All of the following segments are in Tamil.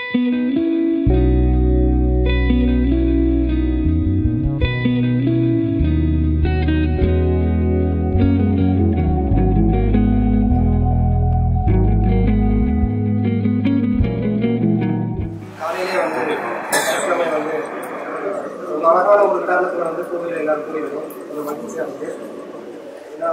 காலையிலே வந்து சனிக்கிழமை வந்து ஒரு அழகான ஒரு காரணத்தில் வந்து கோவில் எல்லாரும் கூடியிருக்கோம் ஒரு மகிழ்ச்சியாக இருக்கு ஏன்னா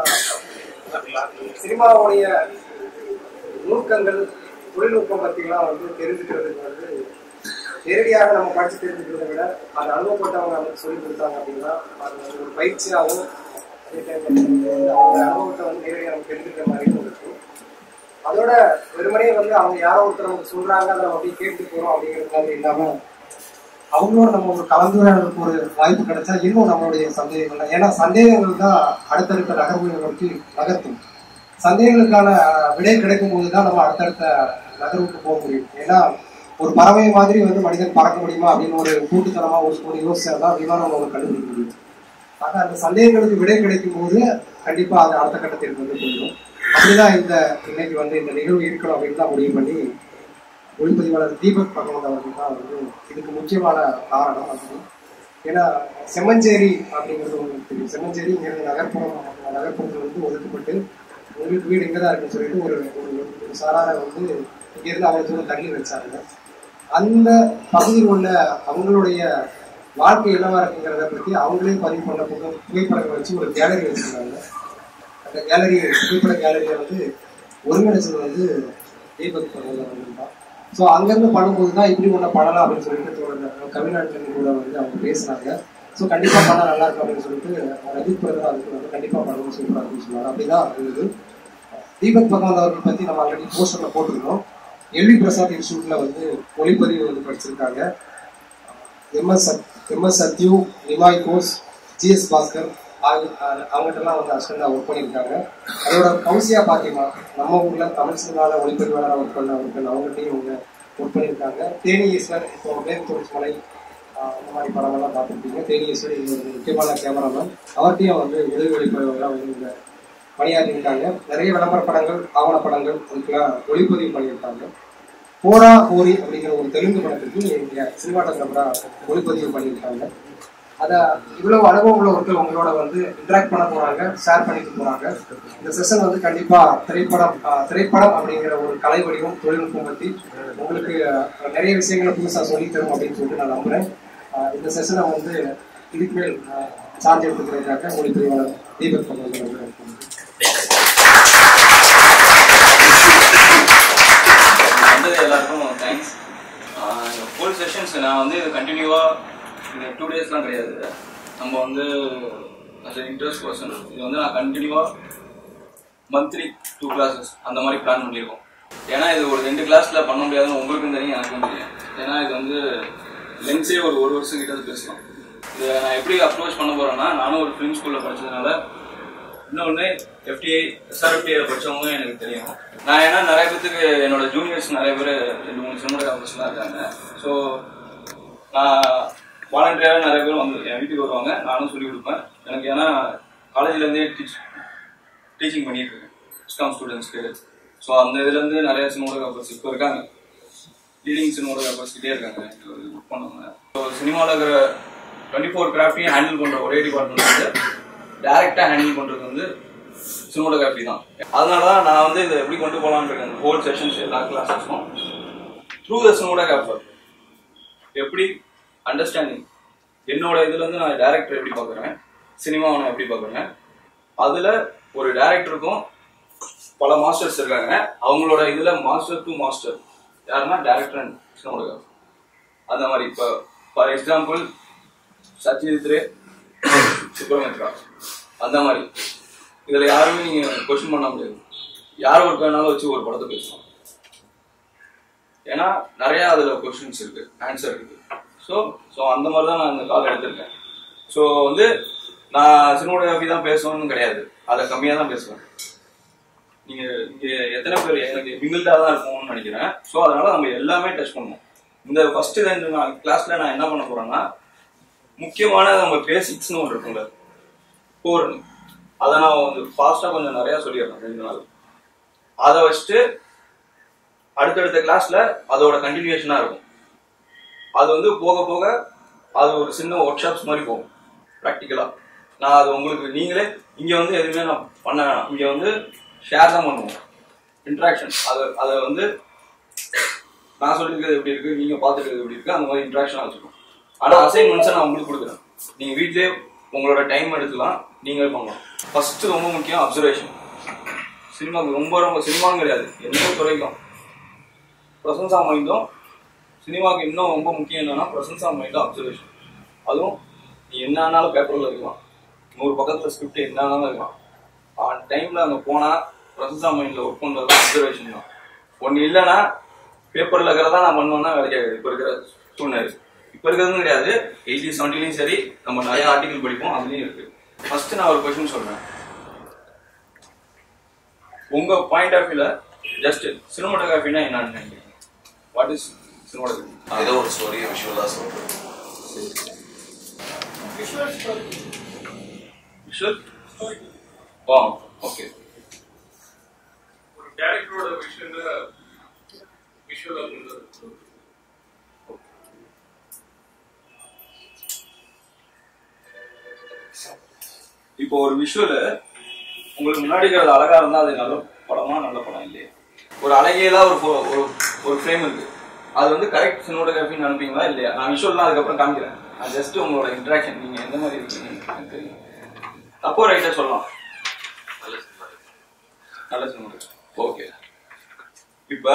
சினிமாவுடைய நுணுக்கங்கள் தொழில்நுட்பம் பற்றிலாம் வந்து தெரிஞ்சுக்கிறதுக்கு வந்து நேரடியாக நம்ம படித்து தெரிஞ்சுக்கிறத விட அந்த அனுபவப்பட்டவங்க நமக்கு சொல்லி கொடுத்தாங்க அப்படின்னா அது வந்து ஒரு பயிற்சியாகவும் அதே டைம் வந்து அவங்க அனுபவத்தை வந்து நேரடியாக நம்ம தெரிஞ்சுக்கிற மாதிரியும் இருக்கும் அதோட வெறுமனே வந்து அவங்க யாரோ ஒருத்தர் நமக்கு சொல்றாங்க அதை நம்ம அப்படியே கேட்டு போறோம் அப்படிங்கிற மாதிரி இல்லாம அவங்களோட நம்ம ஒரு கலந்துரையாடலுக்கு ஒரு வாய்ப்பு கிடைச்சா இன்னும் நம்மளுடைய சந்தேகங்கள் ஏன்னா சந்தேகங்கள் தான் அடுத்தடுத்த நகர்வுகளை நோக்கி நகர்த்தும் சந்தேகங்களுக்கான அஹ், விடை கிடைக்கும் போது தான் நம்ம அடுத்தடுத்த நகர்வுக்கு போக முடியும் ஏன்னா ஒரு பறவை மாதிரி வந்து மனிதன் பறக்க முடியுமா அப்படின்னு ஒரு கூட்டுத்தனமா ஒரு ஒரு யோசிச்சா தான் விமானம் நம்ம கண்டுபிடிக்க முடியும் ஆக அந்த சந்தேகங்களுக்கு விடை கிடைக்கும் போது கண்டிப்பா அது அடுத்த கட்டத்திற்கு வந்து போயிடும் அப்படிதான் இந்த இன்னைக்கு வந்து இந்த நிகழ்வு இருக்கணும் அப்படின்னு தான் முடிவு பண்ணி ஒளிப்பதிவாளர் தீபக் பகவந்த் அவர்கள் தான் வந்து இதுக்கு முக்கியமான காரணம் அப்படின்னு ஏன்னா செம்மஞ்சேரி அப்படிங்கிறது உங்களுக்கு தெரியும் செம்மஞ்சேரிங்கிறது நகர்ப்புறம் நகர்ப்புறத்தில் வந்து ஒதுக்கப்பட்டு உங்களுக்கு வீடு இங்கே தான் இருக்குன்னு சொல்லிட்டு ஒரு ஒரு ஒரு சாராரை வந்து இங்கேருந்து அவ்வளோ தூரம் தள்ளி வச்சாங்க அந்த பகுதியில் உள்ள அவங்களுடைய வாழ்க்கை என்னவா இருக்குங்கிறத பற்றி அவங்களே பதிவு பண்ண புகை புகைப்படங்களை வச்சு ஒரு கேலரி வச்சிருந்தாங்க அந்த கேலரி புகைப்பட கேலரியை வந்து ஒருங்கிணைச்சது வந்து தீபக் பகவந்த் தான் ஸோ அங்கேருந்து பண்ணும்போது தான் இப்படி ஒன்று பண்ணலாம் அப்படின்னு சொல்லிட்டு தோணுது தமிழ்நாட்டில் கூட வந்து அவங்க பேசுனாங்க ஸோ கண்டிப்பாக பண்ணால் நல்லா இருக்கும் அப்படின்னு சொல்லிட்டு ரஜித் பிரதர் அதுக்கு வந்து கண்டிப்பாக பண்ணணும் சூப்பராக அப்படின்னு சொன்னாங்க அப்படிதான் இருந்தது தீபக் பகவந்த் அவர்கள் பற்றி நம்ம ஆல்ரெடி போஸ்டரில் போட்டிருக்கோம் எல்வி பிரசாத் இன்ஸ்டியூட்டில் வந்து ஒளிப்பதிவு வந்து படிச்சிருக்காங்க MS MS Sathyu Nimai Ghosh GS Bhaskar அவங்ககிட்டலாம் வந்து அசிஸ்டண்டாக ஒர்க் பண்ணியிருக்காங்க அதோட கௌசியா பாத்திமா நம்ம ஊரில் தமிழ் சினிமாவில் ஒளிப்பதிவாளராக ஒர்க் பண்ண ஒர்க் அவங்ககிட்டையும் இவங்க ஒர்க் பண்ணியிருக்காங்க தேனி ஈஸ்வர் இப்போ மேற்கு தொடர்ச்சி மலை ஆஹ் இந்த மாதிரி படங்கள்லாம் பார்த்துருப்பீங்க தேனி ஈஸ்வர் இது ஒரு முக்கியமான கேமராமேன் அவர்கிட்டையும் வந்து உதவி ஒளிப்பதிவாளராக வந்து இவங்க பணியாற்றியிருக்காங்க நிறைய விளம்பர படங்கள் ஆவண படங்கள் அதுக்கெல்லாம் ஒளிப்பதிவு பண்ணியிருக்காங்க போரா கோரி அப்படிங்கிற ஒரு தெலுங்கு படத்துக்கு இங்க சினிமாட்டோகிராஃபரா ஒளிப்பதிவு பண்ணியிருக்காங்க அதை இவ்வளவு அனுபவம் உள்ளவர்கள் உங்களோட வந்து இன்டராக்ட் பண்ண போறாங்க ஷேர் பண்ணிட்டு போறாங்க இந்த செஷன் வந்து கண்டிப்பா திரைப்படம் ஆஹ், திரைப்படம் அப்படிங்கிற ஒரு கலை வடிவம் தொழில்நுட்பம் பத்தி உங்களுக்கு ஆஹ், நிறைய விஷயங்களை புதுசா சொல்லி தரும் அப்படின்னு சொல்லிட்டு நான் நம்புறேன் ஆஹ், இந்த செஷனை வந்து இதுக்கு மேல் சார்ஜ் எடுத்துக்கிறதுக்காக ஒளிப்பதிவாளர் தீபக் பகவத் அவர்கள் வந்தது எல்லாருக்கும் தேங்க்ஸ் ஃபுல் செஷன்ஸ் நான் வந்து இது கண்டினியூவாக இந்த டூ டேஸ்லாம் கிடையாது நம்ம வந்து அஸ் இன்ட்ரெஸ்ட் பர்சன் இது வந்து நான் கண்டினியூவாக மந்த்லி டூ கிளாஸஸ் அந்த மாதிரி பிளான் பண்ணியிருக்கோம் ஏன்னா இது ஒரு ரெண்டு கிளாஸில் பண்ண முடியாதுன்னு உங்களுக்கும் தெரியும் எனக்கும் தெரியும் ஏன்னா இது வந்து லென்ஸே ஒரு ஒரு வருஷம் கிட்ட வந்து பேசலாம் இதை நான் எப்படி அப்ரோச் பண்ண போறேன்னா நானும் ஒரு ஃபிலிம் ஸ்கூலில் படிச்சதுனால இன்னொன்று எஃப்டிஐ எஸ்ஆர்எஃப்டிஐ படிச்சவங்க எனக்கு தெரியும் நான் ஏன்னா நிறைய பேத்துக்கு என்னோட ஜூனியர்ஸ் நிறைய பேர் ரெண்டு மூணு சினிமாட்டோகிராஃபர்ஸ்லாம் இருக்காங்க ஸோ நான் வாலண்டியராக நிறைய பேர் வந்து என் வீட்டுக்கு வருவாங்க நானும் சொல்லி கொடுப்பேன் எனக்கு ஏன்னா காலேஜ்லேருந்தே டீச் டீச்சிங் பண்ணிட்டு இருக்கேன் ஸ்காம் ஸ்டூடெண்ட்ஸ்க்கு ஸோ அந்த இதுலேருந்து நிறைய சினிமாட்டோகிராஃபர்ஸ் இப்போ இருக்காங்க லீடிங் சினிமாட்டோகிராஃபர்ஸ் கிட்டே இருக்காங்க ஒர்க் பண்ணவங்க ஸோ சினிமாவில் இருக்கிற டுவெண்ட்டி ஃபோர் கிராஃப்டையும் ஹேண்டில் பண்ணுற ஒரே டிபார்ட்மெண்ட் வந்து டேரெக்டாக ஹேண்டில் பண்ணுறது வந்து சினிமாட்டோகிராஃபி தான் அதனால தான் நான் வந்து இதை எப்படி கொண்டு போகலான்னு இருக்கேன் ஹோல் செஷன்ஸ் எல்லா கிளாஸஸும் த்ரூ த சினிமாட்டோகிராஃபர் எப்படி அண்டர்ஸ்டாண்டிங் என்னோட இதுல இருந்து நான் டேரக்டர் எப்படி பார்க்குறேன் சினிமாவை நான் எப்படி பார்க்குறேன் அதுல ஒரு டேரக்டருக்கும் பல மாஸ்டர்ஸ் இருக்காங்க அவங்களோட இதுல மாஸ்டர் டு மாஸ்டர் யாருன்னா டேரக்டர் அண்ட் சினிமாட்டோகிராஃபர் அந்த மாதிரி இப்போ ஃபார் எக்ஸாம்பிள் சத்யஜித் ரே சுப்ரமணியா அந்த மாதிரி இதுல யாருமே நீங்க கொஸ்டின் பண்ண முடியாது யார் ஒரு வேணாலும் வச்சு ஒரு படத்தை பேசலாம் ஏன்னா நிறைய அதுல கொஸ்டின்ஸ் இருக்கு ஆன்சர் இருக்கு ஸோ ஸோ அந்த மாதிரி தான் நான் இந்த கால் எடுத்திருக்கேன் ஸோ வந்து நான் சினிமோகிராஃபி தான் பேசணும்னு கிடையாது அதை கம்மியாக தான் பேசுவேன் நீங்க இங்க எத்தனை பேர் எனக்கு மிங்கிள்டா தான் இருக்கும்னு நினைக்கிறேன் ஸோ அதனால நம்ம எல்லாமே டச் பண்ணுவோம் இந்த ஃபர்ஸ்ட் ரெண்டு நான் கிளாஸ்ல நான் என்ன பண்ண போறேன்னா முக்கியமான நம்ம பேசிக்ஸ்னு ஒன்று இருக்கும்ல கோர் அதை நான் வந்து ஃபாஸ்டா கொஞ்சம் நிறைய சொல்லிடுறேன் ரெண்டு நாள் அதை வச்சுட்டு அடுத்தடுத்த கிளாஸ்ல அதோட கண்டினியூஷனா இருக்கும் அது வந்து போக போக அது ஒரு சின்ன ஒர்க் ஷாப்ஸ் மாதிரி போகும் ப்ராக்டிக்கலாக நான் அது உங்களுக்கு நீங்களே இங்கே வந்து எதுவுமே நான் பண்ண வேணாம் இங்கே வந்து ஷேர் தான் பண்ணுவோம் இன்ட்ராக்ஷன் அது அதை வந்து நான் சொல்லியிருக்கிறது எப்படி இருக்கு நீங்க பார்த்துருக்கிறது எப்படி இருக்கு அந்த மாதிரி இன்ட்ராக்ஷன் வச்சுக்கோம் ஆனா அசைன்மெண்ட்ஸை நான் உங்களுக்கு கொடுக்குறேன் நீங்க வீட்லயே உங்களோட டைம் எடுத்துக்கலாம் நீங்களே பண்ணலாம் ஃபர்ஸ்ட் ரொம்ப முக்கியம் அப்சர்வேஷன் சினிமாவுக்கு ரொம்ப ரொம்ப சினிமான்னு கிடையாது எந்த துறைக்கும் ப்ரெசன்ஸ் ஆஃப் மைண்டும் சினிமாவுக்கு இன்னும் ரொம்ப முக்கியம் என்னன்னா ப்ரெசன்ஸ் ஆஃப் மைண்டும் அப்சர்வேஷன் அதுவும் நீ என்ன ஆனாலும் பேப்பரில் இருக்கலாம் நூறு பக்கத்தில் ஸ்கிரிப்ட் என்ன ஆனாலும் இருக்கலாம் ஆன் டைமில் அங்கே போனால் ப்ரெசன்ஸ் ஆஃப் மைண்டில் ஒர்க் பண்ணுறது அப்சர்வேஷன் தான் ஒன்று இல்லைன்னா பேப்பரில் இருக்கிறதா நான் பண்ணுவேன்னா வேலைக்கு ஆகாது இப்போ இருக்கிற சூழ்நிலை இப்போ இருக்கிறதும் கிடையாது எயிட்டி செவன்ட்டிலையும் சரி நம்ம நிறைய ஆர்டிகல் படிப்போம் அதுலேயும் இருக்கு ஃபர்ஸ்ட் நான் ஒரு கொஸ்டின் சொல்றேன் உங்க பாயிண்ட் ஆஃப் வியூல ஜஸ்ட் சினிமாட்டோகிராஃபினா என்னன்னு நினைக்கிறீங்க வாட் இஸ் சினிமாட்டோகிராஃபி ஏதோ ஒரு ஸ்டோரியை விஷுவலாக சொல்கிறேன் விஷுவல் ஆ ஓகே ஒரு டேரக்டரோட விஷயங்க விஷுவல் அப்படின்றது இப்போ ஒரு விஷுவல் உங்களுக்கு முன்னாடி இருக்கிறது அழகா இருந்தா அது நல்ல படமா நல்ல படம் இல்லையே ஒரு அழகியலா ஒரு pho- ஒரு ஒரு ஃப்ரேம் இருக்கு அது வந்து கரெக்ட் சினிமோட்டோகிராஃபின்னு நினைப்பீங்களா இல்லையா நான் விஷுவல்லாம் அதுக்கப்புறம் காமிக்கிறேன் நான் ஜஸ்ட் உங்களோட இன்ட்ராக்ஷன் நீங்க எந்த மாதிரி இருக்கீங்கன்னு எனக்கு தெரியும் தப்போ ரைட்டா சொல்லலாம் நல்ல சினிமா இருக்கு. நல்ல சினிமா ஓகே இப்ப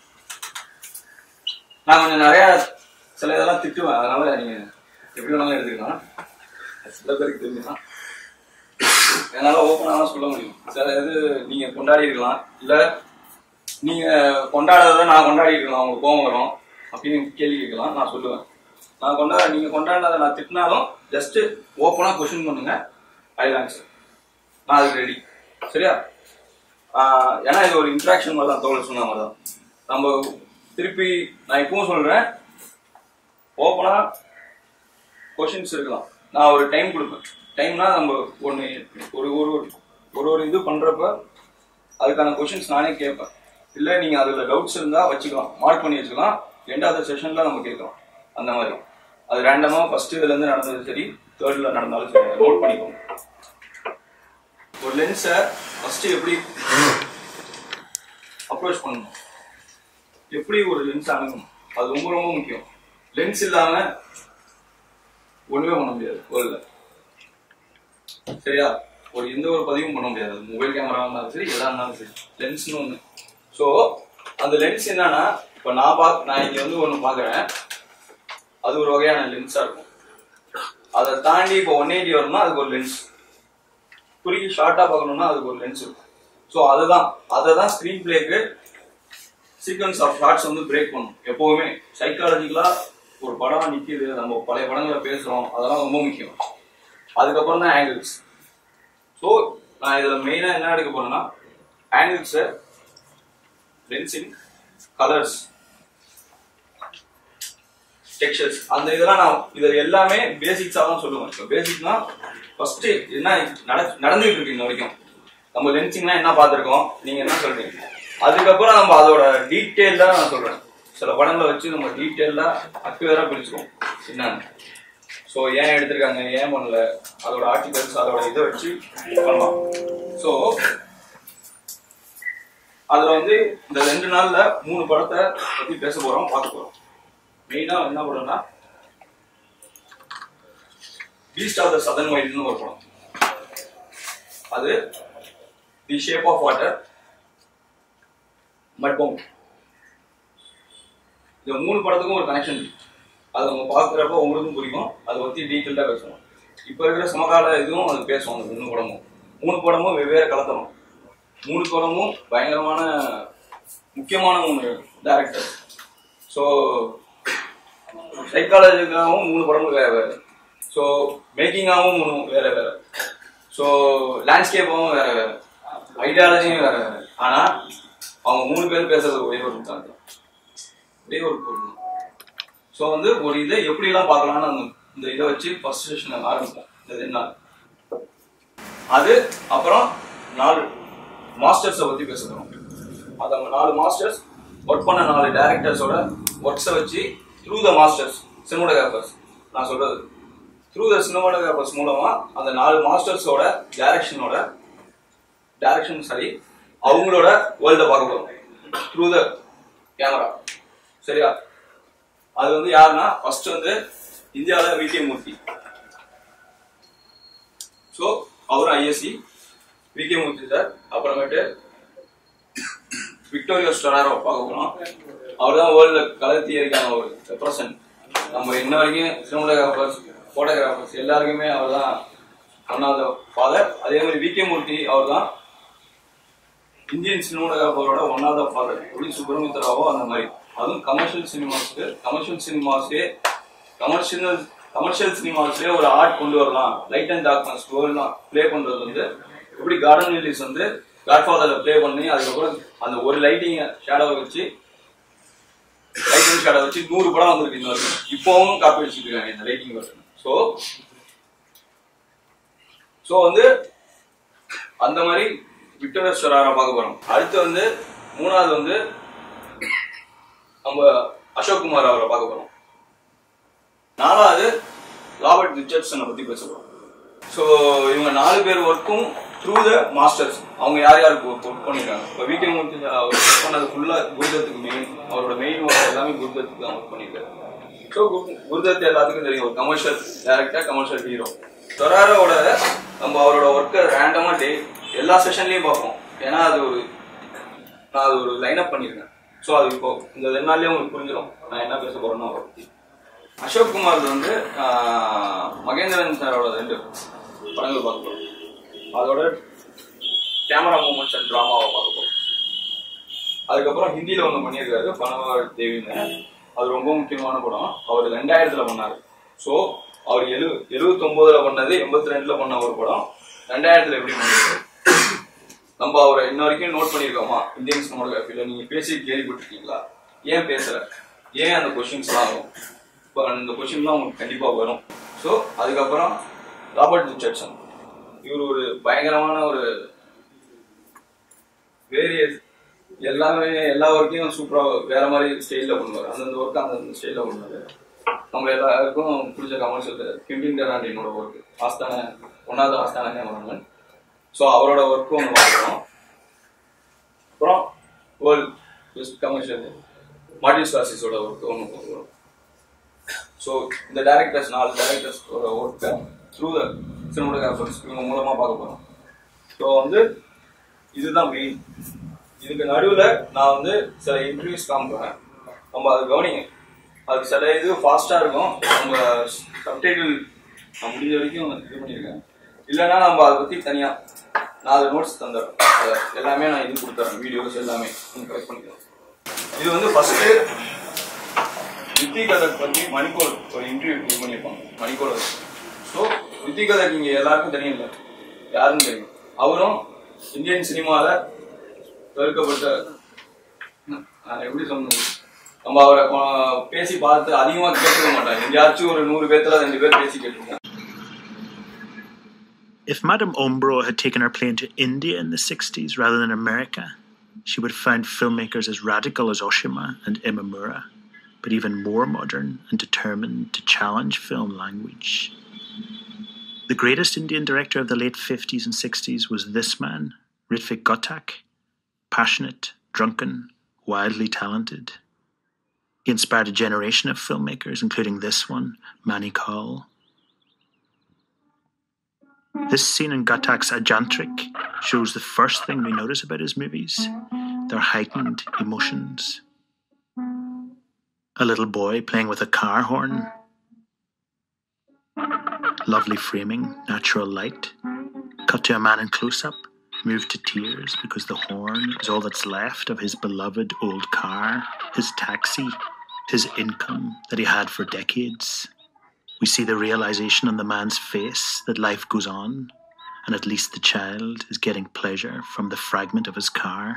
நான் கொஞ்சம் நிறைய சில இதெல்லாம் திட்டுவேன் அதனால நீங்க எப்படி வேணாலும் எடுத்துக்கலாம் சில பேருக்கு தெரிஞ்சுக்கலாம் என்னால ஓப்பனாக சொல்ல முடியும் சில இது நீங்க கொண்டாடி இருக்கலாம் இல்ல நீங்க கொண்டாடுறத நான் கொண்டாடி இருக்கலாம் உங்களுக்கு கோவம் வரும் அப்படின்னு கேள்வி கேட்கலாம் நான் சொல்லுவேன் நான் கொண்டாட நீங்க கொண்டாடினதை நான் திட்டினாலும் ஜஸ்ட் ஓப்பனா கொஸ்டின் பண்ணுங்க ஐ ஆன்சர் நான் அதுக்கு ரெடி சரியா ஆஹ் ஏன்னா இது ஒரு இன்ட்ராக்ஷன் மாதிரி தான் தோழர் சொன்ன மாதிரி தான் நம்ம திருப்பி நான் இப்பவும் சொல்றேன் ஓப்பனா கொஷின்ஸ் இருக்கலாம் நான் ஒரு டைம் கொடுப்பேன் டைம்னா நம்ம ஒன்று ஒரு ஒரு ஒரு ஒரு இது பண்றப்ப அதுக்கான கொஷின்ஸ் நானே கேட்பேன் இல்லை நீங்க அதுல டவுட்ஸ் இருந்தா வச்சுக்கலாம் மார்க் பண்ணி வச்சுக்கலாம் ரெண்டாவது செஷன்ல நம்ம கேட்கலாம் அந்த மாதிரி அது ரேண்டமா ஃபர்ஸ்ட் இதுல இருந்து நடந்தது சரி தேர்ட்ல நடந்தாலும் சரி நோட் பண்ணிக்கோங்க ஒரு லென்ஸை ஃபர்ஸ்ட் எப்படி அப்ரோச் பண்ணணும் எப்படி ஒரு லென்ஸ் அணுகணும் அது ரொம்ப ரொம்ப முக்கியம் லென்ஸ் இல்லாம ஒண்ணுமே பண்ண முடியாது ஒரு சரியா ஒரு எந்த ஒரு பதிவும் பண்ண முடியாது மொபைல் கேமரா இருந்தாலும் சரி எதா இருந்தாலும் சரி லென்ஸ்னு ஒண்ணு ஸோ அந்த லென்ஸ் என்னன்னா இப்போ நான் பாக் நான் இங்க வந்து ஒன்று பார்க்குறேன் அது ஒரு வகையான லென்ஸா இருக்கும் அதை தாண்டி இப்போ ஒன் எயிட்டி வரணும்னா அதுக்கு ஒரு லென்ஸ் குறுக்கி ஷார்ட்டா பார்க்கணும்னா அதுக்கு ஒரு லென்ஸ் இருக்கும் ஸோ அதுதான் அதை தான் ஸ்க்ரீன் பிளேக்கு சீக்வன்ஸ் ஆஃப் ஷார்ட்ஸ் வந்து பிரேக் பண்ணும் எப்பவுமே சைக்காலஜிக்கலா ஒரு படம் நிக்குது நம்ம பழைய படங்களை பேசுறோம் அதெல்லாம் ரொம்ப முக்கியம் அதுக்கப்புறம் தான் ஆங்கிள்ஸ் ஸோ நான் இதுல மெயினா என்ன எடுக்க போறேன்னா ஆங்கிள்ஸ் லென்சிங் கலர்ஸ் டெக்ஸ்சர்ஸ் அந்த இதெல்லாம் நான் இது எல்லாமே பேசிக்ஸா தான் சொல்லுவேன் இப்போ பேசிக்னா ஃபர்ஸ்ட் என்ன நட- நடந்துகிட்டு இருக்கு இன்ன வரைக்கும் நம்ம லென்சிங்னா என்ன பார்த்திருக்கோம் நீங்க என்ன சொல்றீங்க அதுக்கப்புறம் நம்ம அதோட டீட்டெயிலா நான் சொல்றேன் சில படங்களை வச்சு நம்ம டீட்டெயிலா அக்யூரா பிரிச்சுருவோம் என்னன்னு ஸோ ஏன் எடுத்திருக்காங்க ஏன் பண்ணல அதோட ஆர்டிகல்ஸ் அதோட இதை வச்சு பண்ணலாம் ஸோ அதுல வந்து இந்த ரெண்டு நாள்ல மூணு படத்தை பத்தி பேச போறோம் பார்க்க போறோம் மெயினா என்ன படம்னா பீஸ்ட் ஆஃப் த சதன் வைல்ட்னு ஒரு படம் அது தி ஷேப் ஆஃப் வாட்டர் மட்பம் இந்த மூணு படத்துக்கும் ஒரு கனெக்ஷன் இருக்கு அது நம்ம பார்க்குறப்ப உங்களுக்கும் புரியும் அதை பத்தி டீட்டெயில்டாக பேசுவோம் இப்போ இருக்கிற சமகால இதுவும் அது பேசுவோம் அந்த மூணு படமும் மூணு படமும் வெவ்வேறு கலத்தணும் மூணு படமும் பயங்கரமான முக்கியமான மூணு டேரக்டர் ஸோ சைக்காலஜிக்காகவும் மூணு படமும் வேற வேற ஸோ மேக்கிங்காகவும் மூணு வேற வேற ஸோ லேண்ட்ஸ்கேப்பாகவும் வேற வேற ஐடியாலஜியும் வேற வேற ஆனா அவங்க மூணு பேர் பேசுறது ஒரே ஒரு தான் ஒரே ஒரு பொருள் ஸோ வந்து ஒரு இதை எப்படிலாம் பார்க்கலாம்னு அந்த இந்த இதை வச்சு ஃபர்ஸ்ட் செஷன் ஆரம்பிப்போம் இந்த ரெண்டு நாள் அது அப்புறம் நாலு மாஸ்டர்ஸை பத்தி பேச போறோம் அது அவங்க நாலு மாஸ்டர்ஸ் ஒர்க் பண்ண நாலு டேரக்டர்ஸோட ஒர்க்ஸை வச்சு த்ரூ த மாஸ்டர்ஸ் சினிமோட்டோகிராஃபர்ஸ் நான் சொல்றது த்ரூ த சினிமோட்டோகிராஃபர்ஸ் மூலமா அந்த நாலு மாஸ்டர்ஸோட டைரக்ஷனோட டைரக்ஷன் சரி அவங்களோட வேர்ல்ட பார்க்க போறோம் த்ரூ த கேமரா சரியா அது வந்து யாருன்னா ஃபர்ஸ்ட் வந்து இந்தியாவில் விகே மூர்த்தி ஸோ அவரும் ஐஎஸ்சி விகே மூர்த்தி சார் அப்புறமேட்டு விக்டோரியா ஸ்டொராரோ பார்க்க போனோம் அவர் தான் வேர்ல்டில் கலர் தியரிக்கான ஒரு ரெப்ரசன்ட் நம்ம இன்ன வரைக்கும் சினிமோட்டோகிராஃபர்ஸ் ஃபோட்டோகிராஃபர்ஸ் எல்லாருக்குமே அவர் தான் ஒன் ஆஃப் த ஃபாதர் அதே மாதிரி விகே மூர்த்தி அவர் தான் இந்தியன் சினிமோட்டோகிராஃபரோட ஒன் ஆஃப் த ஃபாதர் எப்படி சுப்பிரமணியராவோ அந்த மாதிரி அதுவும் கமர்ஷியல் சினிமாஸ்க்கு கமர்ஷியல் சினிமாஸே கமர்ஷியல் கமர்ஷியல் சினிமாஸ்லேயே ஒரு ஆர்ட் கொண்டு வரலாம் லைட் அண்ட் டார்க்னஸ் ஸ்டோரிலாம் ப்ளே பண்றது வந்து எப்படி கார்டன் ரிலீஸ் வந்து காட்ஃபாதர்ல ப்ளே பண்ணி அதுக்கப்புறம் அந்த ஒரு லைட்டிங் ஷேடோவை வச்சு லைட்டிங் ஷேடோ வச்சு நூறு படம் வந்திருக்கு இன்ன வரைக்கும் இப்போவும் காப்பி வச்சுட்டு இருக்காங்க இந்த லைட்டிங் வெர்ஷன் ஸோ ஸோ வந்து அந்த மாதிரி விக்டோரியா ஸ்டோராரை பார்க்க போறோம் அடுத்து வந்து மூணாவது வந்து நம்ம அசோக் குமார் அவரை பார்க்க போறோம் நாலாவது ராபர்ட் ரிச்சர்ட்சனை பத்தி பேச போறோம் ஸோ இவங்க நாலு பேர் ஒர்க்கும் த்ரூ த மாஸ்டர்ஸ் அவங்க யார் யாருக்கு ஒர்க் பண்ணிருக்காங்க இப்போ விகே மூர்த்தி அவர் ஒர்க் பண்ணது ஃபுல்லா குருதத்துக்கு மெயின் அவரோட மெயின் ஒர்க் எல்லாமே குருதத்துக்கு தான் ஒர்க் பண்ணியிருக்காரு ஸோ குருதத் எல்லாத்துக்கும் தெரியும் ஒரு கமர்ஷியல் டேரக்டர் கமர்ஷியல் ஹீரோ சொராரோட நம்ம அவரோட ஒர்க்கை ரேண்டமா டே எல்லா செஷன்லயும் பார்ப்போம் ஏன்னா அது ஒரு நான் அது ஒரு லைன் அப் பண்ணியிருக்கேன் ஸோ அது இப்போ இந்த ரெண்டு நாள்லயே உங்களுக்கு புரிஞ்சிடும் நான் என்ன பேச போறேன்னு அவரை பத்தி அசோக் குமார் வந்து ஆஹ், மகேந்திரன் சாரோட ரெண்டு படங்கள் பார்க்க போறோம் அதோட கேமரா மூமெண்ட்ஸ் அண்ட் ட்ராமாவை பார்க்க போறோம் அதுக்கப்புறம் ஹிந்தியில ஒன்று பண்ணியிருக்காரு பனவாள் தேவின்னு அது ரொம்ப முக்கியமான படம் அவர் ரெண்டாயிரத்துல பண்ணாரு ஸோ அவர் எழு எழுபத்தொன்பதுல பண்ணது எண்பத்தி ரெண்டுல பண்ண ஒரு படம் ரெண்டாயிரத்துல எப்படி பண்ணிருக்காரு நம்ம அவரை இன்ன வரைக்கும் நோட் பண்ணியிருக்கோமா இந்தியன் சினிமாட்டோகிராஃபில நீங்க பேசி கேள்விப்பட்டிருக்கீங்களா ஏன் பேசல ஏன் அந்த கொஸ்டின்ஸ்லாம் வரும் இப்போ அந்த கொஸ்டின்லாம் உங்களுக்கு கண்டிப்பா வரும் ஸோ அதுக்கப்புறம் ராபர்ட் ரிச்சர்ட்சன் இவர் ஒரு பயங்கரமான ஒரு வேரியஸ் எல்லாமே எல்லா ஒர்க்கையும் சூப்பரா வேற மாதிரி ஸ்டைல்ல பண்ணுவார் அந்தந்த ஒர்க் அந்தந்த ஸ்டைல்ல பண்ணுவாரு நம்ம எல்லாருக்கும் பிடிச்ச கமர்ஷியல் கிம்பிங் டெராண்டினோட ஒர்க் ஆஸ்தான ஒன்னாவது ஆஸ்தான கேமராமேன் ஸோ அவரோட ஒர்க்கும் ஒன்று பார்க்குறோம் அப்புறம் வேர்ல்ட் பெஸ்ட் கமர்ஷியல் மார்டின் ஸ்காசிஸோட ஒர்க் ஒன்று பார்க்குறோம் ஸோ இந்த டேரக்டர்ஸ் நாலு டேரக்டர்ஸோட ஒர்க்கை த்ரூ த சினிமோட்டோகிராஃபர்ஸ் இவங்க மூலமாக பார்க்க போகிறோம் ஸோ வந்து இதுதான் மெயின் இதுக்கு நடுவில் நான் வந்து சில இன்டர்வியூஸ் காமிப்பேன் நம்ம அதை கவனிங்க அது சில இது ஃபாஸ்ட்டாக இருக்கும் நம்ம சப்டைட்டில் நான் முடிஞ்ச வரைக்கும் இது பண்ணியிருக்கேன் இல்லைன்னா நம்ம அதை பற்றி தனியாக நாலு நோட்ஸ் தந்துடுறேன் அதை எல்லாமே நான் இது கொடுத்துறேன் வீடியோஸ் எல்லாமே நீங்கள் கலெக்ட் பண்ணிக்கலாம் இது வந்து ஃபஸ்ட்டு ரித்திக் கதக் பற்றி மணிக்கோல் ஒரு இன்டர்வியூ இது பண்ணியிருப்பாங்க மணிக்கோல் ஸோ ரித்திக் கதக் இங்கே எல்லாருக்கும் தெரியும் இல்லை யாருன்னு தெரியும் அவரும் இந்தியன் சினிமாவில் வெறுக்கப்பட்ட நான் எப்படி சொன்னது நம்ம அவரை கொ- பேசி பார்த்து அதிகமாக கேட்க மாட்டாங்க எங்கேயாச்சும் ஒரு நூறு பேர்த்துல ரெண்டு பேர் பேசி கேட்டிருக்கோம் If Madame Ombro had taken her plane to India in the 60s rather than America, she would have found filmmakers as radical as Oshima and Imamura, but even more modern and determined to challenge film language. The greatest Indian director of the late 50s and 60s was this man, Ritvik Gottak, passionate, drunken, wildly talented. He inspired a generation of filmmakers, including this one, Mani Kaul. This scene in Gatak's Ajantrik shows the first thing we notice about his movies their heightened emotions. A little boy playing with a car horn. Lovely framing, natural light. Cut to a man in close up, moved to tears because the horn is all that's left of his beloved old car, his taxi, his income that he had for decades. We see the realization on the man's face that life goes on, and at least the child is getting pleasure from the fragment of his car.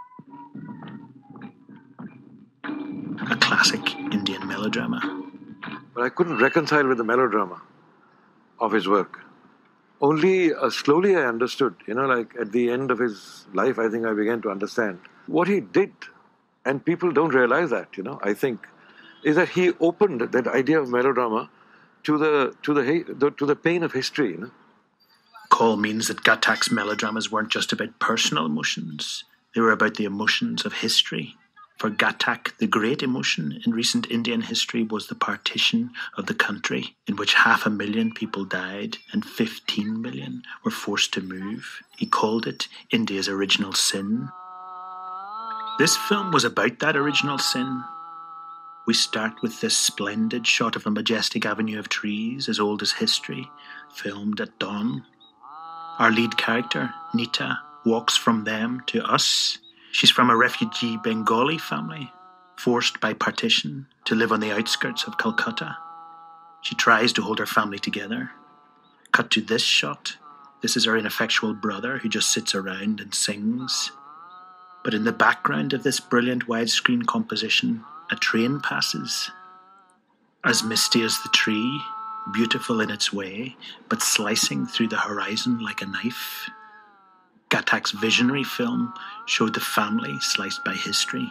A classic Indian melodrama. But I couldn't reconcile with the melodrama of his work. Only uh, slowly I understood, you know, like at the end of his life, I think I began to understand what he did. And people don't realize that, you know. I think is that he opened that idea of melodrama to the to the, ha- the to the pain of history. You know? Call means that Gatak's melodramas weren't just about personal emotions, they were about the emotions of history. For Gatak, the great emotion in recent Indian history was the partition of the country, in which half a million people died and 15 million were forced to move. He called it India's original sin. This film was about that original sin. We start with this splendid shot of a majestic avenue of trees as old as history, filmed at dawn. Our lead character, Nita, walks from them to us. She's from a refugee Bengali family, forced by partition to live on the outskirts of Calcutta. She tries to hold her family together. Cut to this shot. This is her ineffectual brother who just sits around and sings. But in the background of this brilliant widescreen composition, a train passes. As misty as the tree, beautiful in its way, but slicing through the horizon like a knife. Gatak's visionary film showed the family sliced by history.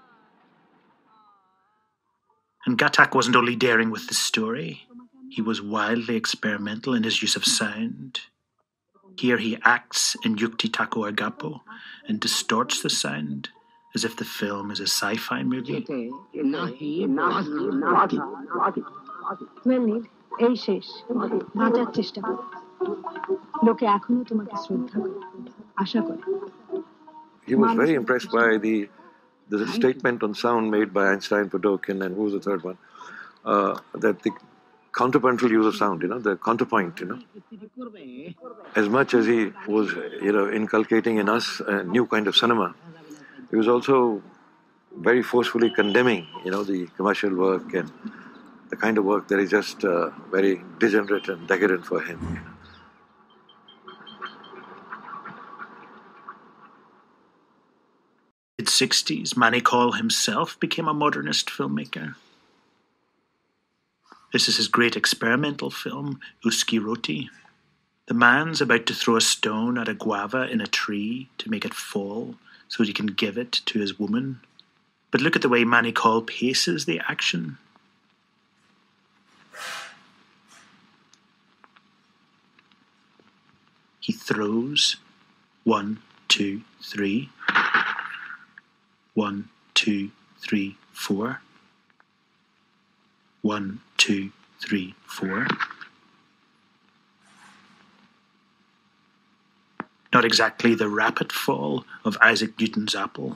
And Gatak wasn't only daring with the story, he was wildly experimental in his use of sound. Here he acts in Yukti Tako Agapo and distorts the sound as if the film is a sci fi movie. Well নীল এই শেষ বাঁচার চেষ্টা করো লোকে এখনো তোমাকে শ্রদ্ধা করে আশা করে He was very impressed by the the statement on sound made by Einstein, Podolkin, and who was the third one? Uh, that the counterpuntal use of sound, you know, the counterpoint, you know. As much as he was, you know, inculcating in us a new kind of cinema, he was also very forcefully condemning, you know, the commercial work and the kind of work that is just uh, very degenerate and decadent for him. You know. mid 60s, Manikal himself became a modernist filmmaker. This is his great experimental film, Uski Roti. The man's about to throw a stone at a guava in a tree to make it fall so he can give it to his woman. But look at the way Manikal paces the action. He throws one, two, three. One, two, three, four. One, two, three, four. Not exactly the rapid fall of Isaac Newton's apple.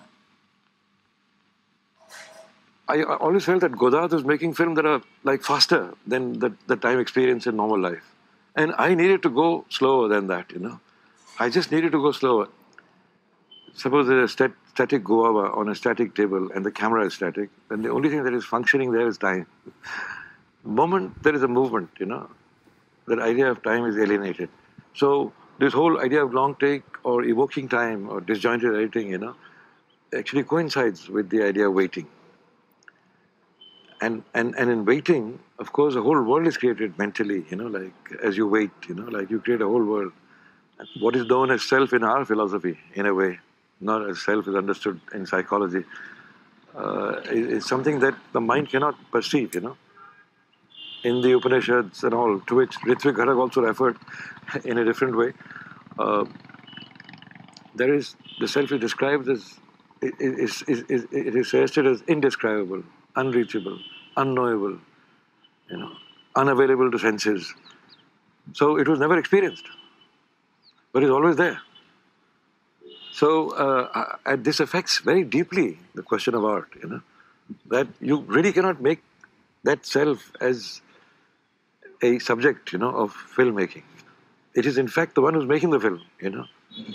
I I always felt that Godard was making films that are like faster than the, the time experience in normal life. And I needed to go slower than that, you know. I just needed to go slower. Suppose there's a stat, static guava on a static table and the camera is static, then the only thing that is functioning there is time. The moment there is a movement, you know, that idea of time is alienated. So this whole idea of long take or evoking time or disjointed editing, you know, actually coincides with the idea of waiting. And, and, and in waiting, of course, a whole world is created mentally, you know, like as you wait, you know, like you create a whole world. What is known as self in our philosophy, in a way, not as self is understood in psychology, uh, is, is something that the mind cannot perceive, you know. In the Upanishads and all, to which Ritvik Ghatak also referred in a different way, uh, there is the self is described as it is, is, is, it is suggested as indescribable, unreachable, unknowable, you know, unavailable to senses. So it was never experienced, but it's always there. So uh, uh, this affects very deeply the question of art, you know, that you really cannot make that self as a subject, you know, of filmmaking. It is in fact the one who's making the film, you know.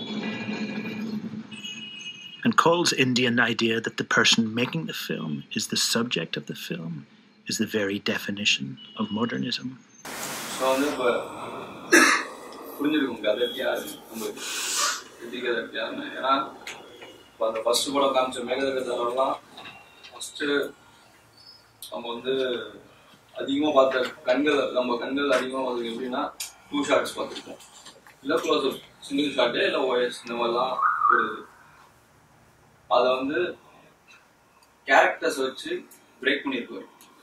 And Cole's Indian idea that the person making the film is the subject of the film is the very definition of modernism. So வந்து இப்போ புரிஞ்சிருக்கும் கதர் யார் நம்ம எப்படி கதர் யாருன்னு ஏன்னா இப்போ அந்த ஃபர்ஸ்ட் படம் காமிச்ச மேகதகத்தரெல்லாம் ஃபர்ஸ்ட்டு நம்ம வந்து அதிகமாக பார்த்த கண்கள் நம்ம கண்கள் அதிகமாக பார்த்தது எப்படின்னா டூ ஷார்ட்ஸ் பார்த்துருக்கோம் இல்லை க்ளோஸ் அப் சிங்கிள் ஷாட்டு இல்லை ஓஎஸ் இந்த மாதிரிலாம் வருது அதை வந்து கேரக்டர்ஸ் வச்சு பிரேக் பண்ணியிருப்பாரு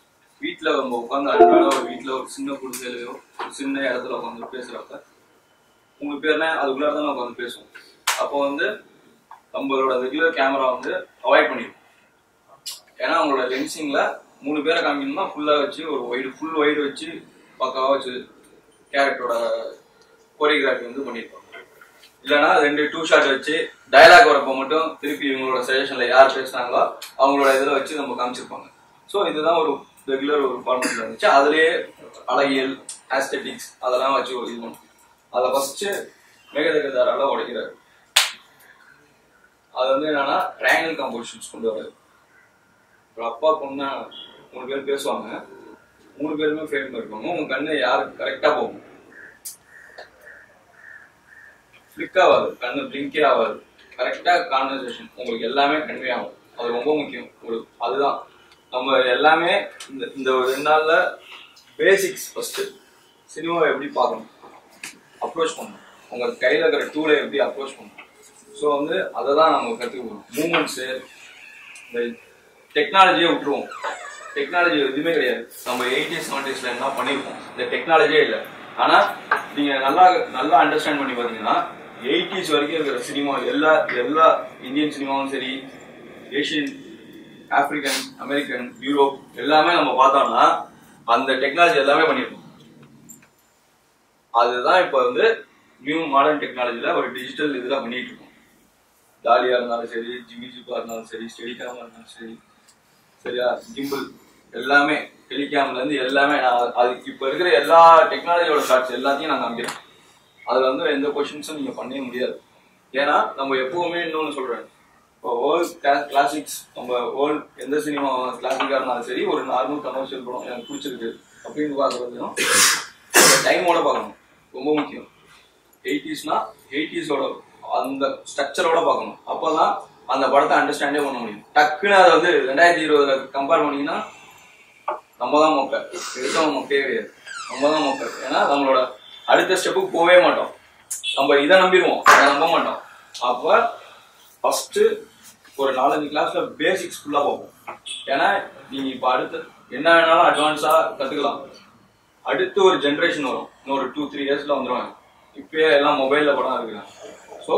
வீட்டில் நம்ம உட்காந்து அன்றாட ஒரு வீட்டில் ஒரு சின்ன குடிசையிலையோ ஒரு சின்ன இடத்துல உட்காந்து பேசுகிறப்ப உங்க பேர்னா அதுக்குள்ளார தான் உட்காந்து பேசுவோம் அப்போ வந்து நம்மளோட ரெகுலர் கேமரா வந்து அவாய்ட் பண்ணிடும் ஏன்னா அவங்களோட லென்சிங்ல மூணு பேரை காமிக்கணும்னா ஃபுல்லா வச்சு ஒரு ஒய்டு ஃபுல் ஒய்டு வச்சு பக்காவா வச்சு கேரக்டரோட கோரியோகிராஃபி வந்து பண்ணியிருப்பாங்க இல்லைன்னா ரெண்டு டூ ஷாட் வச்சு டயலாக் வரப்போ மட்டும் திருப்பி இவங்களோட சஜஷன்ல யார் பேசுனாங்களோ அவங்களோட இதில் வச்சு நம்ம காமிச்சிருப்பாங்க ஸோ இதுதான் ஒரு ரெகுலர் ஒரு ஃபார்மேட்ல இருந்துச்சு அதுலயே அழகியல் ஆஸ்தெட்டிக்ஸ் அதெல்லாம் வச்சு ஒரு இது பண்ணும் அதை ஃபர்ஸ்ட் மேகதகதாரால உடைக்கிறாரு அது வந்து என்னன்னா ட்ரையாங்கிள் காம்போசிஷன்ஸ் கொண்டு வராது ஒரு அப்பா பொண்ணு மூணு பேர் பேசுவாங்க மூணு பேருமே ஃப்ரேம் இருப்பாங்க உங்க கண்ணு யாரு கரெக்டா போகும் ஃபிளிக் ஆகாது கண்ணு பிளிங்கே ஆகாது கரெக்டா கான்வர்சேஷன் உங்களுக்கு எல்லாமே கன்வே ஆகும் அது ரொம்ப முக்கியம் ஒரு அதுதான் நம்ம எல்லாமே இந்த இந்த ஒரு ரெண்டு நாள்ல பேசிக்ஸ் ஃபர்ஸ்ட் சினிமாவை எப்படி பார்க்கணும் அப்ரோச் பண்ணணும் உங்க கையில இருக்கிற டூலை எப்படி அப்ரோச் பண்ணணும் ஸோ வந்து அதை தான் நம்ம கற்றுக்கணும் மூமெண்ட்ஸு இந்த டெக்னாலஜியை விட்டுருவோம் டெக்னாலஜி எதுவுமே கிடையாது நம்ம எயிட்டிஸ் செவன்டிஸ்ல என்ன பண்ணியிருப்போம் இந்த டெக்னாலஜியே இல்லை ஆனா நீங்க நல்லா நல்லா அண்டர்ஸ்டாண்ட் பண்ணி பார்த்தீங்கன்னா எயிட்டிஸ் வரைக்கும் இருக்கிற சினிமா எல்லா எல்லா இந்தியன் சினிமாவும் சரி ஏஷியன் ஆப்பிரிக்கன் அமெரிக்கன் யூரோப் எல்லாமே நம்ம பார்த்தோம்னா அந்த டெக்னாலஜி எல்லாமே பண்ணியிருப்போம் அதுதான் இப்போ வந்து நியூ மாடர்ன் டெக்னாலஜில ஒரு டிஜிட்டல் இதில் பண்ணிட்டு இருக்கோம் டாலியா இருந்தாலும் சரி ஜிம்மி ஜிப்பா இருந்தாலும் சரி ஸ்டெடிகாமா இருந்தாலும் சரி சரியா கிம்பிள் எல்லாமே டெலிகாம்ல இருந்து எல்லாமே நான் அது இப்போ இருக்கிற எல்லா டெக்னாலஜியோட ஷார்ட்ஸ் எல்லாத்தையும் நான் காமிக்கிறேன் அதுல வந்து எந்த கொஷின்ஸும் நீங்க பண்ணவே முடியாது ஏன்னா நம்ம எப்பவுமே இன்னொன்னு சொல்றேன் இப்போ வேர்ல்ட் கிளாசிக்ஸ் நம்ம வேர்ல்ட் எந்த சினிமா கிளாசிக்கா இருந்தாலும் சரி ஒரு நார்மல் கமர்ஷியல் படம் எனக்கு பிடிச்சிருக்கு அப்படின்னு பார்க்கறதும் டைமோட பார்க்கணும் ரொம்ப முக்கியம் எயிட்டிஸ்னா எயிட்டிஸோட அந்த ஸ்ட்ரக்சரோட பார்க்கணும் அப்பதான் அந்த படத்தை அண்டர்ஸ்டாண்டே பண்ண முடியும் டக்குன்னு அதை வந்து ரெண்டாயிரத்தி இருபதுல கம்பேர் பண்ணீங்கன்னா நம்ம தான் மொக்க எடுத்தவங்க மொக்கையே கிடையாது நம்ம தான் மொக்க ஏன்னா நம்மளோட அடுத்த ஸ்டெப்புக்கு போகவே மாட்டோம் நம்ம இதை நம்பிடுவோம் அதை நம்ப மாட்டோம் அப்ப ஃபர்ஸ்ட் ஒரு நாலஞ்சு கிளாஸ்ல பேசிக்ஸ் ஃபுல்லா பார்ப்போம் ஏன்னா நீங்க இப்ப அடுத்து என்ன வேணாலும் அட்வான்ஸா கத்துக்கலாம் அடுத்து ஒரு ஜென்ரேஷன் வரும் இன்னொரு டூ த்ரீ இயர்ஸ்ல வந்துருவாங்க இப்பயே எல்லாம் மொபைல்ல படம் இருக்கு ஸோ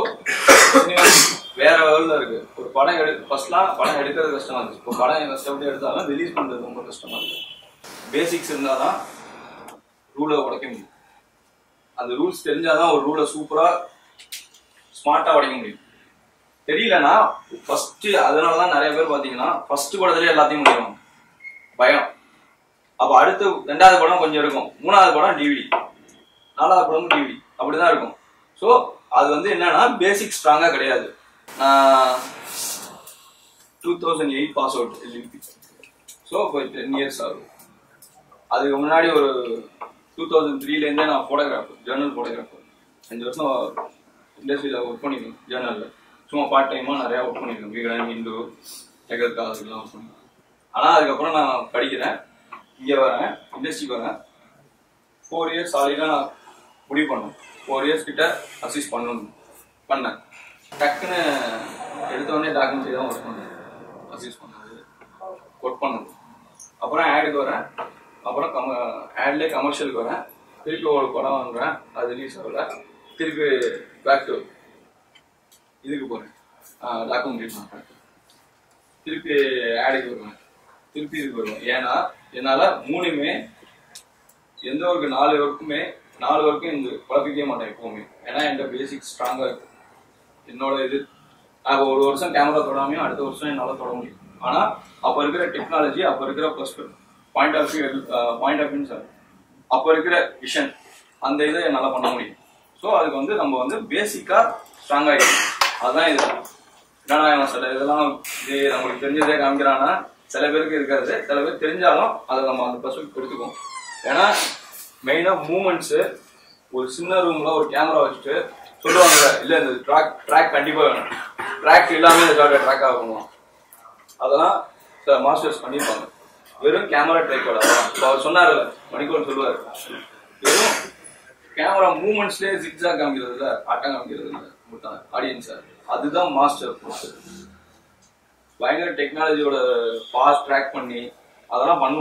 வேற லெவல்ல இருக்கு ஒரு படம் எடு ஃபர்ஸ்ட்லாம் படம் எடுக்கிறது கஷ்டமா இருந்துச்சு இப்போ படம் கஷ்டப்பட்டு எடுத்தாலும் ரிலீஸ் பண்றது ரொம்ப கஷ்டமா இருக்கு பேசிக்ஸ் இருந்தாதான் ரூலை உடைக்க முடியும் அந்த ரூல்ஸ் தெரிஞ்சாதான் ஒரு ரூலை சூப்பரா ஸ்மார்ட்டா உடைக்க முடியும் தெரியலனா ஃபர்ஸ்ட் அதனாலதான் நிறைய பேர் பாத்தீங்கன்னா ஃபர்ஸ்ட் படத்துல எல்லாத்தையும் முடியும் பயம் அப்ப அடுத்து ரெண்டாவது படம் கொஞ்சம் இருக்கும் மூணாவது படம் டிவிடி நாலாவது படமும் டிவிடி அப்படிதான் இருக்கும் ஸோ அது வந்து என்னன்னா பேசிக் ஸ்ட்ராங்கா கிடையாது நான் two thousand eight pass out LLB so இப்போ டென் இயர்ஸ் ஆகுது அதுக்கு முன்னாடி ஒரு டூ தௌசண்ட் த்ரீலேருந்தே நான் ஃபோட்டோகிராஃபர் ஜேர்னல் ஃபோட்டோகிராஃபர் அஞ்சு வருஷம் இண்டஸ்ட்ரியில் ஒர்க் பண்ணியிருக்கேன் ஜேர்னலில் சும்மா பார்ட் டைமாக நிறையா ஒர்க் பண்ணியிருக்கேன் விகடன் இந்து ஜெகத்கா அதுக்கெல்லாம் ஒர்க் பண்ணியிருக்கேன் ஆனால் அதுக்கப்புறம் நான் படிக்கிறேன் இங்கே வரேன் இண்டஸ்ட்ரிக்கு வரேன் ஃபோர் இயர்ஸ் சாலிடாக நான் முடிவு பண்ணேன் ஃபோர் இயர்ஸ் கிட்ட அசிஸ்ட் பண்ணணும் பண்ணேன் டக்குன்னு எடுத்த உடனே டாக்குமெண்ட்ரி தான் ஒர்க் பண்ணேன் அசிஸ்ட் பண்ணது ஒர்க் பண்ணது அப்புறம் ஆடுக்கு வரேன் அப்புறம் கம ஆட்லேயே கமர்ஷியலுக்கு வரேன் திருப்பி ஒரு படம் வாங்குறேன் அது ரிலீஸ் ஆகல திருப்பி பேக் டு இதுக்கு போகிறேன் டாக்குமெண்ட்ரி பண்ணுறேன் திருப்பி ஆடுக்கு வருவேன் திருப்பி இதுக்கு வருவேன் ஏன்னா என்னால் மூணுமே எந்த ஒரு நாலு ஒர்க்குமே நாலு ஒர்க்கும் இந்த குழப்பிக்கவே மாட்டேன் எப்பவுமே ஏன்னா என்கிட்ட பேசிக் ஸ்ட்ராங்காக இருக்கு என்னோட இது நான் ஒரு வருஷம் கேமரா தொடாமையும் அடுத்த வருஷம் என்னால் தொட முடியும் ஆனால் அப்போ இருக்கிற டெக்னாலஜி அப்போ இருக்கிற plus point of view point of view sir அப்போ இருக்கிற விஷன் அந்த இதை என்னால் பண்ண முடியும் ஸோ அதுக்கு வந்து நம்ம வந்து பேசிக்காக ஸ்ட்ராங் ஆகிடும் அதுதான் இது ஏன்னா சில இதெல்லாம் இது நம்மளுக்கு தெரிஞ்சதே காமிக்கிறான்னா சில பேருக்கு இருக்காது சில பேர் தெரிஞ்சாலும் அதை நம்ம அந்த பர்ஸ்பெக்ட் எடுத்துக்குவோம் ஏன்னா மெயினாக மூமெண்ட்ஸு ஒரு சின்ன ரூமில் ஒரு கேமரா வச்சுட்டு சொல்லுவாங்க இல்லை இந்த ட்ராக் ட்ராக் கண்டிப்பாக வேணும் ட்ராக் இல்லாமல் இந்த ஷார்ட்டை ட்ராக் ஆகணும் அதெல்லாம் சில மாஸ்டர்ஸ் பண்ணியிருப்பாங்க வெறும் கேமரா ட்ரைக்கோட இப்போ அவர் சொன்னார்ல மணிக்கோன் சொல்லுவார் வெறும் கேமரா மூமெண்ட்ஸ்லேயே ஜிக்ஸா காமிக்கிறது இல்லை ஆட்டம் காமிக்கிறது இல்லை கொடுத்தாங்க ஆடியன்ஸை அதுதான் மாஸ்டர் பயங்கர டெக்னாலஜியோட ஃபாஸ்ட் ட்ராக் பண்ணி அதெல்லாம் பண்ணுவான்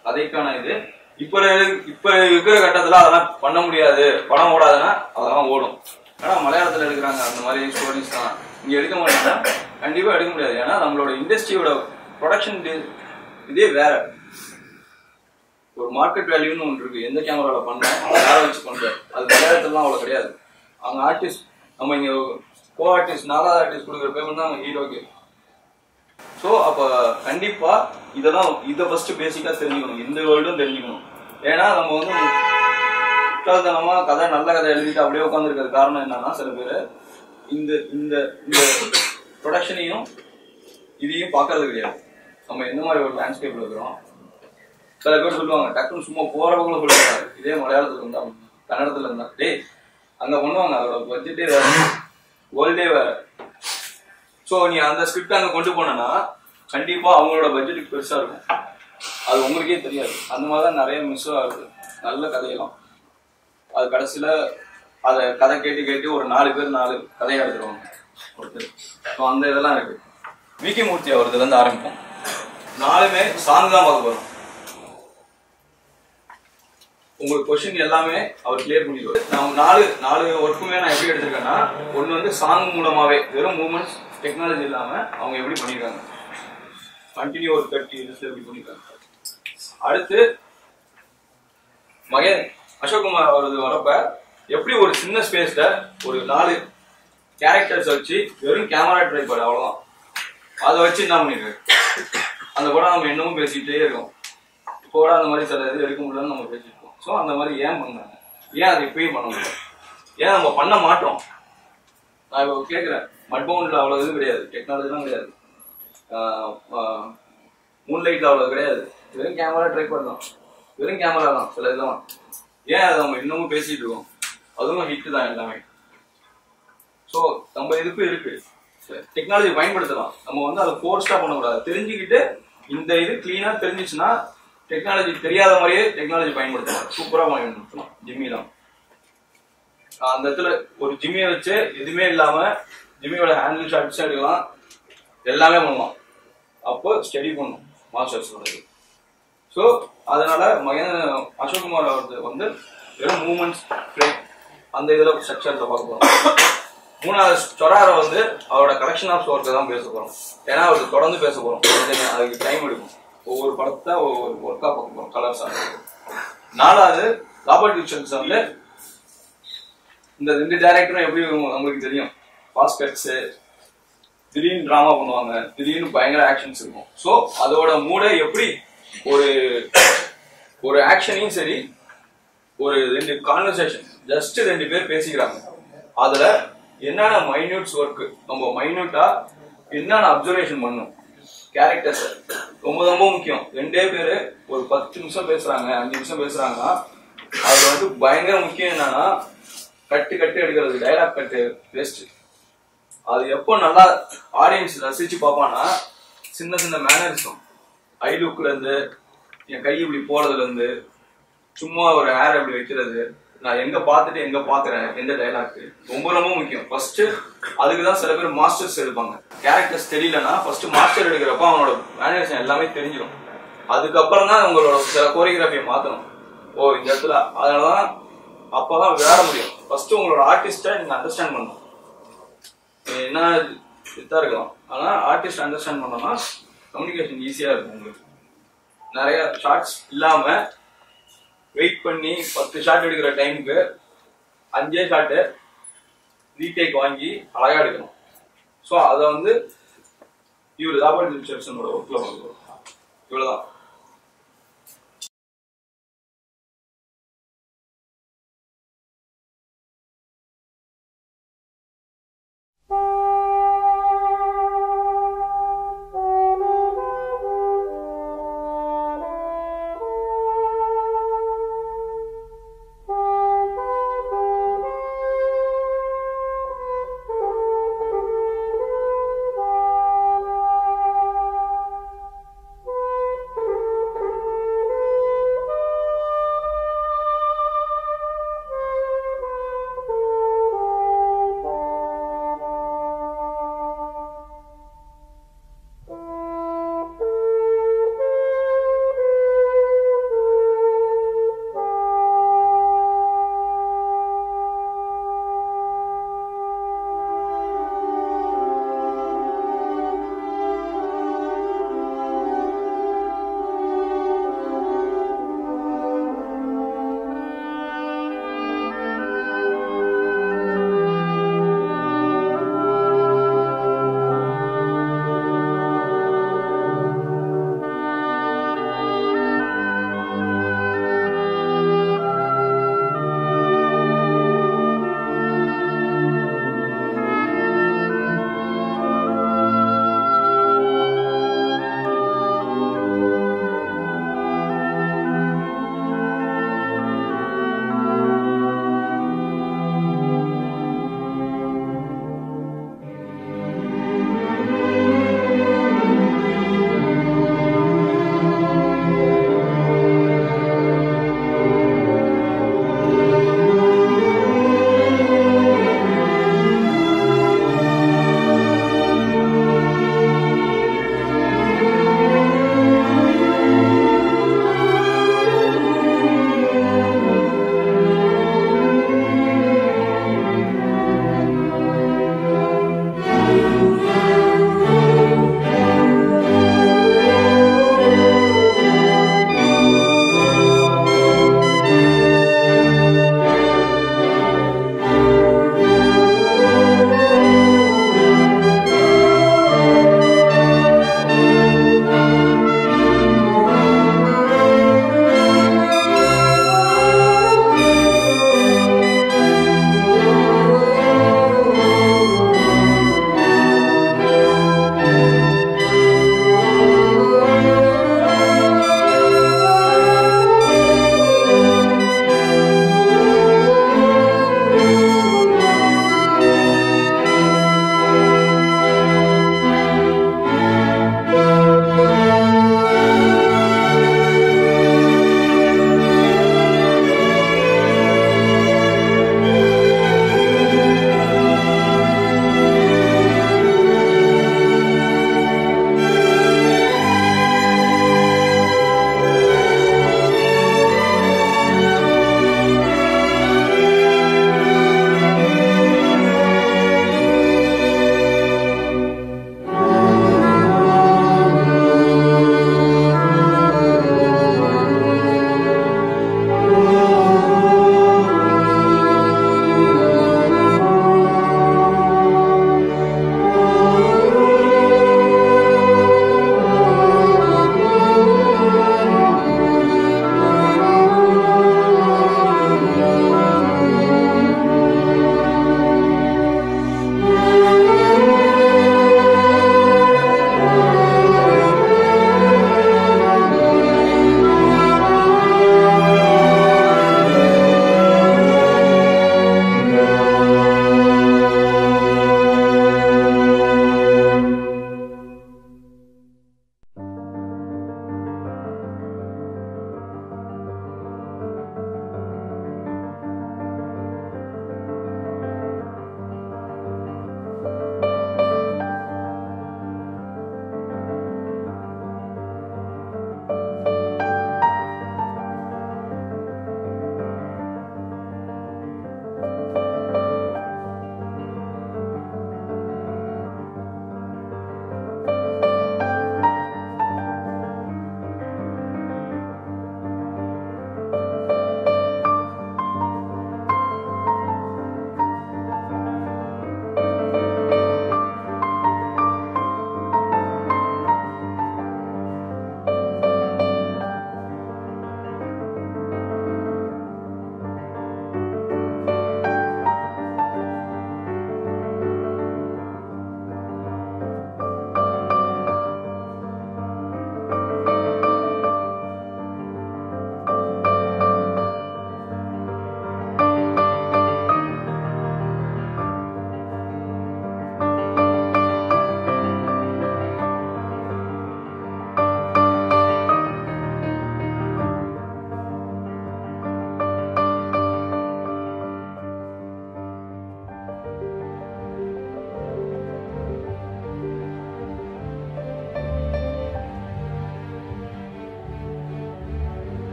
கதைக்கான இது இப்ப இரு- இப்ப இருக்கிற கட்டத்துல அதெல்லாம் பண்ண முடியாது படம் ஓடாதுன்னா அதெல்லாம் ஓடும் ஆனா மலையாளத்துல எடுக்கிறாங்க அந்த மாதிரி ஸ்டோரிஸ் தான் இங்க எடுக்க மாட்டாங்க கண்டிப்பா எடுக்க முடியாது ஏன்னா நம்மளோட இண்டஸ்ட்ரியோட ப்ரொடக்ஷன் இதே வேற ஒரு மார்க்கெட் வேல்யூன்னு ஒன்று இருக்கு எந்த கேமரால பண்ண யாரை வச்சு பண்ற அது மலையாளத்துலாம் அவ்வளவு கிடையாது அவங்க ஆர்டிஸ்ட் நம்ம இங்க கோ ஆர்டிஸ்ட் நாலாவது ஆர்டிஸ்ட் கொடுக்குற பேமெண்ட் தான் அவங்க ஹீரோக்கு ஸோ அப்போ கண்டிப்பா இதெல்லாம் இதை ஃபர்ஸ்ட் பேசிக்கா தெரிஞ்சுக்கணும் இந்த வேர்ல்டும் தெரிஞ்சுக்கணும் ஏன்னா நம்ம வந்து முட்டாள்தனமா கதை நல்ல கதை எழுதிட்டு அப்படியே உட்காந்துருக்கிறது காரணம் என்னன்னா சில பேர் இந்த இந்த இந்த ப்ரொடக்ஷனையும் இதையும் பார்க்கறது கிடையாது நம்ம எந்த மாதிரி ஒரு லேண்ட்ஸ்கேப்ல இருக்கிறோம் சில பேர் சொல்லுவாங்க டக்குன்னு சும்மா போறவங்கள சொல்லுவாங்க இதே மலையாளத்துல இருந்தா கன்னடத்துல இருந்தா டேய் அங்க பண்ணுவாங்க அதோட பட்ஜெட்டே வேற வேர்ல்டே வேற ஸோ நீ அந்த ஸ்கிரிப்ட் அங்க கொண்டு போனனா கண்டிப்பா அவங்களோட பட்ஜெட்டுக்கு பெருசா இருக்கும் அது உங்களுக்கே தெரியாது அந்த மாதிரி தான் நிறைய மிஸ் ஆகுது நல்ல கதையெல்லாம் அது கடைசியில அத கதை கேட்டு கேட்டு ஒரு நாலு பேர் நாலு கதையை எடுத்துருவாங்க ஒருத்தர் ஸோ அந்த இதெல்லாம் இருக்கு விக்கி மூர்த்தி அவர்துல இருந்து ஆரம்பிப்போம் நாலுமே சாங் தான் பார்க்க போறோம் உங்களுக்கு கொஸ்டின் எல்லாமே அவர் கிளியர் பண்ணிடுவார் நான் நாலு நாலு ஒர்க்குமே நான் எப்படி எடுத்திருக்கேன்னா ஒன்று வந்து சாங் மூலமாவே வெறும் மூமெண்ட்ஸ் டெக்னாலஜி இல்லாம அவங்க எப்படி பண்ணியிருக்காங்க கண்டினியூ ஒரு தேர்ட்டி இயர்ஸ்ல எப்படி பண்ணியிருக்காங்க அடுத்து மகேன் அசோக்குமார் அவரது வரப்ப எப்படி ஒரு சின்ன ஸ்பேஸ்ல ஒரு நாலு கேரக்டர்ஸ் வச்சு வெறும் கேமரா ட்ரைபாடு அவ்வளவுதான் அதை வச்சு என்ன பண்ணிருக்காரு அந்த படம் நம்ம இன்னமும் பேசிக்கிட்டே இருக்கோம் இப்போ அந்த மாதிரி சில இது எடுக்க முடியலன்னு நம்ம பேசிட்டு இருக்கோம் ஸோ அந்த மாதிரி ஏன் பண்ணாங்க ஏன் அதை இப்பயும் பண்ண முடியல ஏன் நம்ம பண்ண மாட்டோம் நான் இப்போ கேட்குறேன் மட்பவுண்ட்ல அவ்வளோ இது கிடையாது டெக்னாலஜிலாம் கிடையாது மூன் லைட்ல அவ்வளோ கிடையாது வெறும் கேமரா ட்ரை பண்ணலாம் வெறும் கேமரா தான் சில இதெல்லாம் ஏன் அதை நம்ம இன்னமும் பேசிட்டு இருக்கோம் அதுவும் ஹிட் தான் எல்லாமே ஸோ நம்ம இதுக்கும் இருக்கு டெக்னாலஜி பயன்படுத்தலாம் நம்ம வந்து அதை ஃபோர்ஸ்டா பண்ணக்கூடாது தெரிஞ்சுக்கிட்டு இந்த இது கிளீனா தெரிஞ்சிச்சுன்னா டெக்னாலஜி தெரியாத மாதிரியே டெக்னாலஜி பயன்படுத்தலாம் சூப்பரா பயன்படுத்தலாம் ஜிம்மிலாம் அந்த இடத்துல ஒரு ஜிம்மியை வச்சு எதுவுமே இல்லாம ஜிம்மியோட ஹேண்டில் ஷாட்ஸ் எடுக்கலாம் எல்லாமே பண்ணலாம் அப்போ ஸ்டடி பண்ணும் மாஸ்டர்ஸ் ஸோ அதனால மகேந்திர அசோக்குமார் அவர்கள் வந்து வெறும் மூமெண்ட்ஸ் ஃப்ரேம் அந்த இதில் ஸ்ட்ரக்சர்ஸை பார்க்க போகிறோம் மூணாவது சொராரை வந்து அவரோட கலெக்ஷன் ஆஃப் ஒர்க்கை தான் பேச போகிறோம் ஏன்னா அவருக்கு தொடர்ந்து பேச போகிறோம் அதுக்கு டைம் எடுக்கும் ஒவ்வொரு படத்தை ஒவ்வொரு ஒர்க்காக பார்க்க போகிறோம் கலர்ஸாக நாலாவது ராபர்ட் விக்ஷன்ஸ் வந்து இந்த ரெண்டு டேரக்டரும் எப்படி உங்களுக்கு தெரியும் ஃபாஸ்ட் கட்ஸு திடீர்னு ட்ராமா பண்ணுவாங்க திடீர்னு பயங்கர ஆக்ஷன்ஸ் இருக்கும் ஸோ அதோட மூட எப்படி ஒரு ஒரு ஆக்ஷனையும் சரி ஒரு ரெண்டு கான்வர்சேஷன் ஜஸ்ட் ரெண்டு பேர் பேசிக்கிறாங்க அதுல என்னென்ன மைன்யூட்ஸ் ஒர்க் நம்ம மைன்யூட்டா என்னென்ன அப்சர்வேஷன் பண்ணும் கேரக்டர்ஸ் ரொம்ப ரொம்ப முக்கியம் ரெண்டே பேரு ஒரு பத்து நிமிஷம் பேசுறாங்க அஞ்சு நிமிஷம் பேசுறாங்கன்னா அது வந்து பயங்கர முக்கியம் என்னன்னா கட்டு கட்டு எடுக்கிறது டைலாக் கட்டு வேஸ்ட் அது எப்போ நல்லா ஆடியன்ஸ் ரசிச்சு பார்ப்பான்னா சின்ன சின்ன மேனரிசம் ஐ லுக்ல இருந்து என் கை இப்படி போறதுல இருந்து சும்மா ஒரு ஹேர் அப்படி வைக்கிறது நான் எங்க பார்த்துட்டு எங்க பாக்குறேன் எந்த டைலாக் ரொம்ப ரொம்ப முக்கியம் ஃபர்ஸ்ட் அதுக்கு தான் சில பேர் மாஸ்டர்ஸ் எடுப்பாங்க கேரக்டர்ஸ் தெரியலன்னா ஃபர்ஸ்ட் மாஸ்டர் எடுக்கிறப்ப அவனோட மேனரிசம் எல்லாமே தெரிஞ்சிடும் அதுக்கப்புறம் தான் உங்களோட சில கோரியோகிராஃபியை மாத்தணும் ஓ இந்த இடத்துல அதனாலதான் அப்பதான் விளையாட முடியும் ஃபர்ஸ்ட் உங்களோட ஆர்டிஸ்டை நீங்க அண்டர்ஸ்டாண்ட் பண்ணணும் என்ன இதா இருக்கலாம் ஆனா ஆர்டிஸ்ட் அண்டர்ஸ்டாண்ட் பண்ணோம்னா கம்யூனிகேஷன் ஈஸியா இருக்கும் உங்களுக்கு நிறைய ஷார்ட்ஸ் இல்லாம வெயிட் பண்ணி பத்து ஷாட் எடுக்கிற டைமுக்கு அஞ்சே ஷாட்டு ரீடேக் வாங்கி அழகா எடுக்கணும் ஸோ அதை வந்து இவர் ராபர்ட் ரிச்சர்சனோட ஒர்க்ல பண்ணுவோம் இவ்வளவுதான் Thank you.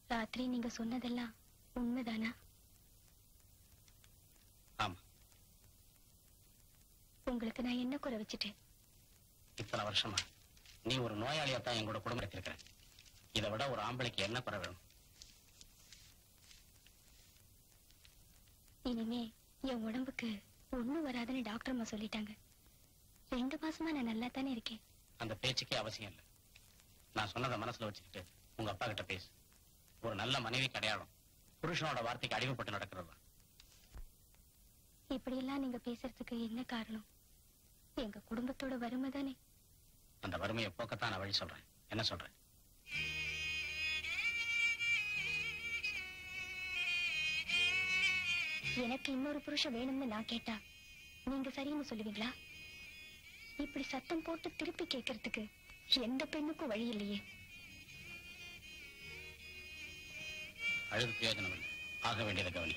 ராத்திரி நீங்க சொன்னதெல்லாம் உண்மைதானா ஆமா உங்களுக்கு நான் என்ன குறை வச்சுட்டேன் இத்தனை வருஷமா நீ ஒரு நோயாளியா தான் என் கூட குடும்பம் இருக்கிற இதை விட ஒரு ஆம்பளைக்கு என்ன குறை வேணும் இனிமே என் உடம்புக்கு ஒண்ணும் வராதுன்னு டாக்டர் அம்மா சொல்லிட்டாங்க ரெண்டு மாசமா நான் நல்லா தானே இருக்கேன் அந்த பேச்சுக்கே அவசியம் இல்லை நான் சொன்னதை மனசுல வச்சுக்கிட்டு உங்க அப்பா கிட்ட பேசு ஒரு நல்ல மனைவிக்கு அடையாளம் புருஷனோட வார்த்தைக்கு அடிமைப்பட்டு நடக்கிறதா இப்படியெல்லாம் நீங்க பேசுறதுக்கு என்ன காரணம் எங்க குடும்பத்தோட வறுமை தானே அந்த வறுமையை போக்கத்தான் நான் வழி சொல்றேன் என்ன சொல்றேன் எனக்கு இன்னொரு புருஷன் வேணும்னு நான் கேட்டா நீங்க சரின்னு சொல்லுவீங்களா இப்படி சத்தம் போட்டு திருப்பி கேட்கறதுக்கு எந்த பெண்ணுக்கும் வழி இல்லையே அழுது பிரயோஜனம் இல்லை ஆக வேண்டியதை கவனி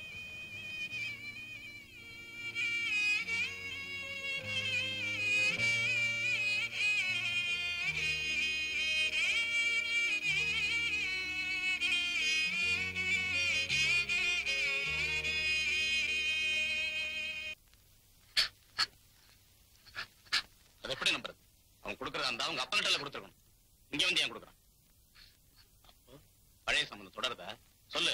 அது எப்படி நம்புறது அவன் கொடுக்கறதா இருந்தா அவங்க அப்பா கிட்ட கொடுத்துருக்கணும் இங்க வந்து ஏன் கொடுக்குறான் அப்போ பழைய சம்பந்தம் தொடருதா சொல்லு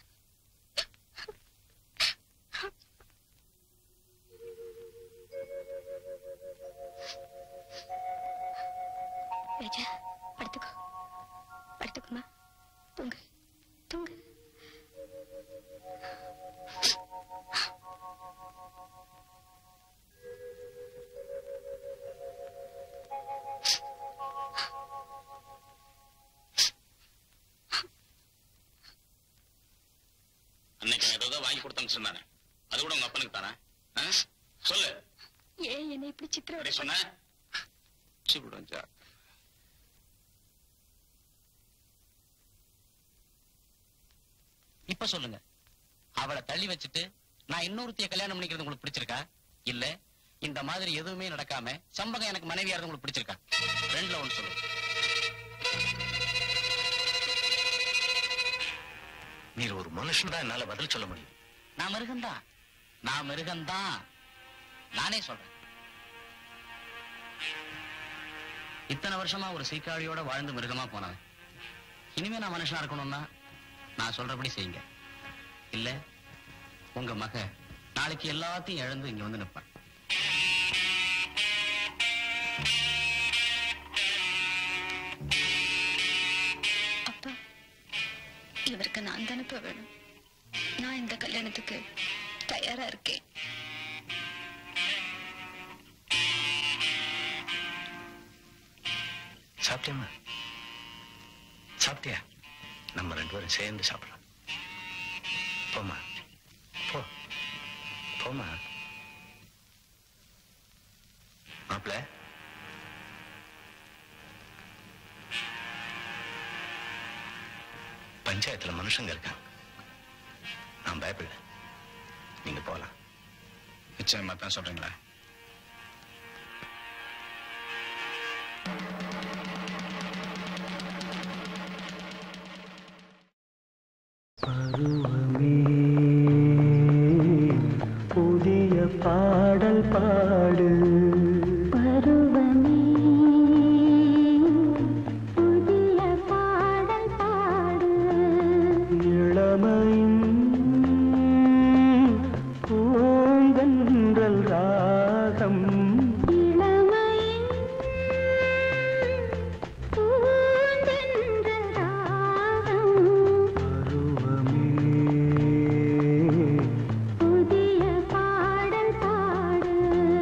ராஜா படுத்துக்கோ படுத்துக்குமா தூங்கு தூங்கு அன்னைக்கு அவன் ஏதோ வாங்கி கொடுத்தேன்னு சொன்னானே அது கூட உங்க அப்பனுக்கு தானே ஆ? சொல்லு ஏன் என்னை இப்படி சித்திர அப்படி சொன்ன சிவிடுஞ்சா இப்ப சொல்லுங்க அவளை தள்ளி வச்சுட்டு நான் இன்னொருத்தைய கல்யாணம் பண்ணிக்கிறது உங்களுக்கு பிடிச்சிருக்கா இல்ல இந்த மாதிரி எதுவுமே நடக்காம சம்பகம் எனக்கு மனைவியா இருந்து உங்களுக்கு பிடிச்சிருக்கா ரெண்டுல ஒண்ணு சொல்லுங்க நீர் ஒரு மனுஷன் தான் என்னால பதில் சொல்ல முடியும் நான் மிருகம்தான் நான் மிருகம்தான் நானே சொல்றேன் இத்தனை வருஷமா ஒரு சீக்காழியோட வாழ்ந்து மிருகமா போனவன் இனிமே நான் மனுஷனா இருக்கணும்னா நான் சொல்றபடி செய்யுங்க இல்ல உங்க மக நாளைக்கு எல்லாத்தையும் இழந்து இங்க வந்து நிப்பான் அப்பா இவருக்கு நான் தானே இப்ப வேணும் நான் இந்த கல்யாணத்துக்கு தயாரா இருக்கேன் சாப்பிட்டியம்மா சாப்பிட்டியா நம்ம ரெண்டு பேரும் சேர்ந்து சாப்பிடலாம் போம்மா போ போம்மா மாப்பிள்ள பஞ்சாயத்துல மனுஷங்க இருக்காங்க நான் பயப்படல நீங்க போகலாம் நிச்சயமா தான் சொல்றீங்களா பருவமே புதிய பாடல் பாடு பருவமே புதிய பாடல் பாடு இளமையின் பூங்கன்றல் ராகம் இளமையின் பூந்தென்றல் ராகம் பருவமே புதிய பாடல் பாடு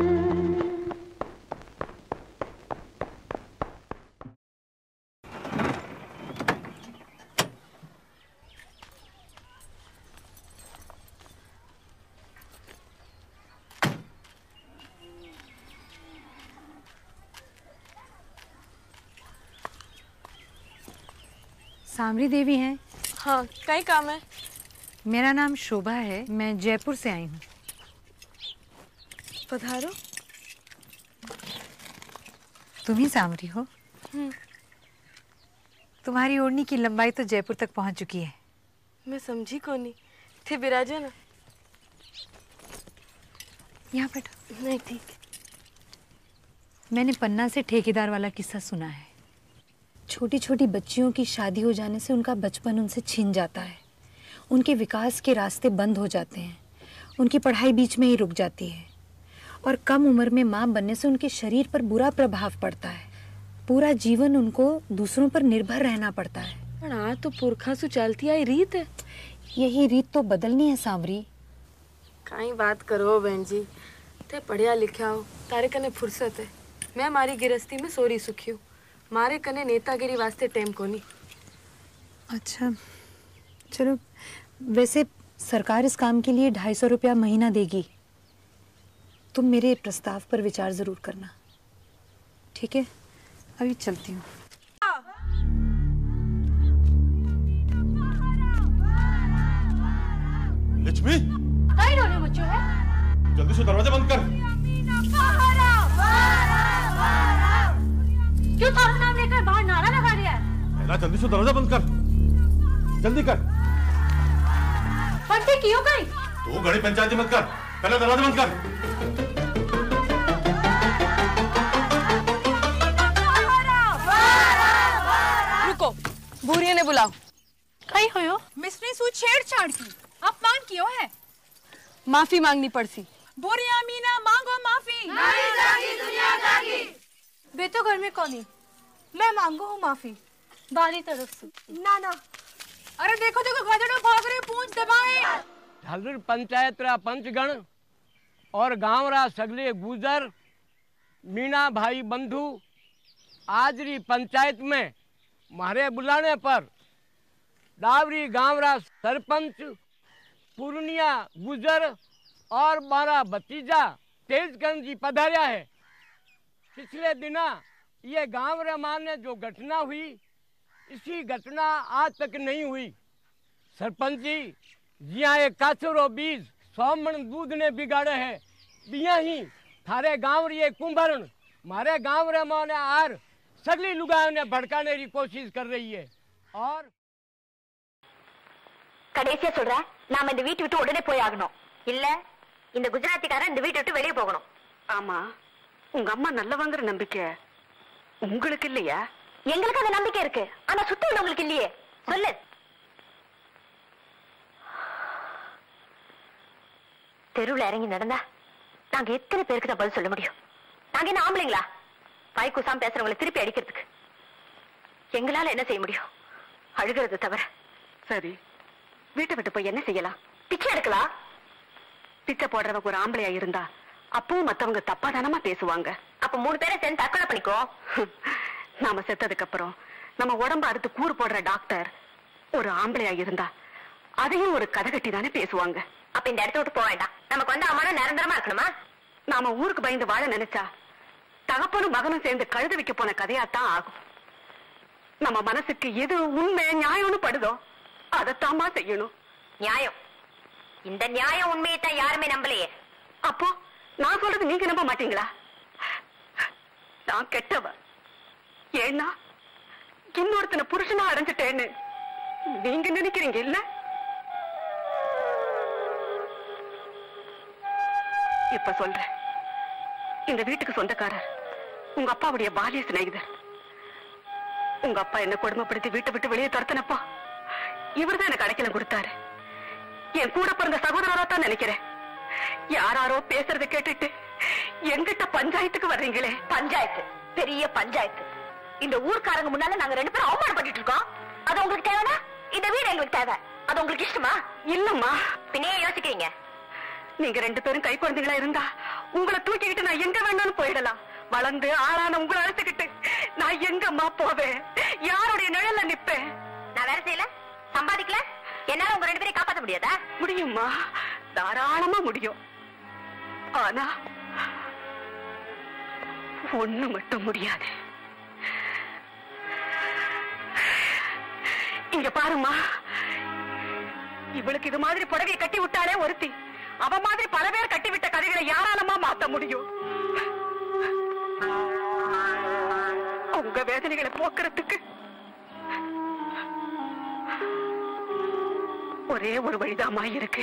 सामरी देवी हैं हाँ कई काम है मेरा नाम शोभा है मैं जयपुर से आई हूँ पधारो तुम ही सामरी हो हम्म, तुम्हारी ओढ़नी की लंबाई तो जयपुर तक पहुंच चुकी है मैं समझी को नहीं थे बिराजे ना यहाँ बैठो नहीं ठीक मैंने पन्ना से ठेकेदार वाला किस्सा सुना है छोटी छोटी बच्चियों की शादी हो जाने से उनका बचपन उनसे छिन जाता है उनके विकास के रास्ते बंद हो जाते हैं उनकी पढ़ाई बीच में ही रुक जाती है और कम उम्र में माँ बनने से उनके शरीर पर बुरा प्रभाव पड़ता है पूरा जीवन उनको दूसरों पर निर्भर रहना पड़ता है પણ આ તો પુરખા શું ચાલતી आई રીત है यही रीत तो बदलनी है सांवरी કાંઈ વાત કરો બહેન जी તે પઢ્યા लिख्या हो તારે કને ફુરસત है मैं मारी गिरस्ती में सोरी सुखी हूँ मारे कने नेतागिरी वास्ते टेम कोनी अच्छा चलो वैसे सरकार इस काम के लिए ढाई सौ रुपया महीना देगी तुम मेरे प्रस्ताव पर विचार जरूर करना ठीक है अभी चलती हूँ लक्ष्मी कई रोने बच्चों है जल्दी से दरवाजा बंद कर क्यों थारा नाम लेकर बाहर नारा लगा रहा है पहला जल्दी से दरवाजा बंद कर जल्दी कर पंटे क्यों गई तू घड़ी पंचायती मत कर पहले दरवाजा बंद कर रुको भूरिया ने बुलाओ कहीं हो मिसने सू छेड़छाड़ की अपमान कियो है माफी मांगनी पड़सी बोरिया मीना मांगो माफी नहीं जागी दुनिया जागी बेटो घर में कौन है मैं मांगू हूँ माफी बारी तरफ से ना ना अरे देखो देखो गधड़ो भाग रहे पूंछ दबाए झालर पंचायत रा पंचगण और गांव रा सगले गुजर मीना भाई बंधु आज री पंचायत में मारे बुलाने पर डावरी गांव रा सरपंच पूर्णिया गुजर और मारा भतीजा तेजगंज जी पधारिया है पिछले दिना ये गांव रे माने जो घटना हुई इसी घटना आज तक नहीं हुई सरपंच जी जिया एक काचरो बीज सौ मण दूध ने बिगाड़े है बिया ही थारे गांव री एक कुंभरण मारे गांव रे माने आर सगली लुगायों ने भड़काने की कोशिश कर रही है और கடைசியா சொல்றேன் நாம இந்த வீட்டு விட்டு உடனே போய் ஆகணும் இல்ல இந்த குஜராத்திக்காரன் இந்த வீட்டை விட்டு வெளியே போகணும் ஆமா உங்க அம்மா நல்லவங்கிற நம்பிக்கை உங்களுக்கு இல்லையா எங்களுக்கு அந்த நம்பிக்கை இருக்கு ஆனா சுத்தி உள்ளவங்களுக்கு இல்லையே சொல்லு தெருவுல இறங்கி நடந்தா நாங்க எத்தனை பேருக்கு தான் பதில் சொல்ல முடியும் நாங்க என்ன ஆம்பளைங்களா வாய் குசாம பேசுறவங்களை திருப்பி அடிக்கிறதுக்கு எங்களால என்ன செய்ய முடியும் அழுகிறது தவிர சரி வீட்டை விட்டு போய் என்ன செய்யலாம் பிச்சை எடுக்கலாம் பிச்சை போடுறவங்க ஒரு ஆம்பளையா இருந்தா அப்பவும் மத்தவங்க தப்பா தானமா பேசுவாங்க அப்ப மூணு பேரை சேர்ந்து தற்கொலை பண்ணிக்கோ நாம செத்ததுக்கு அப்புறம் நம்ம உடம்ப அறுத்து கூறு போடுற டாக்டர் ஒரு ஆம்பளையா இருந்தா அதையும் ஒரு கதை கட்டி தானே பேசுவாங்க அப்ப இந்த இடத்த விட்டு போக வேண்டாம் நமக்கு வந்து அவன நிரந்தரமா இருக்கணுமா நாம ஊருக்கு பயந்து வாழ நினைச்சா தகப்பனும் மகனும் சேர்ந்து கழுத வைக்க போன கதையாத்தான் ஆகும் நம்ம மனசுக்கு எது உண்மை நியாயம்னு படுதோ அதைத்தாமா செய்யணும் நியாயம் இந்த நியாயம் உண்மையை தான் யாருமே நம்பலையே அப்போ நான் சொல்றது நீங்க நம்ப மாட்டீங்களா நான் கெட்டவ ஏன்னா இன்னொருத்தனை புருஷனா அடைஞ்சிட்டேன்னு நீங்க நினைக்கிறீங்க இல்ல இப்ப சொல்றேன் இந்த வீட்டுக்கு சொந்தக்காரர் உங்க அப்பாவுடைய பாலிய சிநேகிதர் உங்க அப்பா என்ன கொடுமைப்படுத்தி வீட்டை விட்டு வெளியே துரத்தினப்போ இவர்தான் எனக்கு அடைக்கலம் கொடுத்தாரு என் கூட பிறந்த சகோதரரா தான் நினைக்கிறேன் யாராரோ பேசுறத கேட்டுட்டு எங்கிட்ட பஞ்சாயத்துக்கு வர்றீங்களே பஞ்சாயத்து பெரிய பஞ்சாயத்து இந்த ஊர்க்காரங்க முன்னால நாங்க ரெண்டு பேரும் அவமானப்பட்டு இருக்கோம் அது உங்களுக்கு தேவைனா இந்த வீடு எங்களுக்கு தேவை அது உங்களுக்கு இஷ்டமா இல்லம்மா பின்னையே யோசிக்கிறீங்க நீங்க ரெண்டு பேரும் கை குழந்தைகளா இருந்தா உங்களை தூக்கிக்கிட்டு நான் எங்க வேணாலும் போயிடலாம் வளர்ந்து ஆளான உங்களை அழைச்சுக்கிட்டு நான் எங்கம்மா போவேன் யாருடைய நிழல்ல நிப்பேன் நான் வேற செய்யல சம்பாதிக்கல என்னால உங்க ரெண்டு பேரையும் காப்பாத்த முடியாதா முடியுமா தாராளமா முடியும் ஆனா ஒண்ணு மட்டும் முடியாது இங்க பாருமா இவளுக்கு இது மாதிரி புடவையை கட்டி விட்டாலே ஒருத்தி அவ மாதிரி பல பேர் கட்டி விட்ட கதைகளை யாராலமா மாத்த முடியும் உங்க வேதனைகளை போக்குறதுக்கு ஒரே ஒரு வழிதாம்மா இருக்கு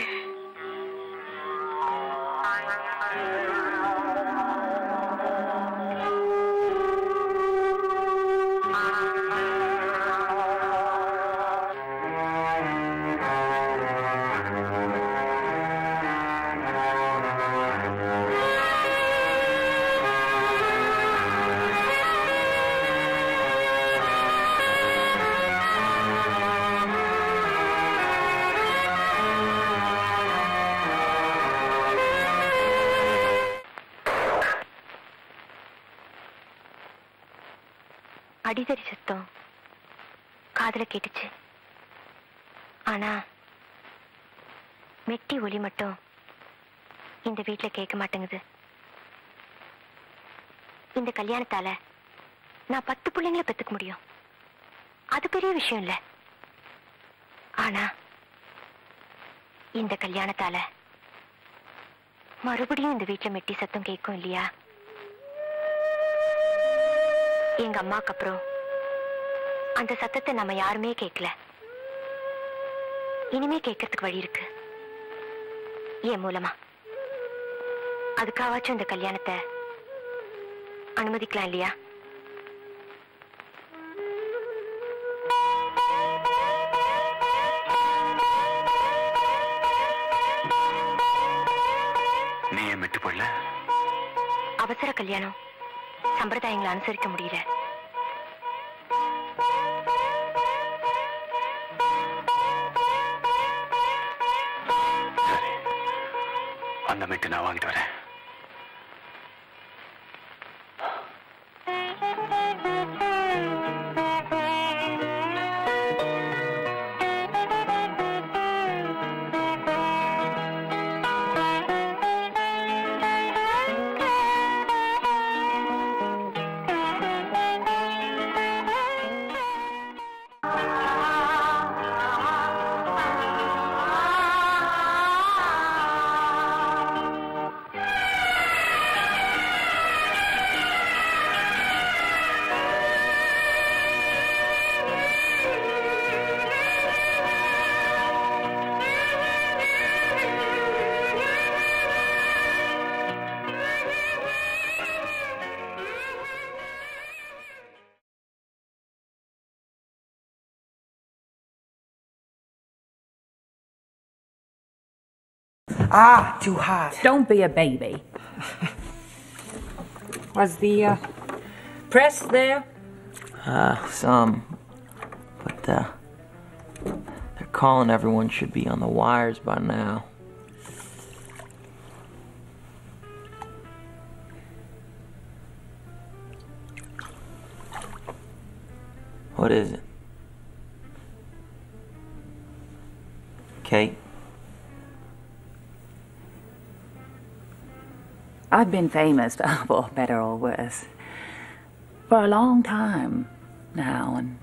அடிதடி சத்தம் காதுல கேட்டுச்சு ஆனா மெட்டி ஒலி மட்டும் இந்த வீட்ல கேட்க மாட்டேங்குது இந்த கல்யாணத்தால நான் பத்து பிள்ளைங்களை பெத்துக்க முடியும் அது பெரிய விஷயம் இல்ல ஆனா இந்த கல்யாணத்தால மறுபடியும் இந்த வீட்ல மெட்டி சத்தம் கேட்கும் இல்லையா எங்க அம்மாக்கு அப்புறம் அந்த சத்தத்தை நம்ம யாருமே கேட்கல இனிமே கேட்கறதுக்கு வழி இருக்கு என் மூலமா அதுக்காவாச்சும் இந்த கல்யாணத்தை அனுமதிக்கலாம் இல்லையா நீ ஏன் மெட்டு போடல அவசர கல்யாணம் சம்பிரதாயங்களை அனுசரிக்க முடியல அந்த மெட்டு நான் வாங்கிட்டு வரேன் Ah, too hot. Don't be a baby. Was the uh, press there? Uh, some. But, uh, they're calling everyone should be on the wires by now. What is it? Kate? I've been famous, for better or worse, for a long time now, and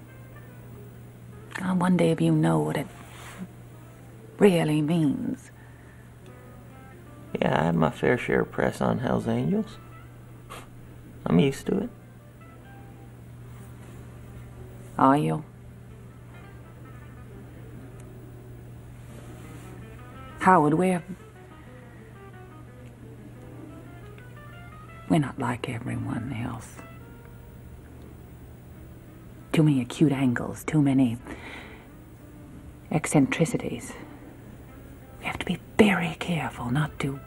I wonder if you know what it really means. Yeah, I had my fair share of press on Hell's Angels. I'm used to it. Are you? Howard, we're. We're not like everyone else. Too many acute angles, too many eccentricities. We have to be very careful not to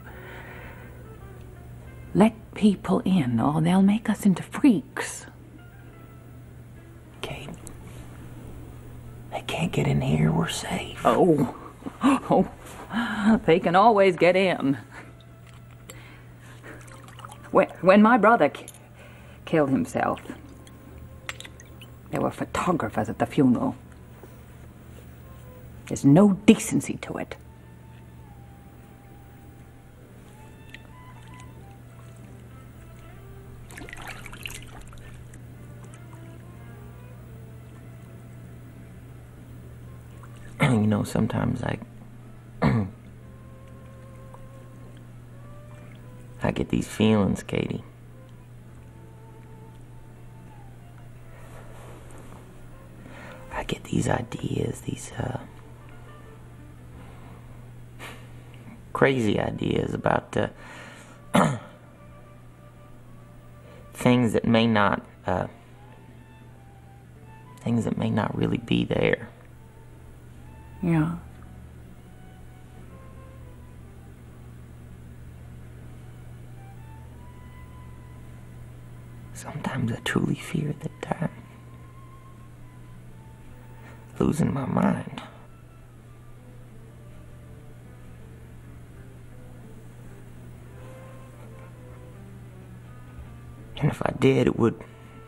let people in, or they'll make us into freaks. Kate, they can't get in here. We're safe. Oh, oh, they can always get in. When, when my brother ki- killed himself, there were photographers at the funeral. There's no decency to it. you know, sometimes I. I get these feelings, Katie. I get these these ideas, these uh, crazy ideas about uh, things that may not uh, things that may not really be there. Yeah. Sometimes I truly fear that I'm losing my mind. And if I did, it would.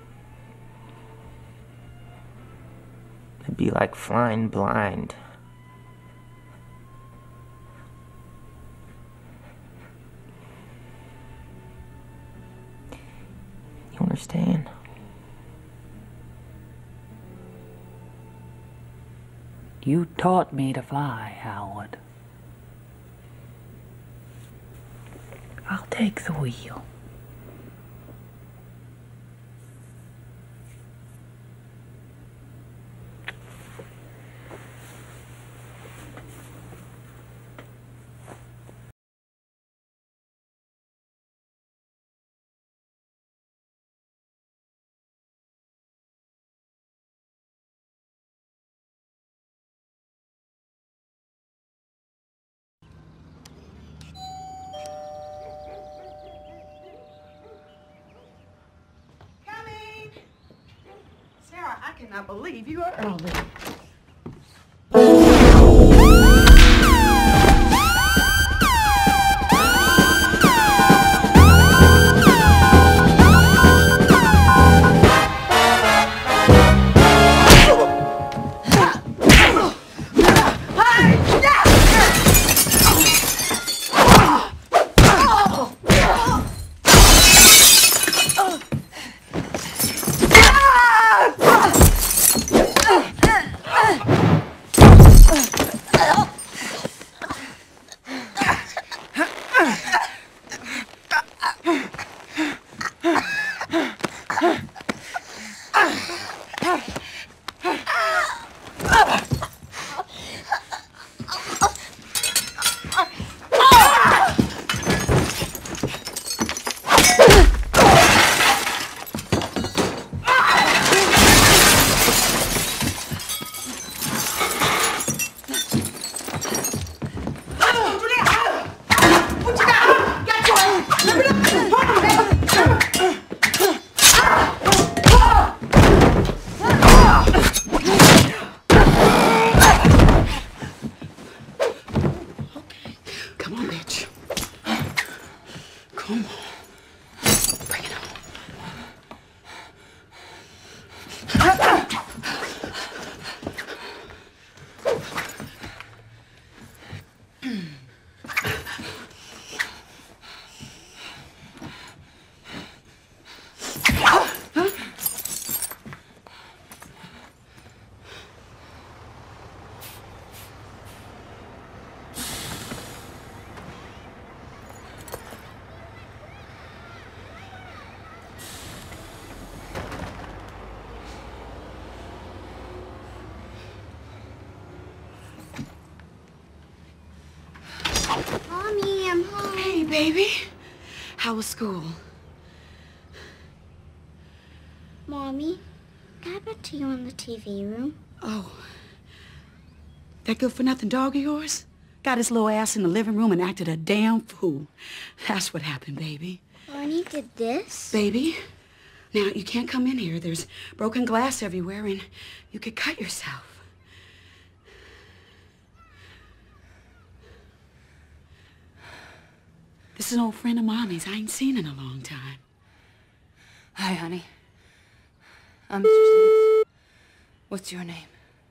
It'd be like flying blind. You understand? You taught me to fly, Howard. I'll take the wheel. Sarah, I cannot believe you are early. Come on, bitch. Come on. Bring it Mommy, I'm home. Hey, baby. How was school? Mommy, can I bet to you in the TV room? Oh. That good for nothing dog of yours? Got his little ass in the living room and acted a damn fool. That's what happened, baby. Barney did this? Baby, now you can't come in here. There's broken glass everywhere and you could cut yourself. This is an old friend of mommy's I ain't seen in a long time. Hi, honey. I'm Mr. Steve. What's your name?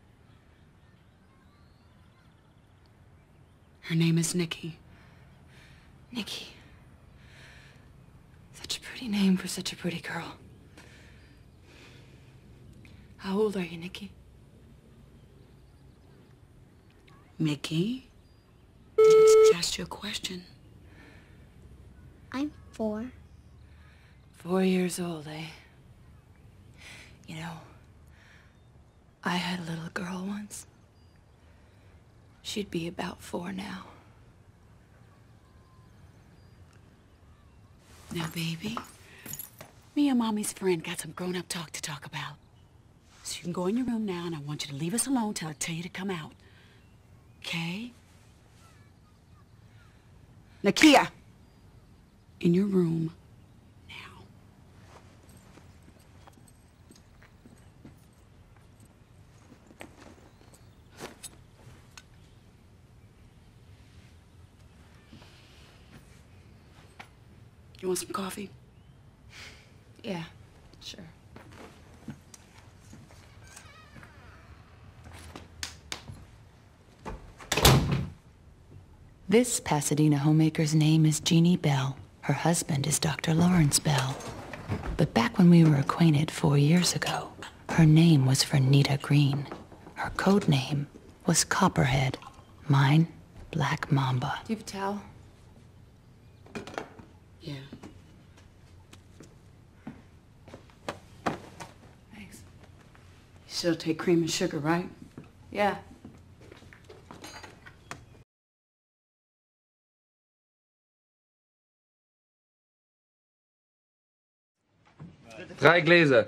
Her name is Nikki. Nikki. Such a pretty name for such a pretty girl. How old are you, Nikki? Mickey? I just asked you a question. I'm four. Four years old, eh? You know, I had a little girl once. She'd be about four now. Now, baby, me and Mommy's friend got some grown-up talk to talk about. So you can go in your room now, and I want you to leave us alone till I tell you to come out. Okay? Nakia! In your room. You want some coffee? Yeah, sure. This Pasadena homemaker's name is Jeannie Bell. Her husband is Dr. Lawrence Bell. But back when we were acquainted four years ago, her name was Vernita Green. Her code name was Copperhead. Mine, Black Mamba. Do you have a towel? Yeah. Thanks. You still take cream and sugar, right? Yeah. Drei Gläser.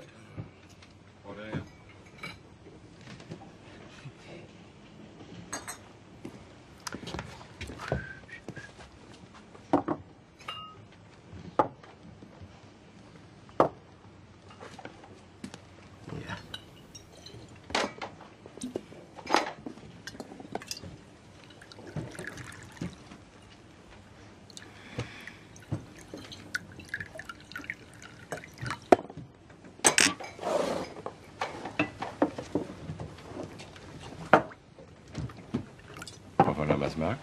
Voilà, Masmark.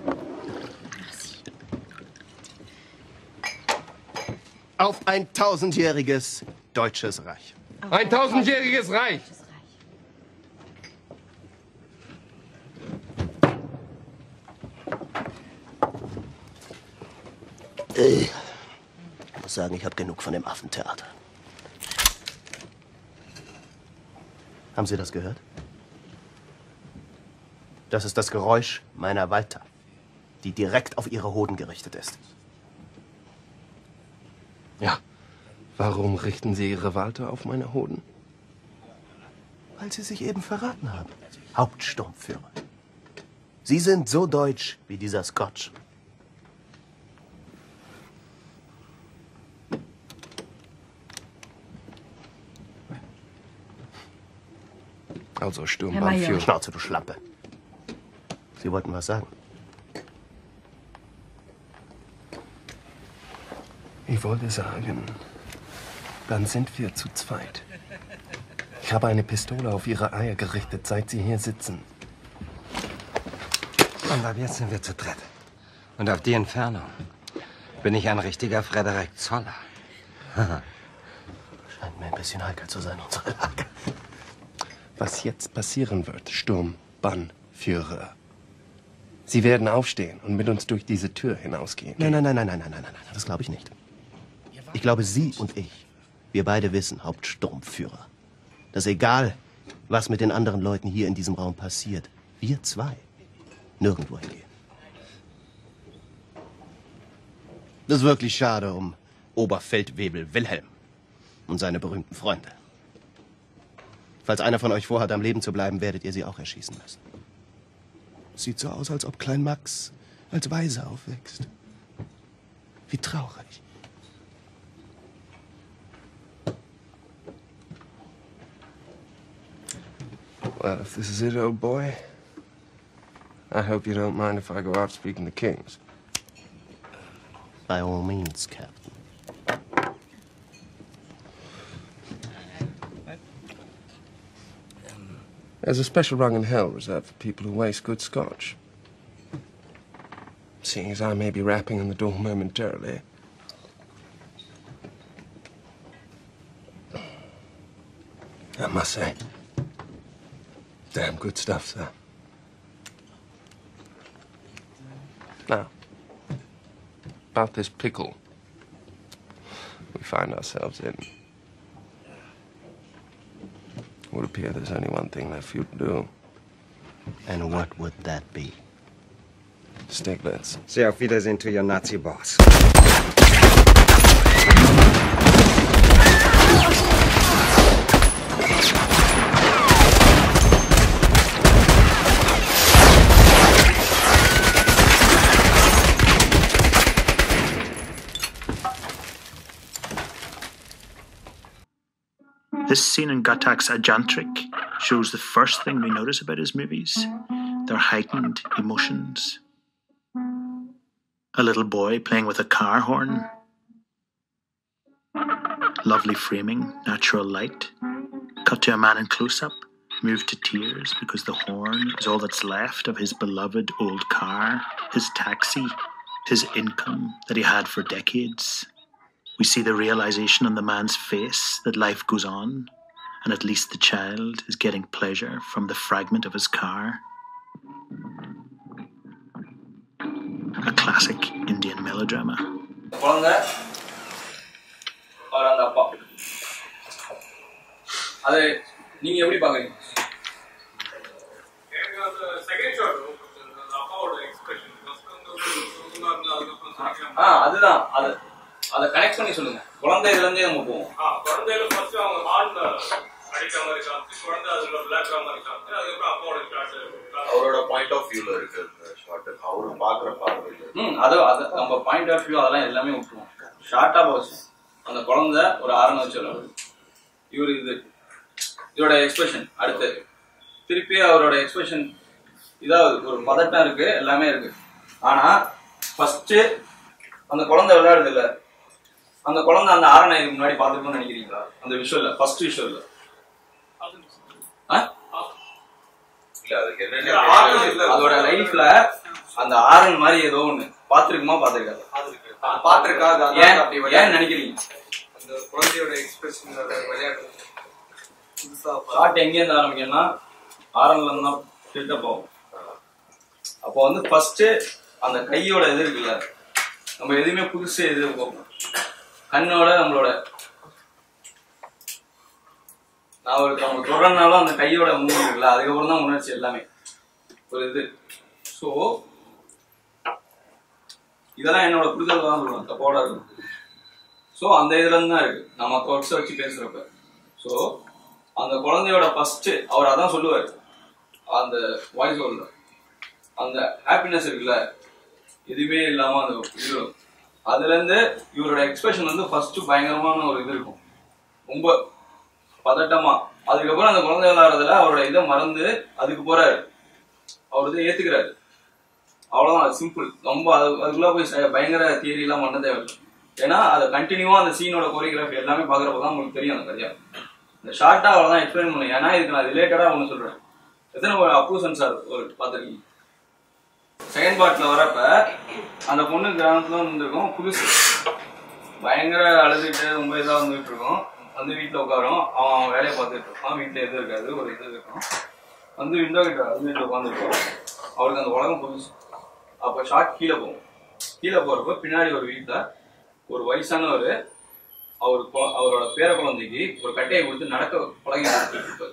Auf ein tausendjähriges deutsches Reich. Ein tausendjähriges Reich. Äh, Ich muss sagen, ich habe genug von dem Affentheater. Haben Sie das gehört? Das ist das Geräusch meiner Walter, die direkt auf Ihre Hoden gerichtet ist. Ja. Warum richten Sie Ihre Walter auf meine Hoden? Weil Sie sich eben verraten haben. Hauptsturmführer. Sie sind so deutsch wie dieser Scotch. Also Herr Sturmbannführer. Schnauze, du Schlampe. Sie wollten was sagen. Ich wollte sagen, dann sind wir zu zweit. Ich habe eine Pistole auf Ihre Eier gerichtet, seit Sie hier sitzen. Und ab jetzt sind wir zu dritt. Und auf die Entfernung bin ich ein richtiger Frederik Zoller. Scheint mir ein bisschen heikel zu sein, unsere Lage. Was jetzt passieren wird, Sturmbannführer. Sie werden aufstehen und mit uns durch diese Tür hinausgehen. Nein, nein, nein, nein, nein, nein, nein, nein, das glaube ich nicht. Ich glaube, Sie und ich, wir beide wissen, Hauptsturmführer, dass egal, was mit den anderen Leuten hier in diesem Raum passiert, wir zwei nirgendwo hingehen. Das ist wirklich schade um Oberfeldwebel Wilhelm und seine berühmten Freunde. Falls einer von euch vorhat, am Leben zu bleiben, werdet ihr sie auch erschießen müssen. Sieht so aus, als ob Klein Max als Waise aufwächst. Wie traurig. Well, if this is it, old boy, I hope you don't mind if I go out speaking to kings. By all means, Captain. There's a special rung in hell reserved for people who waste good scotch. Seeing as I may be rapping on the door momentarily. I must say, damn good stuff, sir. Now, about this pickle we find ourselves in. would appear there's only one thing left for you to do. And what would that be? Stiglitz. Say auf Wiedersehen to your Nazi boss. This scene in Gatak's Ajantrik shows the first thing we notice about his movies their heightened emotions. A little boy playing with a car horn. Lovely framing, natural light. Cut to a man in close up, moved to tears because the horn is all that's left of his beloved old car, his taxi, his income that he had for decades. We see the realization on the man's face that life goes on, and at least the child is getting pleasure from the fragment of his car. A classic Indian melodrama. குழந்தை அவர் அந்த அப்பா அது நீங்க எப்படி பாக்குறீங்க ஆ அதுதான் அது அதை கனெக்ட் பண்ணி சொல்லுங்க குழந்தை இதுல இருந்தே நம்ம போவோம் குழந்தையில ஃபர்ஸ்ட் அவங்க ஹார்ன் அடிக்கிற மாதிரி காமிச்சு குழந்தை அதுல விளையாடுற மாதிரி காமிச்சு அதுக்கப்புறம் அப்பாவோட ஷாட் அவரோட பாயிண்ட் ஆஃப் வியூல இருக்கு இந்த ஷாட் அவரு பாக்குற பார்வையில ம் அது அது நம்ம பாயிண்ட் ஆஃப் வியூ அதெல்லாம் எல்லாமே விட்டுருவோம் ஷார்ட்டா போச்சு அந்த குழந்தை ஒரு ஆரம்ப வச்சு விளையாடுது இவர் இது இதோட எக்ஸ்பிரஷன் அடுத்து திருப்பி அவரோட எக்ஸ்பிரஷன் இதாவது ஒரு பதட்டம் இருக்கு எல்லாமே இருக்கு ஆனா ஃபர்ஸ்ட் அந்த குழந்தை விளையாடுது இல்ல அந்த குழந்தை அந்த ஆரணை இதுக்கு முன்னாடி பார்த்துக்கணும்னு நினைக்கிறீங்களா அந்த விஷுவல்ல ஃபர்ஸ்ட் விஷுவல்ல இல்ல அதுக்கு என்ன அதோட லைஃப்ல அந்த ஆரன் மாதிரி ஏதோ ஒண்ணு பாத்துருக்குமா பாத்துருக்காது பாத்திருக்கா அது அதான் ஏன் அப்படி விளையாடு. ஏன் நினைக்கிறீங்க அந்த குழந்தையோட எக்ஸ்பிரஷன் விளையாட்டு புதுசா ஷார்ட் எங்க இருந்து ஆரம்பிக்கணும்னா ஆரன்ல இருந்து தான் கிட்ட போகும் அப்போ வந்து ஃபர்ஸ்ட் அந்த கையோட இது இருக்குல்ல நம்ம எதுவுமே புதுசு எது பார்ப்போம் கண்ணோட நம்மளோட நான் ஒரு நம்ம தொடர்னாலும் அந்த கையோட மூவ் இருக்குல்ல அதுக்கப்புறம் தான் உணர்ச்சி எல்லாமே ஒரு இது ஸோ இதெல்லாம் என்னோட புரிதல் தான் சொல்லுவேன் தப்போட இருக்கும் ஸோ அந்த இதுல இருந்து தான் இருக்கு நம்ம கொட்ஸை வச்சு பேசுறப்ப ஸோ அந்த குழந்தையோட ஃபர்ஸ்ட் அவர் அதான் சொல்லுவார் அந்த வாய்ஸ் ஓவர்ல அந்த ஹாப்பினஸ் இருக்குல்ல எதுவுமே இல்லாம அந்த இது வரும். அதுல இருந்து இவரோட எக்ஸ்பிரஷன் வந்து ஃபர்ஸ்ட் பயங்கரமான ஒரு இது இருக்கும் ரொம்ப பதட்டமா அதுக்கப்புறம் அந்த குழந்தை விளையாடுறதுல அவரோட இதை மறந்து அதுக்கு போறாரு அவர் இதை ஏத்துக்கிறாரு அவ்வளவுதான் சிம்பிள் ரொம்ப அது அதுக்குள்ள போய் ச- பயங்கர தியரி எல்லாம் பண்ண தேவையில்லை ஏன்னா அதை கண்டினியூவா அந்த சீனோட கொரியோகிராஃபி எல்லாமே பாக்குறப்ப தான் உங்களுக்கு தெரியும் அந்த கதையா இந்த ஷார்ட்டா அவ்வளவுதான் எக்ஸ்பிளைன் பண்ணேன் ஏன்னா இதுக்கு நான் ரிலேட்டடா ஒன்று சொல்றேன் எத்தனை ஒரு அப்ரூசன் சார் ஒரு பார்த்துருக்கீங்க செகண்ட் பார்ட்ல வரப்ப அந்த பொண்ணு கிராமத்துல இருந்திருக்கும் புதுசு பயங்கர அழுதுட்டு ரொம்ப இதா வந்துட்டு இருக்கும் வந்து வீட்டுல உட்காரும் அவன் அவன் வேலையை பார்த்துட்டு இருப்பான் வீட்டுல எது இருக்காது ஒரு இது இருக்கும் வந்து விண்டோ கிட்ட வீட்டுல உட்காந்துருப்பான் அவருக்கு அந்த உலகம் புதுசு அப்ப ஷார்ட் கீழே போகும் கீழே போறப்ப பின்னாடி ஒரு வீட்டுல ஒரு வயசானவர் அவர் கொ- அவரோட பேர குழந்தைக்கு ஒரு கட்டையை கொடுத்து நடக்க பழகி கொடுத்துட்டு இருப்பாரு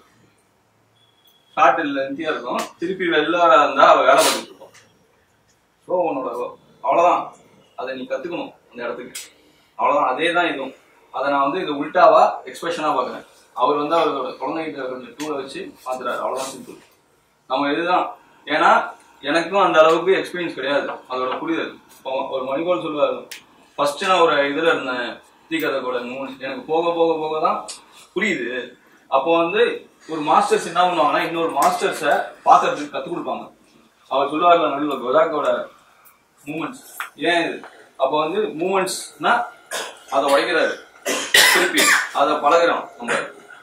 ஷார்ட் லென்த்தியா இருக்கும் திருப்பி வெள்ளாரா இருந்தா அவ வேலை பார்த்துட்டு இருப்பான் ஸோ உன்னோட அவ்வளவுதான் அதை நீ கத்துக்கணும் அந்த இடத்துக்கு அவ்வளவுதான் அதே தான் இதுவும் அதை நான் வந்து இது உல்டாவா எக்ஸ்பிரஷனா பாக்குறேன் அவர் வந்து அவரோட குழந்தைகிட்ட கொஞ்சம் டூலை வச்சு பாத்துறாரு அவ்வளவுதான் சிம்பிள் நம்ம இதுதான் ஏன்னா எனக்கும் அந்த அளவுக்கு எக்ஸ்பீரியன்ஸ் கிடையாது அதோட புரிதல் இப்போ ஒரு மணிகோல் சொல்லுவாரு ஃபர்ஸ்ட் நான் ஒரு இதுல இருந்தேன் தீக்கதை கூட மூணு- எனக்கு போக போக போக தான் புரியுது அப்போ வந்து ஒரு மாஸ்டர்ஸ் என்ன பண்ணுவாங்கன்னா இன்னொரு மாஸ்டர்ஸை பாக்குறதுக்கு கத்துக் கொடுப்பாங்க அவர் சொல்லுவார்ல நடுவில் கொதாக்கோட மூமெண்ட்ஸ் ஏன் இது அப்போ வந்து மூமெண்ட்ஸ்னா அதை உடைக்கிறாரு திருப்பி அதை பழகுறோம் நம்ம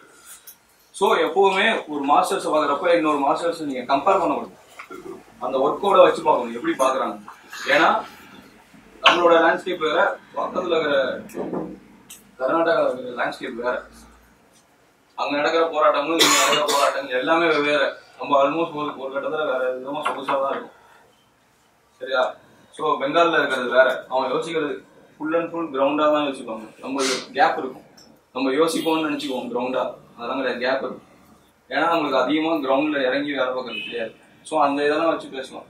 ஸோ எப்பவுமே ஒரு மாஸ்டர்ஸ் பார்க்குறப்ப இன்னொரு மாஸ்டர்ஸ் நீங்க கம்பேர் பண்ணக்கூடாது அந்த ஒர்க்கோட வச்சு பார்க்கணும் எப்படி பார்க்கறாங்க ஏன்னா நம்மளோட லேண்ட்ஸ்கேப் வேற பக்கத்துல இருக்கிற கர்நாடகா இருக்கிற லேண்ட்ஸ்கேப் வேற அங்க நடக்கிற போராட்டங்களும் இங்க நடக்கிற போராட்டங்கள் எல்லாமே வேற நம்ம ஆல்மோஸ்ட் ஒரு ஒரு கட்டத்துல வேற விதமா சொகுசா தான் இருக்கும் சரியா ஸோ பெங்கால்ல இருக்கிறது வேற அவன் யோசிக்கிறது ஃபுல் அண்ட் ஃபுல் கிரவுண்டா தான் யோசிப்பாங்க நம்ம கேப் இருக்கும் நம்ம யோசிப்போம்னு நினைச்சுக்குவோம் கிரவுண்டா அதெல்லாம் கிடையாது கேப் இருக்கும் ஏன்னா நம்மளுக்கு அதிகமா கிரவுண்ட்ல இறங்கி வேலை பார்க்கறது தெரியாது ஸோ அந்த இதெல்லாம் வச்சு பேசலாம்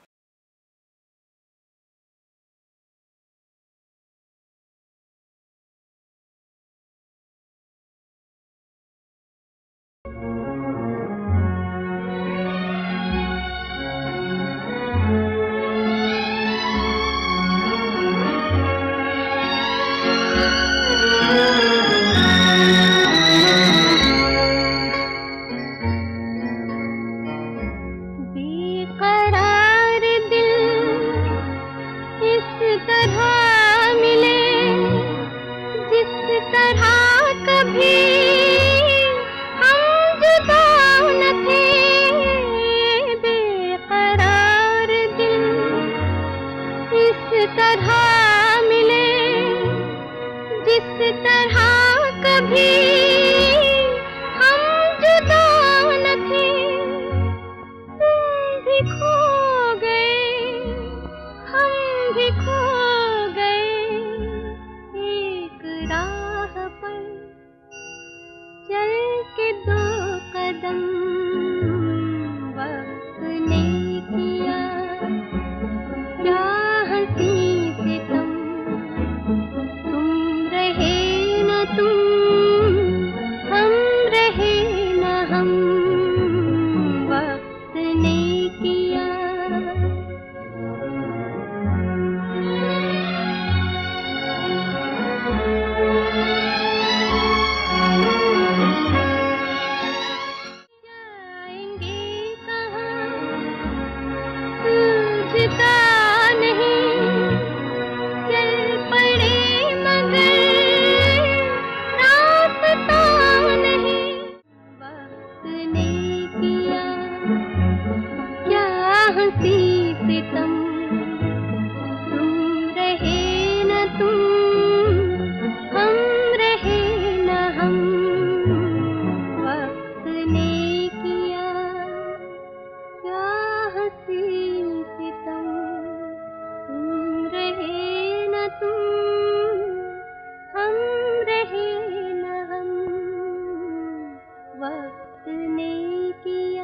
बेकरार दिल इस तरह मिले जिस तरह कभी हम जुदा न थे बेकरार दिल इस तरह मिले जिस तरह कभी हम जुदा न थे तुम भी खो गए हम भी खो गए एक राह पर चल के दो कदम वक्त ने किया क्या हंसी से तुम तुम रहे न तुम हम रहे न हम वक्त ने किया जाएंगे कहाँ सूझता नहीं चल पड़े मगर रास्ता नहीं वक्त ने किया क्या हंसी से तुम तुम रहे न तुम हम रहे न हम वक्त ने किया क्या हंसी से तुम तुम रहे न तुम हम रहे न हम वक्त ने किया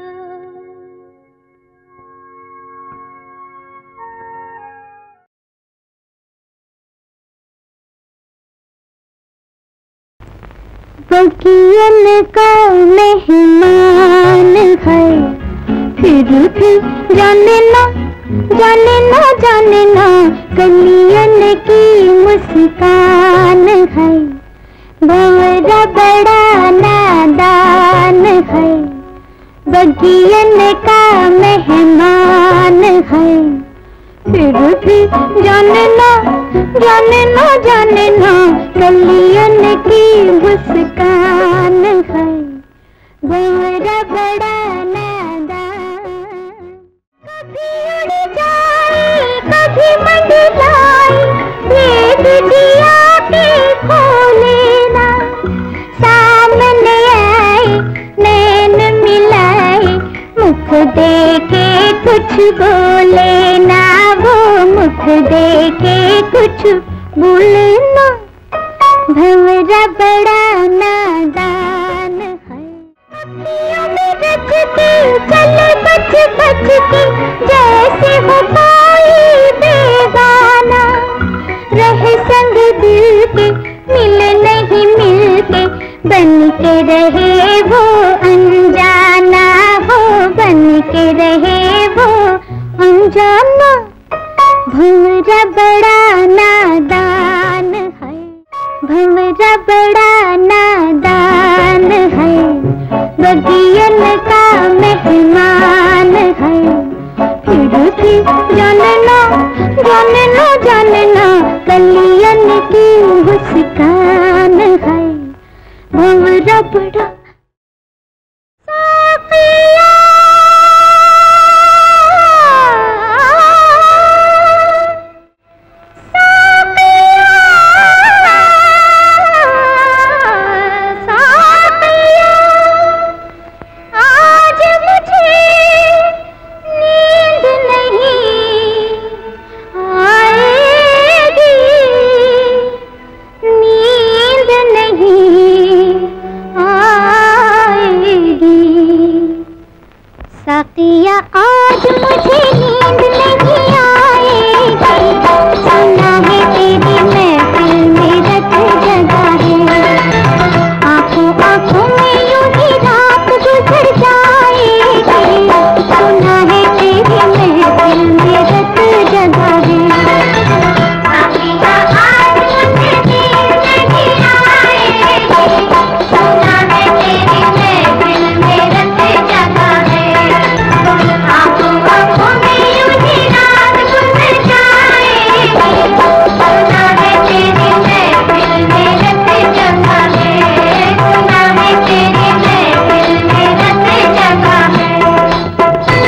बगियन का मेहमान है फिर भी जाने ना जाने ना जाने ना कलियन की मुस्कान है भंवरा बड़ा नादान है बगियन का मेहमान है फिर भी जाने ना जाने ना जाने ना कलियन की मुस्कान है भंवरा बड़ा नादान कभी उड़ जाए कभी मंडलाए ये दिया के खोले ना सामने आए नैन मिलाए मुख देखे कुछ बोले ना वो मुख देखे कुछ बोले ना भंवरा बड़ा नादान है अखियों में रच के चले बच बच के जैसे हो कोई बेगाना रहे संग दिल के मिल नहीं मिल के बन के रहे वो अनजाना हो बन के रहे वो अनजाना भंवरा बड़ा नादान है भंवरा बड़ा नादान है बगियन का मेहमान है फिर भी जानना जानना जानना कलियन की मुस्कान है भंवरा बड़ा आज मुझे नींद नहीं आएगी नींद नहीं आज मुझे नींद नहीं आएगी सुना है तेरी महफिल में रत जगा है आंखों आंखों में यूं ही रात गुजर जाएगी सुना है तेरी महफिल में रत जगा है साथिया आज मुझे नींद नहीं आएगी सुना है तेरी महफिल में रत जगा है आंखों आंखों में यूं ही रात गुजर जाएगी सुना है तेरी महफिल में रत जगा है सुना है तेरी महफिल में रत जगा है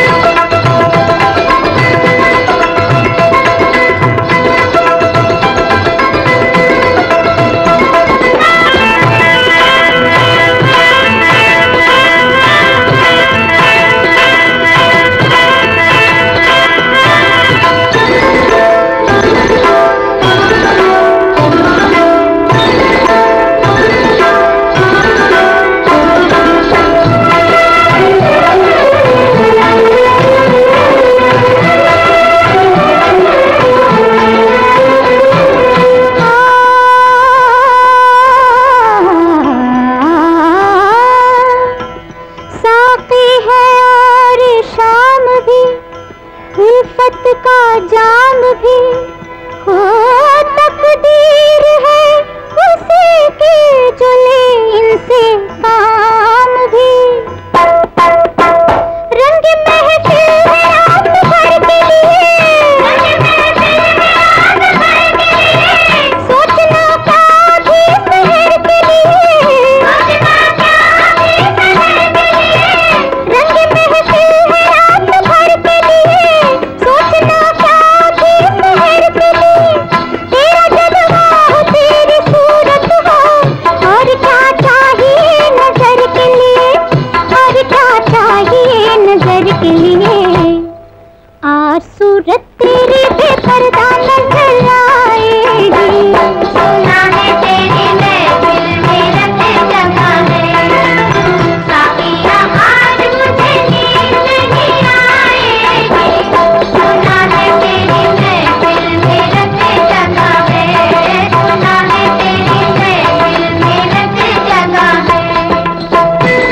साकी है और शाम भी उल्फत का जाम भी हो तकदीर है उसी के जुले इनसे काम भी रंग महफिल है रात भर के लिए सोचना क्या भी शहर के लिए रंग महफिल है रात भर के लिए सोचना क्या भी शहर के लिए तेरा जलवा हो तेरी सूरत हो और क्या चाहिए नजर के लिए और क्या चाहिए नजर के लिए आज सूरत तेरी बेपर्दा नजर आएगी सुना है तेरी महफिल में रत जगा है साकिया आज मुझे नींद नहीं आएगी सुना है तेरी महफिल में रत जगा है सुना है तेरी महफिल में रत जगा है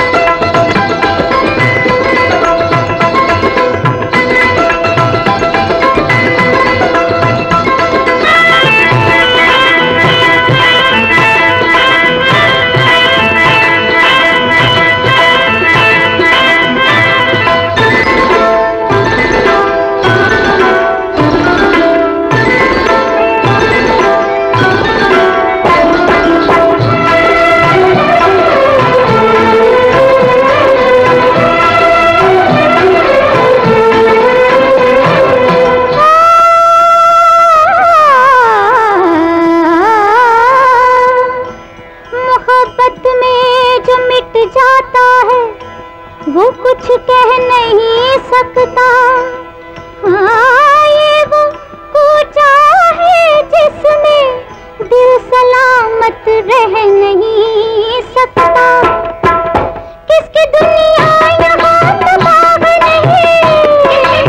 मोहब्बत में जो मिट जाता है वो कुछ कह नहीं सकता हाँ ये वो पूछा है जिसमें दिल सलामत रह नहीं सकता किसकी दुनिया यहाँ तबाह नहीं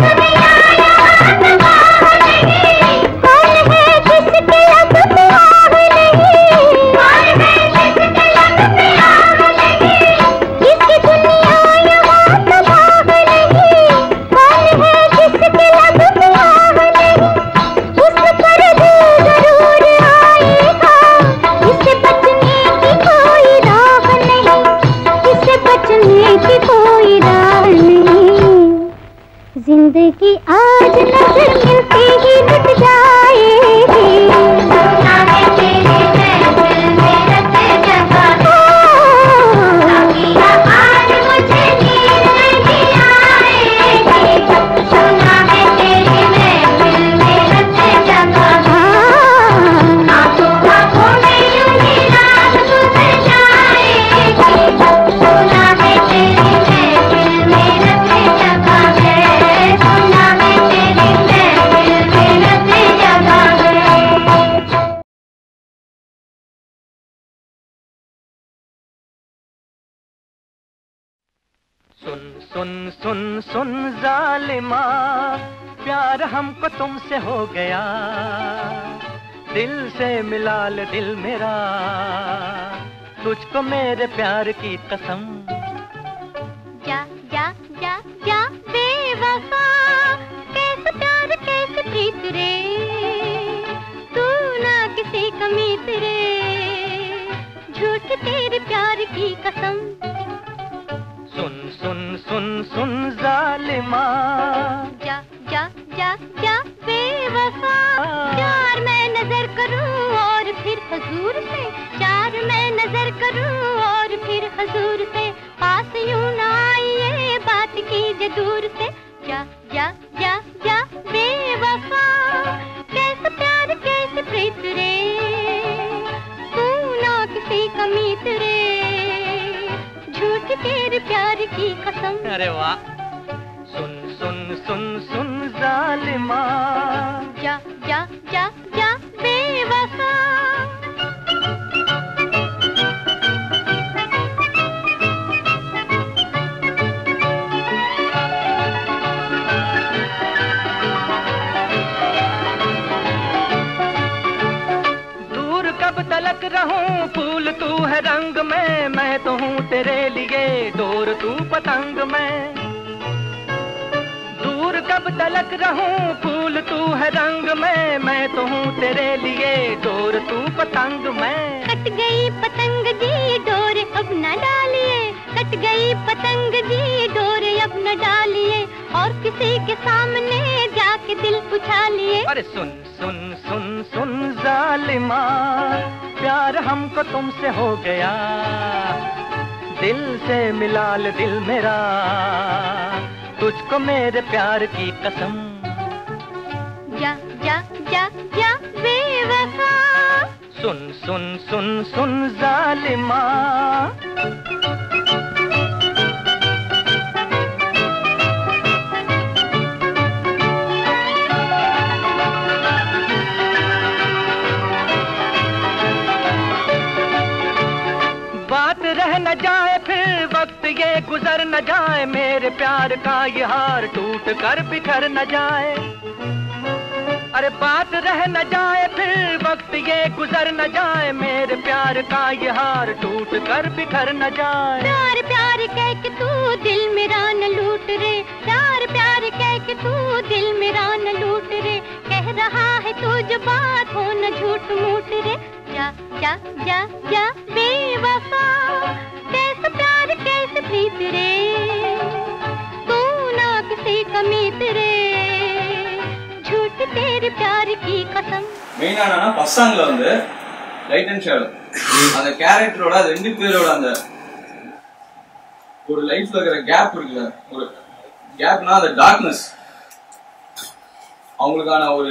कौन है जिसके लब पे आग नहीं किसकी दुनिया यहाँ तबाह नहीं कौन है सुन सुन सुन जालिमा प्यार हमको तुमसे हो गया दिल से मिला ले दिल मेरा तुझको मेरे प्यार की कसम जा जा जा जा बेवफा कैसे प्यार कैसे प्रीत रे तू ना किसी कमीत रे झूठ तेरे प्यार की कसम सुन सुन सुन सुन जालिमा जा जा जा जा बेवफा चार मैं नजर करूं और फिर हजूर से चार मैं नजर करूं और फिर हजूर से पास यूं ना आइए बात कीजिए दूर से जा जा जा जा बेवफा कैसे प्यार कैसे प्रीत रे तू ना किसी कमीत रे झूठ तेरे प्यार की कसम अरे वाह सुन सुन सुन सुन जालिमा जा जा जा जा बेवफा दूर कब तलक रहूं फूल तू है रंग में मैं तो हूँ तेरे लिए डोर तू पतंग में दूर कब तलक रहूं फूल तू है रंग में मैं तो हूँ तेरे लिए डोर तू पतंग में कट गई पतंग जी डोर अब न डालिए कट गई पतंग जी डोर अब न डालिए और किसी के सामने जाके दिल उछालिए अरे सुन सुन सुन सुन जालिमा प्यार हमको तुमसे हो गया दिल से मिला ले दिल मेरा तुझको मेरे प्यार की कसम जा जा जा जा बेवफा सुन सुन सुन सुन जालिमा बात रह न जाए फिर वक्त ये गुजर न जाए मेरे प्यार का ये हार टूट कर बिखर न जाए अरे बात रह न जाए फिर वक्त ये गुजर न जाए मेरे प्यार का ये हार टूट कर बिखर न जाए प्यार प्यार कह के तू दिल मेरा न लूट रे प्यार प्यार कह के तू दिल मेरा न लूट रे कह रहा है तू जो बात हो न झूठ मूठ रे जा जा जा जा बेवफा कैसे प्यार कैसे प्रीत रे तू ना किसी कमीत रे झूठ तेरे प्यार की कसम மெயினா என்னன்னா பசங்கள வந்து லைட் அண்ட் ஷேடோ அந்த கேரக்டரோட அது ரெண்டு பேரோட அந்த ஒரு லைஃப்ல இருக்கிற கேப் இருக்குல்ல ஒரு கேப்னா அந்த டார்க்னஸ் அவங்களுக்கான ஒரு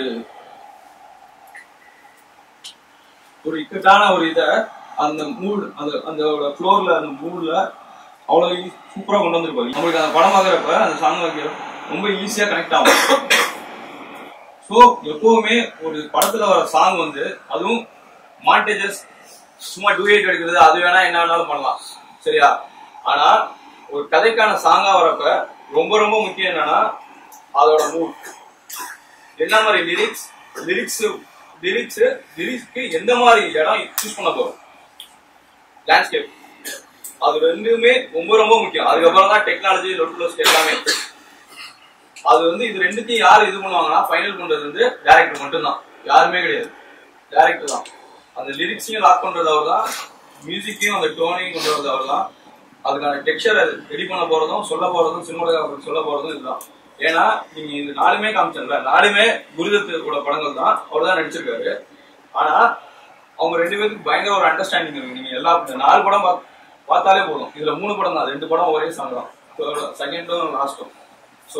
ஒரு இக்கட்டான ஒரு இத அந்த மூட் அந்த அந்த ஃப்ளோர்ல அந்த மூட்ல அவ்வளவு சூப்பரா கொண்டு வந்திருப்பாரு நம்மளுக்கு அந்த படம் பார்க்கறப்ப அந்த சாங் ரொம்ப ஈஸியா கனெக்ட் ஆகும் ஸோ எப்பவுமே ஒரு படத்துல வர சாங் வந்து அதுவும் மாண்டேஜஸ் சும்மா டூயேட் எடுக்கிறது அது வேணா என்ன வேணாலும் பண்ணலாம் சரியா ஆனா ஒரு கதைக்கான சாங்கா வரப்ப ரொம்ப ரொம்ப முக்கியம் என்னன்னா அதோட மூட் என்ன மாதிரி லிரிக்ஸ் லிரிக்ஸ் லிரிக்ஸ் லிரிக்ஸ்க்கு எந்த மாதிரி இடம் சூஸ் பண்ண போறோம் லேண்ட்ஸ்கேப் அது ரெண்டுமே ரொம்ப ரொம்ப முக்கியம் அதுக்கப்புறம் தான் டெக்னாலஜி லொட்டுலோஸ் எல்லாமே அது வந்து இது ரெண்டுத்தையும் யார் இது பண்ணுவாங்கன்னா ஃபைனல் பண்றது வந்து டேரக்டர் மட்டும்தான் யாருமே கிடையாது டேரக்டர் தான் அந்த லிரிக்ஸையும் லாக் பண்றது அவர் தான் மியூசிக்கையும் அந்த டோனையும் கொண்டு வரது அவர் தான் அதுக்கான டெக்ஸ்சர் ரெடி பண்ண போறதும் சொல்ல போறதும் சினிமாட்டோகிராஃபர் சொல்ல போறதும் இதுதான் ஏன்னா நீங்க இந்த நாலுமே காமிச்சல நாலுமே குருதத்தோட படங்கள் தான் அவர் தான் நடிச்சிருக்காரு ஆனா அவங்க ரெண்டு பேருக்கு பயங்கர ஒரு அண்டர்ஸ்டாண்டிங் இருக்கு நீங்க எல்லா இந்த நாலு படம் பாத்- பார்த்தாலே போதும் இதுல மூணு படம் தான் ரெண்டு படம் ஒரே சாங் தான் செகண்டும் லாஸ்டும் ஸோ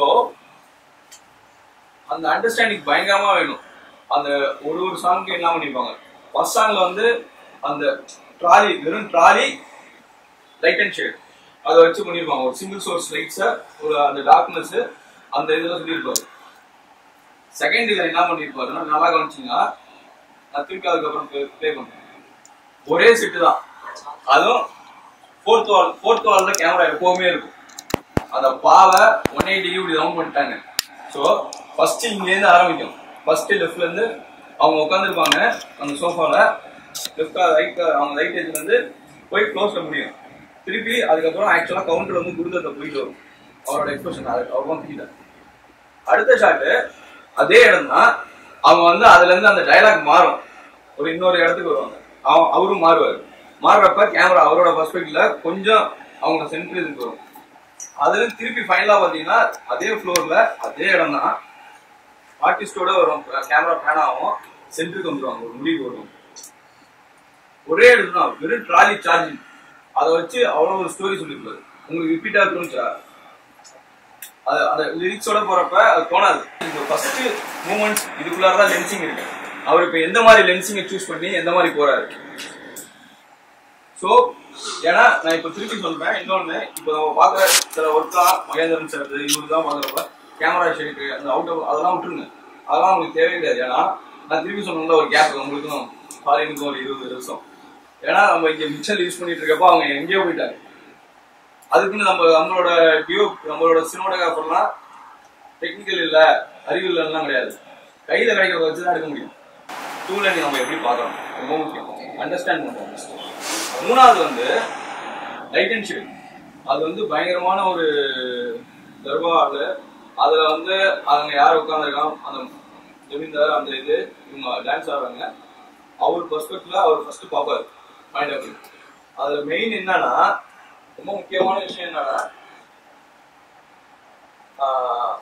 அந்த அண்டர்ஸ்டாண்டிங் பயங்கரமா வேணும் அந்த ஒரு ஒரு சாங்க்கு என்ன பண்ணிருப்பாங்க ஃபர்ஸ்ட் சாங்ல வந்து அந்த ட்ராலி வெறும் ட்ராலி லைட் அண்ட் ஷேட் அதை வச்சு பண்ணிருப்பாங்க ஒரு சிங்கிள் சோர்ஸ் லைட்ஸை ஒரு அந்த டார்க்னஸ் அந்த இதுல சொல்லியிருப்பாரு செகண்ட் இதில் என்ன பண்ணிருப்பாருன்னா நல்லா கவனிச்சிங்கன்னா நான் திருப்பி அதுக்கப்புறம் ப்ளே பண்ணுறேன் ஒரே செட்டு தான் அதுவும் ஃபோர்த் வால் ஃபோர்த் வால்ல கேமரா எப்பவுமே இருக்கும் அந்த பாவை ஒன் எயிட்டி இப்படி ரவுண்ட் பண்ணிட்டாங்க ஸோ ஃபர்ஸ்ட் இங்கேருந்து ஆரம்பிக்கும் ஃபர்ஸ்ட் லெஃப்ட்ல இருந்து அவங்க உட்காந்துருப்பாங்க அந்த சோஃபால லெஃப்டா ரைட் அவங்க ரைட் ஏஜ்ல இருந்து போய் க்ளோஸ்ல முடியும் திருப்பி அதுக்கப்புறம் ஆக்சுவலா கவுண்டர் வந்து குருதத்தை போயிட்டு வரும் அவரோட எக்ஸ்பிரஷன் அவரும் திட்டார் அடுத்த ஷாட்டு அதே இடம் தான் அவங்க வந்து அதுல இருந்து அந்த டயலாக் மாறும் ஒரு இன்னொரு இடத்துக்கு வருவாங்க அவ- அவரும் மாறுவாரு மாறுறப்ப கேமரா அவரோட பர்ஸ்பெக்டிவ்ல கொஞ்சம் அவங்க சென்டர் இதுக்கு வரும் அதுல இருந்து திருப்பி ஃபைனலா பாத்தீங்கன்னா அதே ஃப்ளோர்ல அதே இடம் தான் ஆர்டிஸ்டோட வரும் கேமரா பேன் ஆகும் சென்டருக்கு வந்துருவாங்க ஒரு முடிவு வரும் ஒரே இடம் தான் வெறும் ட்ராலி சார்ஜிங் அதை வச்சு அவ்வளோ ஒரு ஸ்டோரி சொல்லிருப்பாரு உங்களுக்கு ரிப்பீட்டா தோணுச்சா அது அந்த லிரிக்ஸோட போறப்ப அது தோணாது இந்த ஃபர்ஸ்ட் மூமெண்ட்ஸ் இதுக்குள்ளார தான் லென்சிங் இருக்கு அவர் இப்ப எந்த மாதிரி லென்சிங்கை சூஸ் பண்ணி எந்த மாதிரி போறாரு ஸோ ஏன்னா நான் இப்போ திருப்பி சொல்றேன் இன்னொன்னு இப்போ நம்ம பார்க்குற சில ஒர்க்லாம் மகேந்திரன் சார் இவரு தான் பார்க்குறப்ப கேமரா ஷேக்கு அந்த அவுட் அதெல்லாம் விட்டுருங்க அதெல்லாம் உங்களுக்கு தேவையே கிடையாது ஏன்னா நான் திருப்பி சொன்னல ஒரு கேப் உங்களுக்கும் ஃபாரினுக்கும் ஒரு இருபது வருஷம் ஏன்னா நம்ம இங்க மிச்சல் யூஸ் பண்ணிட்டு இருக்கப்போ அவங்க எங்கேயோ போயிட்டாங்க அதுக்குன்னு நம்ம நம்மளோட டியூ நம்மளோட சினிமாட்டோகிராஃபர்லாம் டெக்னிக்கல் இல்ல அறிவு இல்லைலாம் கிடையாது கையில கிடைக்கிறத வச்சு தான் எடுக்க முடியும் டூல நம்ம எப்படி பார்க்கணும் ரொம்ப முக்கியம் அண்டர்ஸ்டாண்ட் பண்ணுவோம் first. மூணாவது வந்து லைட் அண்ட் ஷேட் அது வந்து பயங்கரமான ஒரு தர்பார்ல அதுல வந்து அவங்க யார் உட்காந்துருக்கான் அந்த ஜமீன்தார் அந்த இது இவங்க டான்ஸ் ஆடுறாங்க அவர் பர்ஸ்பெக்ட்ல அவர் ஃபர்ஸ்ட் பார்ப்பாரு பாயிண்ட் ஆஃப் வியூ அதுல மெயின் என்னன்னா ரொம்ப முக்கியமான விஷயம் என்னன்னா ஆஹ்,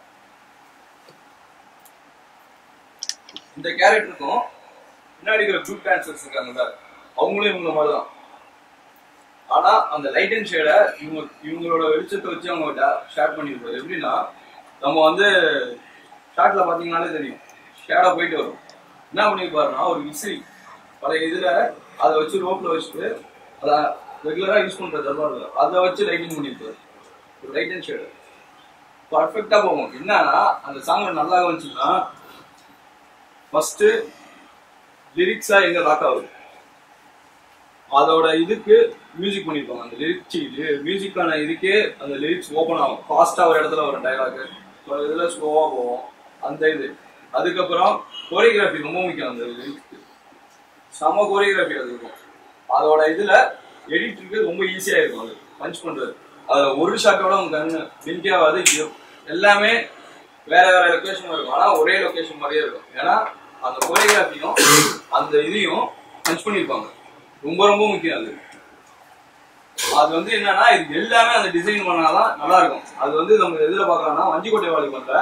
இந்த கேரக்டருக்கும் பின்னாடி இருக்கிற குரூப் டான்சர்ஸ் இருக்காங்கல்ல அவங்களும் இவங்க மாதிரி தான் ஆனா அந்த லைட் அண்ட் ஷேடை இவங்க இவங்களோட வெளிச்சத்தை வச்சு அவங்க ஷேர் பண்ணிருப்பாரு எப்படின்னா நம்ம வந்து ஷார்ட்ல பாத்தீங்கன்னாலே தெரியும் ஷேடா போயிட்டு வரும் என்ன பண்ணிருப்பாருன்னா ஒரு விசிறி பழைய இதுல அதை வச்சு ரோப்ல வச்சுட்டு அதை ரெகுலரா யூஸ் பண்ற தர்பார்ல அதை வச்சு லைட்டிங் பண்ணிருப்பாரு ஒரு லைட் அண்ட் ஷேடு பர்ஃபெக்டா போகும் என்னன்னா அந்த சாங்ல நல்லா வந்துச்சுன்னா ஃபர்ஸ்ட் லிரிக்ஸா எங்க லாக் ஆகுது அதோட இதுக்கு மியூசிக் பண்ணிருப்பாங்க அந்த லிரிக்ஸ் மியூசிக்கான இதுக்கே அந்த லிரிக்ஸ் ஓப்பன் ஆகும் ஃபாஸ்டா ஒரு இடத்துல வரும் டைலாக் ஒரு இதுல ஸ்லோவா போகும் அந்த இது அதுக்கப்புறம் கோரியோகிராஃபி ரொம்ப முக்கியம் அந்த லிரிக்ஸ்க்கு செம கோரியோகிராஃபி அது இருக்கும் அதோட இதுல எடிட்டருக்கு ரொம்ப ஈஸியா இருக்கும் அது பஞ்ச் பண்றது அதுல ஒரு ஷாட்டோட உங்க கண்ணு பிளிங்க் ஆகாது இது எல்லாமே வேற வேற லொகேஷன் இருக்கும் ஆனா ஒரே லொகேஷன் மாதிரியே இருக்கும் ஏன்னா அந்த கோரியோகிராஃபியும் அந்த இதையும் பஞ்ச் பண்ணிருப்பாங்க ரொம்ப ரொம்ப முக்கியம் அது அது வந்து என்னன்னா இது எல்லாமே அந்த டிசைன் பண்ணாதான் நல்லா இருக்கும் அது வந்து நம்ம எதுல பாக்கலாம்னா வஞ்சிக்கோட்டை வாலிபல்ல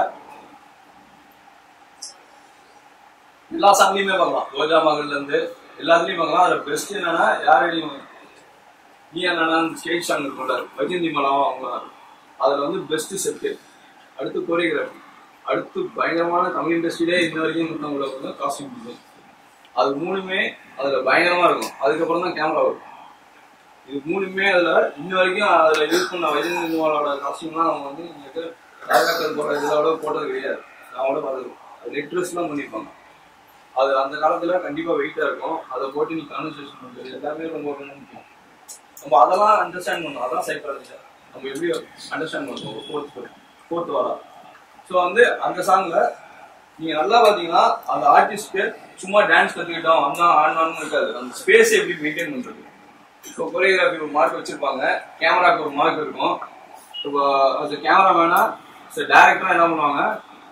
எல்லா சாங்லயுமே பார்க்கலாம் ரோஜா மகள்ல இருந்து எல்லாத்துலயும் பார்க்கலாம் அதுல பெஸ்ட் என்னன்னா யாரையும் நீ என்னன்னா ஸ்டேஜ் சாங் இருக்கும்ல வைஜந்தி மலம் அவங்க அதுல வந்து பெஸ்ட் செட்டு அடுத்து கோரியோகிராஃபி அடுத்து பயங்கரமான தமிழ் இண்டஸ்ட்ரியிலே இன்ன வரைக்கும் இருக்கவங்களுக்கு வந்து காஸ்டியூம் டிசைன் அது மூணுமே அதுல பயங்கரமா இருக்கும் அதுக்கப்புறம் தான் கேமரா வரும் இது மூணுமே அதுல இன்ன வரைக்கும் அதுல யூஸ் பண்ண வைஜந்தி மலோட காஸ்டியூம்லாம் அவங்க வந்து உங்களுக்கு ராஜாக்கள் போடுற இதோட போட்டது கிடையாது நான் கூட பார்த்துருக்கோம் அது நெட்ரஸ்லாம் பண்ணியிருப்பாங்க அது அந்த காலத்துல கண்டிப்பா வெயிட்டா இருக்கும் அதை போட்டு நீ கான்வர்சேஷன் பண்றது எல்லாமே ரொம்ப ரொம்ப முக்கியம் நம்ம அதெல்லாம் அண்டர்ஸ்டாண்ட் பண்ணணும் அதான் சைக்காலஜி நம்ம எப்படி அண்டர்ஸ்டாண்ட் பண்ணுவோம் ஃபோர்த் ஃபோர்த் வாரா ஸோ வந்து அந்த சாங்ல நீங்க நல்லா பாத்தீங்கன்னா அந்த ஆர்டிஸ்ட்க்கு சும்மா டான்ஸ் கத்துக்கிட்டோம் வந்தோம் ஆடணும்னு இருக்காது அந்த ஸ்பேஸ் எப்படி மெயின்டைன் பண்றது ஸோ கொரியோகிராஃபி ஒரு மார்க் வச்சிருப்பாங்க கேமராக்கு ஒரு மார்க் இருக்கும் இப்போ அது கேமராமேனா டேரக்டரா என்ன பண்ணுவாங்க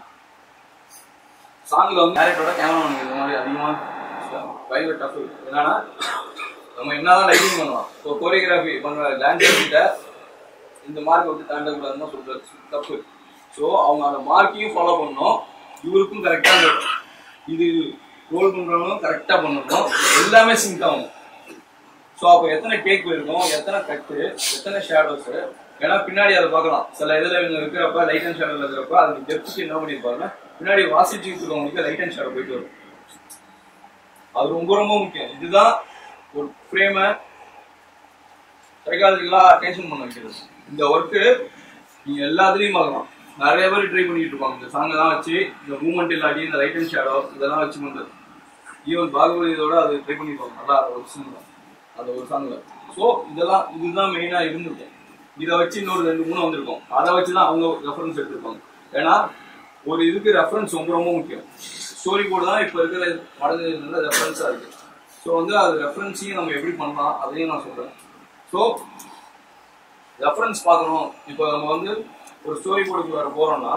சாங்ல வந்து டேரக்டரோட கேமராமேன் இந்த மாதிரி அதிகமா பயங்கர டஃப் என்னன்னா நம்ம என்னதான் லைட்டிங் பண்ணலாம் இப்போ கோரியோகிராஃபி பண்ற டான்ஸர் கிட்ட இந்த மார்க் வந்து தாண்டக்கூடாதுன்னு தான் சொல்றது தப்பு ஸோ அவங்க அந்த மார்க்கையும் ஃபாலோ பண்ணணும் இவருக்கும் கரெக்டா அந்த இது ரோல் பண்றவங்களும் கரெக்டா பண்ணணும் எல்லாமே சிங்க் ஆகும் ஸோ அப்போ எத்தனை டேக் போயிருக்கும் எத்தனை கட்டு எத்தனை ஷேடோஸ் ஏன்னா பின்னாடி அதை பார்க்கலாம் சில இதுல இவங்க இருக்கிறப்ப லைட் அண்ட் ஷேடோல இருக்கிறப்ப அதுக்கு டெப்த்துக்கு என்ன பண்ணிருப்பாருன்னா பின்னாடி வாசிச்சுட்டு இருக்கவங்களுக்கு லைட் அண்ட் ஷேடோ போயிட்டு வரும் அது ரொம்ப ரொம்ப முக்கியம் இதுதான் ஒரு ஃப்ரேமை சைக்காலஜிக்கலா அட்டென்ஷன் பண்ண வைக்கிறது இந்த ஒர்க்கு நீங்க எல்லாத்துலயும் பார்க்கலாம் நிறைய பேர் ட்ரை பண்ணிட்டு இருப்பாங்க இந்த சாங் எல்லாம் வச்சு இந்த மூமெண்ட் இல்லாட்டி இந்த லைட் அண்ட் ஷேடோ இதெல்லாம் வச்சு பண்றது ஈவன் பாகுபலியோட அது ட்ரை பண்ணிருப்பாங்க நல்லா ஒரு சிங் அந்த ஒரு சாங்ல ஸோ இதெல்லாம் இதுதான் மெயினா இருந்தது இதை வச்சு இன்னொரு ரெண்டு மூணு வந்திருக்கும் அதை வச்சு தான் அவங்க ரெஃபரன்ஸ் எடுத்திருப்பாங்க ஏன்னா ஒரு இதுக்கு ரெஃபரன்ஸ் ரொம்ப ரொம்ப முக்கியம் ஸ்டோரி போர்டு தான் இப்போ இருக்கிற மடங்கு நல்ல ரெஃபரன்ஸாக இருக்கு ஸோ வந்து அது ரெஃபரன்ஸையும் நம்ம எப்படி பண்ணலாம் அதையும் நான் சொல்கிறேன் ஸோ ரெஃபரன்ஸ் பார்க்கணும் இப்போ நம்ம வந்து ஒரு ஸ்டோரி போர்டுக்குள்ளார போகிறோம்னா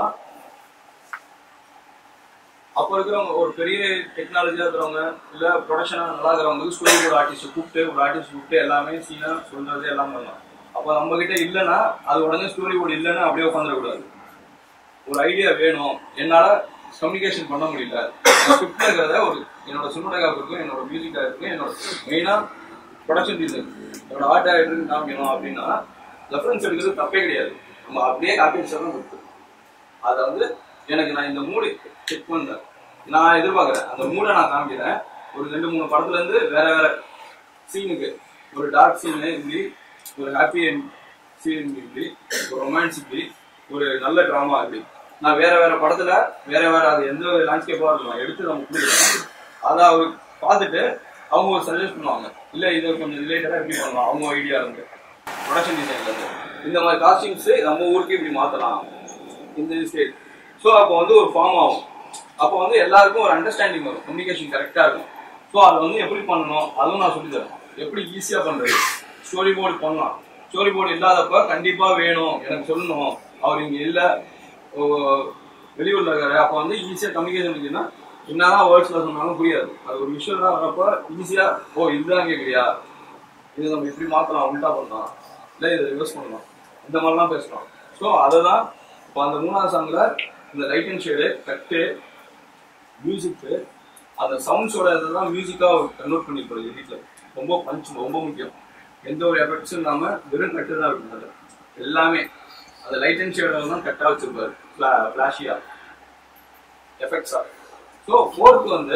அப்போ இருக்கிறவங்க ஒரு பெரிய டெக்னாலஜியாக இருக்கிறவங்க இல்லை ப்ரொடக்ஷனாக நல்லா இருக்கிறவங்க ஸ்டோரி போர்டு ஆர்டிஸ்ட் கூப்பிட்டு ஒரு ஆர்டிஸ்ட் கூப்பிட்டு எல்லாமே சீனாக சொல்றது எல்லாம் பண்ணலாம் அப்போ நம்ம கிட்ட இல்லைன்னா அது உடனே ஸ்டோரி போர்டு இல்லைன்னா அப்படியே உட்காந்துடக்கூடாது ஒரு ஐடியா வேணும் என்னால கம்யூனிகேஷன் பண்ண முடியல ஸ்கிரிப்ட்ல இருக்கிறத ஒரு என்னோட சினிமாட்டோகிராஃபருக்கும் என்னோட மியூசிக் டைரக்டருக்கும் என்னோட மெயினா ப்ரொடக்ஷன் டிசைன் என்னோட ஆர்ட் டைரக்டருக்கு காமிக்கணும் அப்படின்னா ரெஃபரன்ஸ் எடுக்கிறது தப்பே கிடையாது நம்ம அப்படியே காப்பி அடிச்சாலும் கொடுத்து அதை வந்து எனக்கு நான் இந்த மூடு செக் பண்ணேன் நான் எதிர்பார்க்குறேன் அந்த மூடை நான் காமிக்கிறேன் ஒரு ரெண்டு மூணு படத்துல இருந்து வேற வேற சீனுக்கு ஒரு டார்க் சீனு இப்படி ஒரு ஹாப்பி சீன் இப்படி ஒரு ரொமான்ஸ் இப்படி ஒரு நல்ல ட்ராமா இப்படி நான் வேற வேற படத்துல வேற வேற அது எந்த லேண்ட்ஸ்கேப்பா இருக்கலாம் எடுத்து நம்ம கொடுக்குறோம் அதை அவர் பார்த்துட்டு அவங்க ஒரு சஜஸ்ட் பண்ணுவாங்க இல்ல இதை கொஞ்சம் ரிலேட்டடா எப்படி பண்ணலாம் அவங்க ஐடியா இருந்து ப்ரொடக்ஷன் டிசைன்ல இருந்து இந்த மாதிரி காஸ்டியூம்ஸ் நம்ம ஊருக்கு இப்படி மாத்தலாம் இந்த ஸ்டேட் ஸோ அப்போ வந்து ஒரு ஃபார்ம் ஆகும் அப்போ வந்து எல்லாருக்கும் ஒரு அண்டர்ஸ்டாண்டிங் வரும் கம்யூனிகேஷன் கரெக்டா இருக்கும் ஸோ அதை வந்து எப்படி பண்ணணும் அதுவும் நான் சொல்லி தரேன் எப்படி ஈஸியா பண்றது ஸ்டோரி போர்டு பண்ணலாம் ஸ்டோரி போர்டு இல்லாதப்ப கண்டிப்பா வேணும் எனக்கு சொல்லணும் அவர் இங்க இல்ல ஓ, வெளியூர்ல இருக்காரு அப்ப வந்து ஈஸியா கம்யூனிகேஷன் இருக்குன்னா என்னதான் வேர்ட்ஸ்ல சொன்னாலும் புரியாது அது ஒரு விஷயம் தான் வரப்ப ஈஸியா ஓ இதுதான் கேக்குறியா இது நம்ம இப்படி மாத்தலாம் உண்டா பண்ணலாம் இல்ல இதை ரிவர்ஸ் பண்ணலாம் இந்த மாதிரிலாம் பேசலாம் ஸோ அதை தான் இப்போ அந்த மூணாவது சாங்ல இந்த லைட் அண்ட் ஷேடு கட்டு மியூசிக்கு அந்த சவுண்ட்ஸோட இதெல்லாம் மியூசிக்காக கன்வெர்ட் பண்ணிருப்பாரு எடிட்டில் ரொம்ப பஞ்ச் ரொம்ப முக்கியம் எந்த ஒரு எஃபெக்ட்ஸும் இல்லாமல் வெறும் கட்டு தான் இருக்கும் அதுல. எல்லாமே அந்த லைட் அண்ட் ஷேடோ தான் கட்டாக வச்சிருப்பாரு ஃப்ளாஷியா எஃபெக்ட்ஸா ஸோ ஃபோர்த் வந்து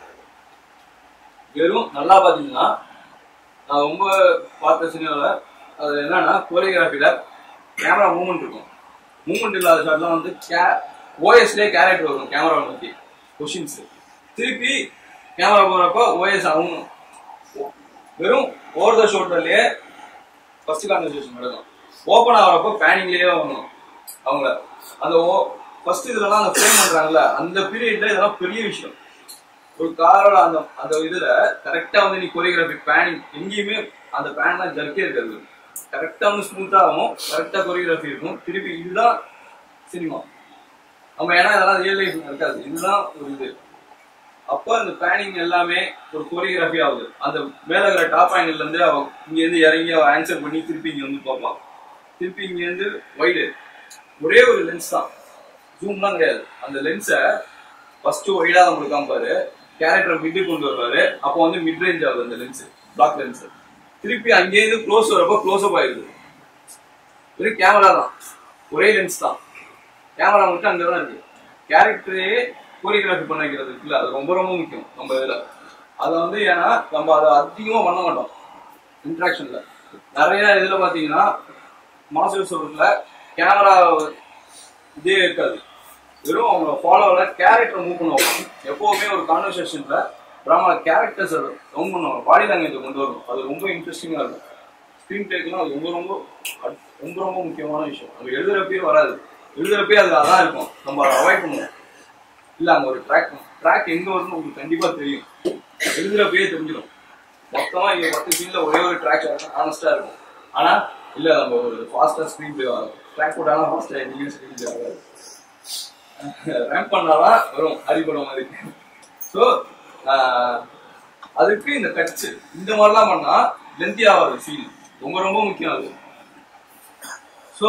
வெறும் நல்லா பார்த்தீங்கன்னா நான் ரொம்ப பார்த்த சினிமாவில் அது என்னன்னா கோரியோகிராஃபியில் கேமரா மூவ்மெண்ட் இருக்கும் மூவ்மெண்ட் இல்லாத ஷாட்லாம் வந்து கே ஓஎஸ்லேயே கேரக்டர் வரும் கேமரா நோக்கி கொஷின்ஸ் திருப்பி கேமரா போகிறப்ப ஓஎஸ் அவங்க வெறும் ஓவர் த ஷோல்டர்லேயே ஃபர்ஸ்ட் கான்வர்சேஷன் நடக்கும் ஓப்பன் ஆகிறப்போ பேனிங்லேயே வரணும் அவங்க அந்த ஓ ஃபர்ஸ்ட் இதுலலாம் அந்த ஃப்ரேம் பண்றாங்கல்ல அந்த பீரியட்ல இதெல்லாம் பெரிய விஷயம் ஒரு காரோட அந்த அந்த இதுல கரெக்டா வந்து நீ கொரியோகிராஃபி பேனிங் எங்கேயுமே அந்த பேன்லாம் ஜர்க்கே இருக்காது கரெக்டா வந்து ஸ்மூத்தா ஆகும் கரெக்டா கொரியோகிராஃபி இருக்கும் திருப்பி இதுதான் சினிமா நம்ம ஏன்னா இதெல்லாம் ரியல் லைஃப் இருக்காது இதுதான் ஒரு இது அப்போ அந்த பிளானிங் எல்லாமே ஒரு கொரியோகிராஃபி ஆகுது அந்த மேல இருக்கிற டாப் ஆங்கிள் இருந்து அவ இங்க இருந்து இறங்கி அவ ஆன்சர் பண்ணி திருப்பி இங்க வந்து பார்ப்பான் திருப்பி இங்க இருந்து வைடு ஒரே ஒரு லென்ஸ் தான் ஜூம்லாம் கிடையாது அந்த லென்ஸை ஃபர்ஸ்ட் ஒய்டா தான் கொடுக்காம பாரு கேரக்டர் மிட்டு கொண்டு வருவாரு அப்போ வந்து மிட் ரேஞ்ச் ஆகுது அந்த லென்ஸ் பிளாக் லென்ஸ் திருப்பி அங்கேருந்து க்ளோஸ் வரப்போ க்ளோஸ் அப் ஆயிடுது வெறும் கேமரா தான் ஒரே லென்ஸ் தான் கேமரா மட்டும் அங்கே தான் இருக்கு கேரக்டரே கோரியோகிராஃபி பண்ண வைக்கிறது இருக்குல்ல அது ரொம்ப ரொம்ப முக்கியம் நம்ம இதில் அதை வந்து ஏன்னா நம்ம அதை அதிகமாக பண்ண மாட்டோம் இன்ட்ராக்ஷன்ல நிறைய இதில் பார்த்தீங்கன்னா மாஸ்டர் சொல்றதுல கேமரா இதே இருக்காது வெறும் அவங்க ஃபாலோவில் கேரக்டர் மூவ் பண்ணுவாங்க எப்போவுமே ஒரு கான்வர்சேஷன்ல ட்ராமால கேரக்டர்ஸ் ரொம்ப பண்ணுவாங்க பாடி லாங்குவேஜ் கொண்டு வரும் அது ரொம்ப இன்ட்ரெஸ்டிங்காக இருக்கும் ஸ்க்ரீன் பிளேக்குலாம் அது ரொம்ப ரொம்ப அட்- ரொம்ப ரொம்ப முக்கியமான விஷயம் நம்ம எழுதுறப்பயே வராது எழுதுறப்பயே அது அதான் இருக்கும் நம்ம அதை அவாய்ட் பண்ணுவோம் இல்ல அங்க ஒரு ட்ராக் ட்ராக் எங்க வரும்னு உங்களுக்கு கண்டிப்பா தெரியும் எழுதுறப்பயே தெரிஞ்சிடும் மொத்தமா இங்க பத்து சீன்ல ஒரே ஒரு ட்ராக் ஆனஸ்டா இருக்கும் ஆனா இல்ல நம்ம ஒரு ஃபாஸ்டா ஸ்க்ரீன் பிளே ஆகும் ட்ராக் போட்டாலும் ஃபாஸ்டா எங்கேயும் ஸ்க்ரீன் பிளே ஆகாது ரேம்ப் பண்ணாதான் வரும் அடிபடும் மாதிரி ஸோ அதுக்கு இந்த கட்ஸ் இந்த மாதிரிலாம் பண்ணா லென்த்தி ஆகாது சீன் ரொம்ப ரொம்ப முக்கியம் அது ஸோ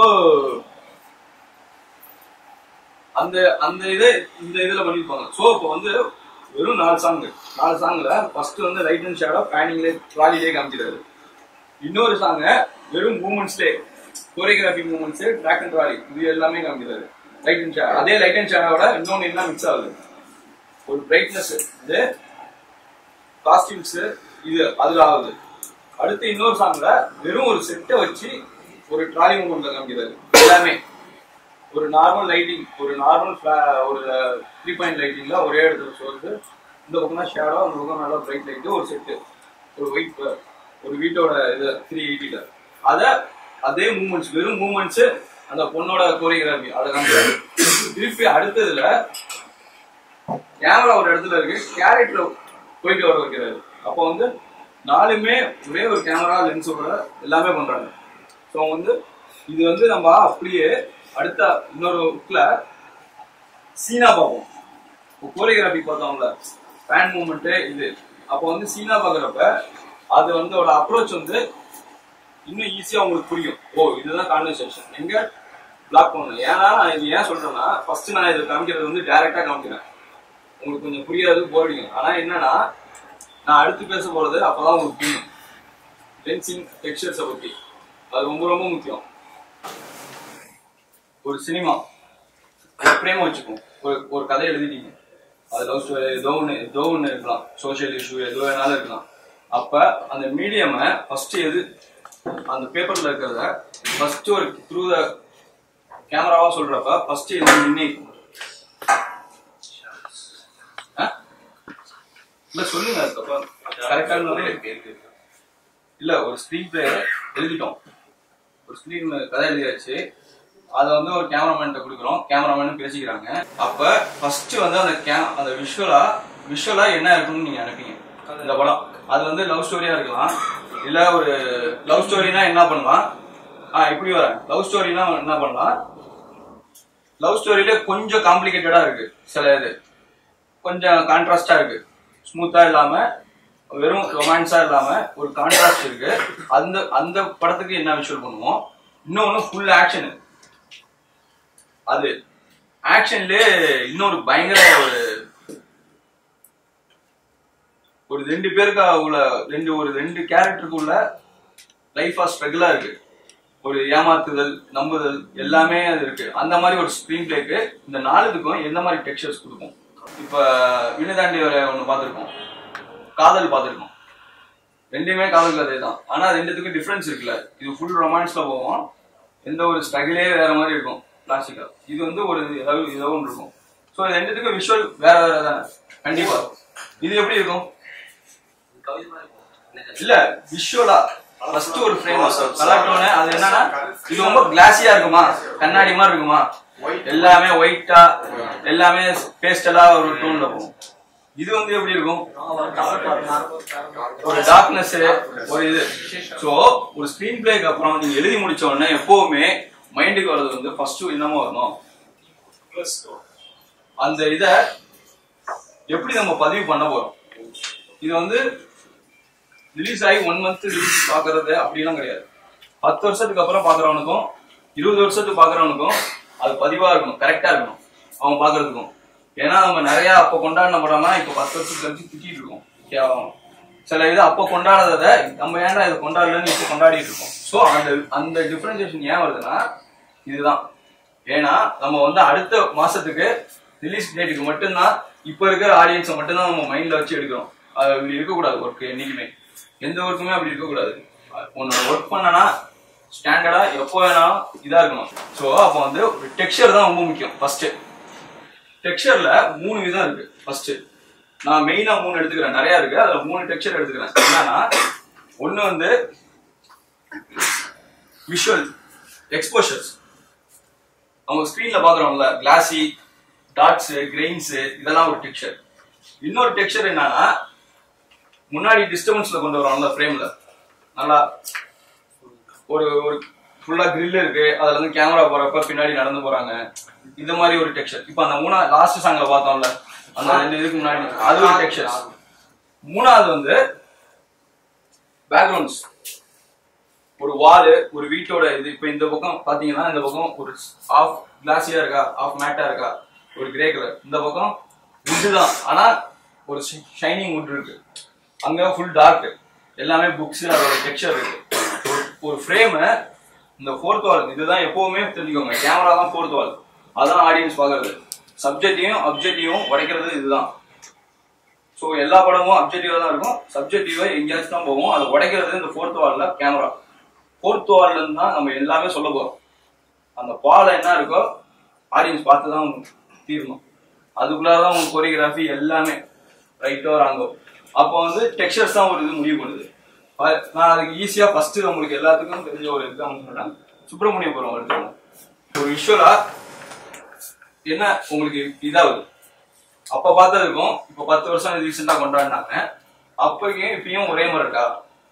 அந்த அந்த இதை இந்த இதுல பண்ணிருப்பாங்க ஸோ இப்போ வந்து வெறும் நாலு சாங் நாலு சாங்ல ஃபர்ஸ்ட் வந்து ரைட் அண்ட் ஷேடோ பேனிங்லே ட்ராலிலே காமிக்கிறாரு இன்னொரு சாங்க வெறும் மூமெண்ட்ஸ்லே choreography moments track and trolley இது எல்லாமே காமிக்கிறாரு லைட் அண்ட் ஷேடோ அதே லைட் அண்ட் ஷேடோட இன்னொன்று என்ன மிக்ஸ் ஆகுது ஒரு பிரைட்னஸ் இது காஸ்டியூம்ஸ் இது அதுல ஆகுது அடுத்து இன்னொரு சாங்ல வெறும் ஒரு செட்டை வச்சு ஒரு ட்ராலி மூமெண்ட்ல காமிக்கிறாரு எல்லாமே ஒரு நார்மல் லைட்டிங் ஒரு நார்மல் ஒரு த்ரீ பாயிண்ட் லைட்டிங்ல ஒரே இடத்துல சொல்லுது இந்த பக்கம் தான் ஷேடோ அந்த பக்கம் நல்லா பிரைட் லைட் ஒரு செட்டு ஒரு ஒயிட் ஒரு வீட்டோட இது த்ரீ எயிட்டில அதை அதே மூமெண்ட்ஸ் வெறும் மூமெண்ட்ஸ் அந்த பொண்ணோட கோரியோகிராஃபி அதை காமிக்கிறாரு திருப்பி அடுத்ததுல கேமரா ஒரு இடத்துல இருக்கு கேரக்டர் போயிட்டு வர வைக்கிறாரு அப்போ வந்து நாலுமே ஒரே ஒரு கேமரா லென்ஸோட எல்லாமே பண்றாங்க ஸோ வந்து இது வந்து நம்ம அப்படியே அடுத்த இன்னொரு புக்ல சீனா பார்ப்போம் இப்போ கோரியோகிராஃபி பார்த்தோம்ல பேன் மூமெண்ட்டு இது அப்போ வந்து சீனா பார்க்குறப்ப அது வந்து ஒரு அப்ரோச் வந்து இன்னும் ஈஸியாக உங்களுக்கு புரியும் ஓ இதுதான் கான்வர்சேஷன் எங்க பிளாக் பண்ணணும் ஏன்னா நான் இது ஏன் சொல்றேன்னா ஃபர்ஸ்ட் நான் இதை காமிக்கிறது வந்து டைரக்டா காமிக்கிறேன் உங்களுக்கு கொஞ்சம் புரியாது போர்டிங் ஆனா என்னன்னா நான் அடுத்து பேச போறது அப்பதான் உங்களுக்கு புரியும் டென்சிங் டெக்ஸ்டர்ஸை பத்தி அது ரொம்ப ரொம்ப முக்கியம் ஒரு சினிமா ஒரு பிரேம வச்சுக்கோம் ஒரு ஒரு கதை எழுதிட்டீங்க அது லவ் ஸ்டோரி ஏதோ ஒன்று ஏதோ ஒன்று இருக்கலாம் சோஷியல் இஷ்யூ எது வேணாலும் இருக்கலாம் அப்ப அந்த மீடியமை ஃபர்ஸ்ட் எது அந்த பேப்பர்ல இருக்கிறத ஃபர்ஸ்ட் ஒரு த்ரூ த கேமராவா சொல்றப்ப ஃபர்ஸ்ட் எது நிர்ணயிக்கும் ஆ? இல்ல சொல்லுங்க அதுக்கப்புறம் கரெக்டான இல்ல ஒரு ஸ்கிரீன் பிளே எழுதிட்டோம் ஒரு ஸ்கிரீன் கதை எழுதியாச்சு அதை வந்து ஒரு கேமராமேன்ட்ட கொடுக்குறோம் கேமராமேன் பேசிக்கிறாங்க அப்ப ஃபர்ஸ்ட் வந்து அந்த கே அந்த விஷுவலா விஷுவலா என்ன இருக்குன்னு நீங்க நினைப்பீங்க இந்த படம் அது வந்து லவ் ஸ்டோரியா இருக்கலாம் இல்ல ஒரு லவ் ஸ்டோரினா என்ன பண்ணலாம் ஆ இப்படி வரேன் லவ் ஸ்டோரினா என்ன பண்ணலாம் லவ் ஸ்டோரியில கொஞ்சம் காம்ப்ளிகேட்டடா இருக்கு சில இது கொஞ்சம் கான்ட்ராஸ்டா இருக்கு ஸ்மூத்தா இல்லாம வெறும் ரொமான்ஸா இல்லாம ஒரு கான்ட்ராஸ்ட் இருக்கு அந்த அந்த படத்துக்கு என்ன விஷுவல் பண்ணுவோம் இன்னொன்னு ஃபுல் ஆக்ஷன் அது ஆக்ஷன்லயே இன்னொரு பயங்கர ஒரு ஒரு ரெண்டு பேருக்கு உள்ள ரெண்டு ஒரு ரெண்டு கேரக்டருக்கு உள்ள லைஃபா ஸ்ட்ரகிளா இருக்கு ஒரு ஏமாத்துதல் நம்புதல் எல்லாமே அது இருக்கு அந்த மாதிரி ஒரு ஸ்கிரீன் பிளேக்கு இந்த நாலுத்துக்கும் எந்த மாதிரி டெக்ஸ்சர்ஸ் கொடுக்கும் இப்ப வினதாண்டி ஒரு ஒண்ணு பார்த்திருக்கோம் காதல் பார்த்திருக்கோம் ரெண்டுமே காதல் கதை தான் ஆனா ரெண்டுத்துக்கும் டிஃபரன்ஸ் இருக்குல்ல இது ஃபுல் ரொமான்ஸ்ல போவோம் எந்த ஒரு ஸ்ட்ரகிளே வேற மாதிரி இருக்கும் கிளாசிக்கா இது வந்து ஒரு ஏதாவது ஏதோ ஒன்று இருக்கும் ஸோ இது ரெண்டுத்துக்கும் விஷுவல் வேற வேற தானே கண்டிப்பா இது எப்படி இருக்கும் இல்ல விஷுவலா ஃபர்ஸ்ட் ஒரு ஃப்ரேம் கலர் டோனு அது என்னன்னா இது ரொம்ப கிளாஸியா இருக்குமா கண்ணாடி மாதிரி இருக்குமா எல்லாமே ஒயிட்டா எல்லாமே பேஸ்டலா ஒரு டோன்ல போகும் இது வந்து எப்படி இருக்கும் ஒரு டார்க்னஸ் ஒரு இது சோ ஒரு ஸ்கிரீன் பிளேக்கு அப்புறம் நீங்க எழுதி முடிச்ச உடனே எப்பவுமே மைண்டுக்கு வர்றது வந்து ஃபர்ஸ்ட் என்னமோ வரணும் அந்த இத எப்படி நம்ம பதிவு பண்ண போறோம் இது வந்து ரிலீஸ் ஆகி ஒன் மந்த் ரிலீஸ் பாக்குறது அப்படிலாம் கிடையாது பத்து வருஷத்துக்கு அப்புறம் பாக்குறவனுக்கும் இருபது வருஷத்துக்கு பாக்குறவனுக்கும் அது பதிவா இருக்கணும் கரெக்டா இருக்கணும் அவன் பாக்குறதுக்கும் ஏன்னா நம்ம நிறைய அப்ப கொண்டாடின படம்லாம் இப்ப பத்து வருஷத்துக்கு கழிச்சு திட்டிட்டு இருக்கோம் கேவலம் சில இது அப்ப கொண்டாடாதத நம்ம ஏன்டா இதை கொண்டாடலன்னு இப்ப கொண்டாடிட்டு இருக்கோம் சோ அந்த அந்த டிஃபரன்சியேஷன் ஏன் வருதுன்னா இதுதான் ஏன்னா நம்ம வந்து அடுத்த மாசத்துக்கு ரிலீஸ் டேட்டுக்கு மட்டும்தான் இப்ப இருக்கிற ஆடியன்ஸை மட்டும்தான் நம்ம மைண்ட்ல வச்சு எடுக்கிறோம் அது அப்படி இருக்கக்கூடாது ஒர்க் என்னைக்குமே எந்த ஒர்க்குமே அப்படி இருக்கக்கூடாது உன்னோட ஒர்க் பண்ணனா ஸ்டாண்டர்டா எப்போ வேணாலும் இதா இருக்கணும் ஸோ அப்போ வந்து டெக்ஸ்சர் தான் ரொம்ப முக்கியம் ஃபர்ஸ்ட் டெக்ஸ்சர்ல மூணு விதம் இருக்கு ஃபர்ஸ்ட் நான் மெயினா மூணு எடுத்துக்கிறேன் நிறைய இருக்கு அதுல மூணு டெக்ஸ்சர் எடுத்துக்கிறேன் என்னன்னா ஒண்ணு வந்து விஷுவல் எக்ஸ்போஷர்ஸ் அவங்க ஸ்கிரீன்ல பாக்குறோம்ல கிளாசி டாட்ஸ் கிரெயின்ஸ் இதெல்லாம் ஒரு டெக்ஸ்சர் இன்னொரு டெக்ஸ்சர் என்னன்னா முன்னாடி டிஸ்டர்பன்ஸ்ல கொண்டு வரோம்ல ஃப்ரேம்ல நல்லா ஒரு ஒரு ஃபுல்லா grill இருக்கு அதுல இருந்து கேமரா போறப்ப பின்னாடி நடந்து போறாங்க இந்த மாதிரி ஒரு டெக்ஸ்சர் இப்போ அந்த மூணா லாஸ்ட் சாங்ல பார்த்தோம்ல அந்த ரெண்டு இதுக்கு முன்னாடி அது ஒரு டெக்ஸ்சர் மூணாவது வந்து பேக்ரவுண்ட்ஸ் ஒரு வாலு ஒரு வீட்டோட இது இப்போ இந்த பக்கம் பாத்தீங்கன்னா இந்த பக்கம் ஒரு ஆஃப் கிளாஸியா இருக்கா ஆஃப் மேட்டா இருக்கா ஒரு கிரே கலர் இந்த பக்கம் wood தான் ஆனா ஒரு ஷைனிங் wood இருக்கு அங்க ஃபுல் டார்க் எல்லாமே புக்ஸ் அதோட டெக்ஸ்சர் இருக்கு ஒரு- ஒரு ஃப்ரேம் இந்த ஃபோர்த் வால் இதுதான் எப்பவுமே தெரிஞ்சுக்கோங்க கேமரா தான் ஃபோர்த் வால் அதான் ஆடியன்ஸ் பாக்குறது சப்ஜெக்டையும் அப்ஜெக்டையும் உடைக்கிறது இதுதான் ஸோ எல்லா படமும் அப்ஜெக்டிவா தான் இருக்கும் சப்ஜெக்டிவா எங்கேயாச்சும் தான் போகும் அதை உடைக்கிறது இந்த ஃபோர்த் வால்ல கேமரா ஃபோர்த் வால்ல இருந்து தான் நம்ம எல்லாமே சொல்ல போறோம் அந்த பால என்ன இருக்கோ ஆடியன்ஸ் பார்த்து தான் தீரணும் அதுக்குள்ளாதான் உங்க கொரியோகிராஃபி எல்லாமே ரைட்டோ ராங்கோ அப்போ வந்து டெக்ஸ்சர்ஸ் தான் ஒரு இது முடிவு பண்ணுது ப- நான் அதுக்கு ஈஸியா ஃபர்ஸ்ட் உங்களுக்கு எல்லாத்துக்கும் தெரிஞ்ச ஒரு எக்ஸாம்பிள் சொல்றேன் சுப்பிரமணியபுரம் எடுத்துக்கோங்க ஒரு விஷுவலா என்ன உங்களுக்கு இதாகுது அப்ப பார்த்ததுக்கும் இப்ப பத்து வருஷம் ரீசெண்டா கொண்டாடினாங்க அப்பயும் இப்பயும் ஒரே மாதிரி இருக்கா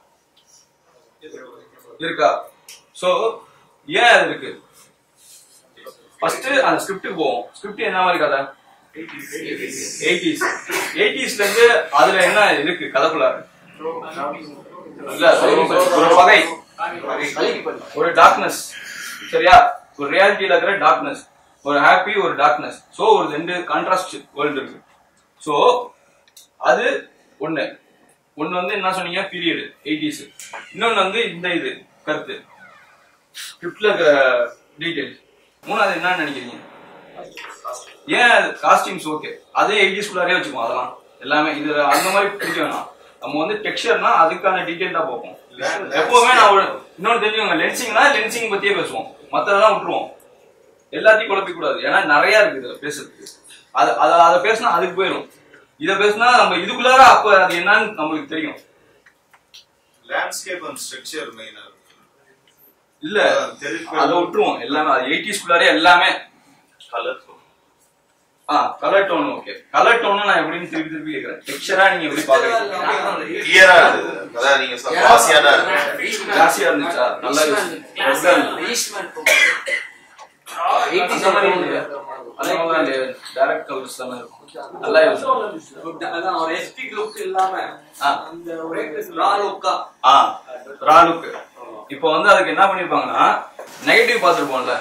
இருக்கா சோ ஏன் அது இருக்கு ஃபர்ஸ்ட் அந்த ஸ்கிரிப்ட் போவோம் ஸ்கிரிப்ட் என்ன மாதிரி கதை எயிட்டிஸ் எயிட்டிஸ்ல இருந்து அதுல என்ன இருக்கு கதைக்குள்ள இல்ல ஒரு பகை ஒரு டார்க்னஸ் சரியா ஒரு ரியாலிட்டியில இருக்கிற டார்க்னஸ் ஒரு ஹாப்பி ஒரு டார்க்னஸ் சோ ஒரு ரெண்டு கான்ட்ராஸ்ட் வேர்ல்டு இருக்கு சோ அது ஒண்ணு ஒண்ணு வந்து என்ன சொன்னீங்க பீரியட் எயிட்டிஸ் இன்னொன்னு வந்து இந்த இது கருத்து ஸ்கிரிப்ட்ல இருக்கிற டீடைல்ஸ் மூணாவது என்ன நினைக்கிறீங்க ஏன் காஸ்டியூம்ஸ் ஓகே அதே எயிட்டிஸ்குள்ளாரே வச்சுக்கோம் அதெல்லாம் எல்லாமே இது அந்த மாதிரி பிடிக்க வேணாம் நம்ம வந்து டெக்ஸ்சர்னா அதுக்கான டீடைல் தான் பார்ப்போம் எப்பவுமே நான் ஒரு இன்னொன்று தெரிஞ்சுக்கோங்க லென்சிங்னா லென்சிங் பத்தியே பேசுவோம் மத்ததெல்லாம் விட்டுருவோம் எல்லாத்தையும் குழப்பிக்க கூடாது ஏன்னா நிறைய இருக்கு இதுல பேசுறதுக்கு அது அதை அதை பேசினா அதுக்கு போயிடும் இதை பேசினா நம்ம இதுக்குள்ளார அப்ப அது என்னன்னு நம்மளுக்கு தெரியும் லேண்ட்ஸ்கேப் அண்ட் ஸ்ட்ரக்சர் மெயினா இல்ல அதை விட்டுருவோம் எல்லாமே அது எயிட்டிஸ்குள்ளாரே எல்லாமே colour ah colour tone okay colour tone நான் எப்படின்னு திருப்பி திருப்பி கேக்குறேன் டெக்ஸ்சரா நீங்க எப்படி பாக்குறீங்க கிளியரா இருந்தது அதான் நீங்க கிளாஸியா தான் இருந்தது. கிளாஸியா இருந்துச்சா நல்லா இருந்துச்சு அந்த மாதிரி இல்லையா? அதே மாதிரி இல்லையா? direct colours தானே இருக்கும். நல்லா இருந்துச்சு. அதான் ஒரு எஸ்டிக் லுக் இல்லாம ஆ. அந்த ஒரு ரா லுக்கா ஆ ரா லுக் இப்போ வந்து அதுக்கு என்ன பண்ணிருப்பாங்கன்னா நெகட்டிவ் பார்த்துருப்போம்ல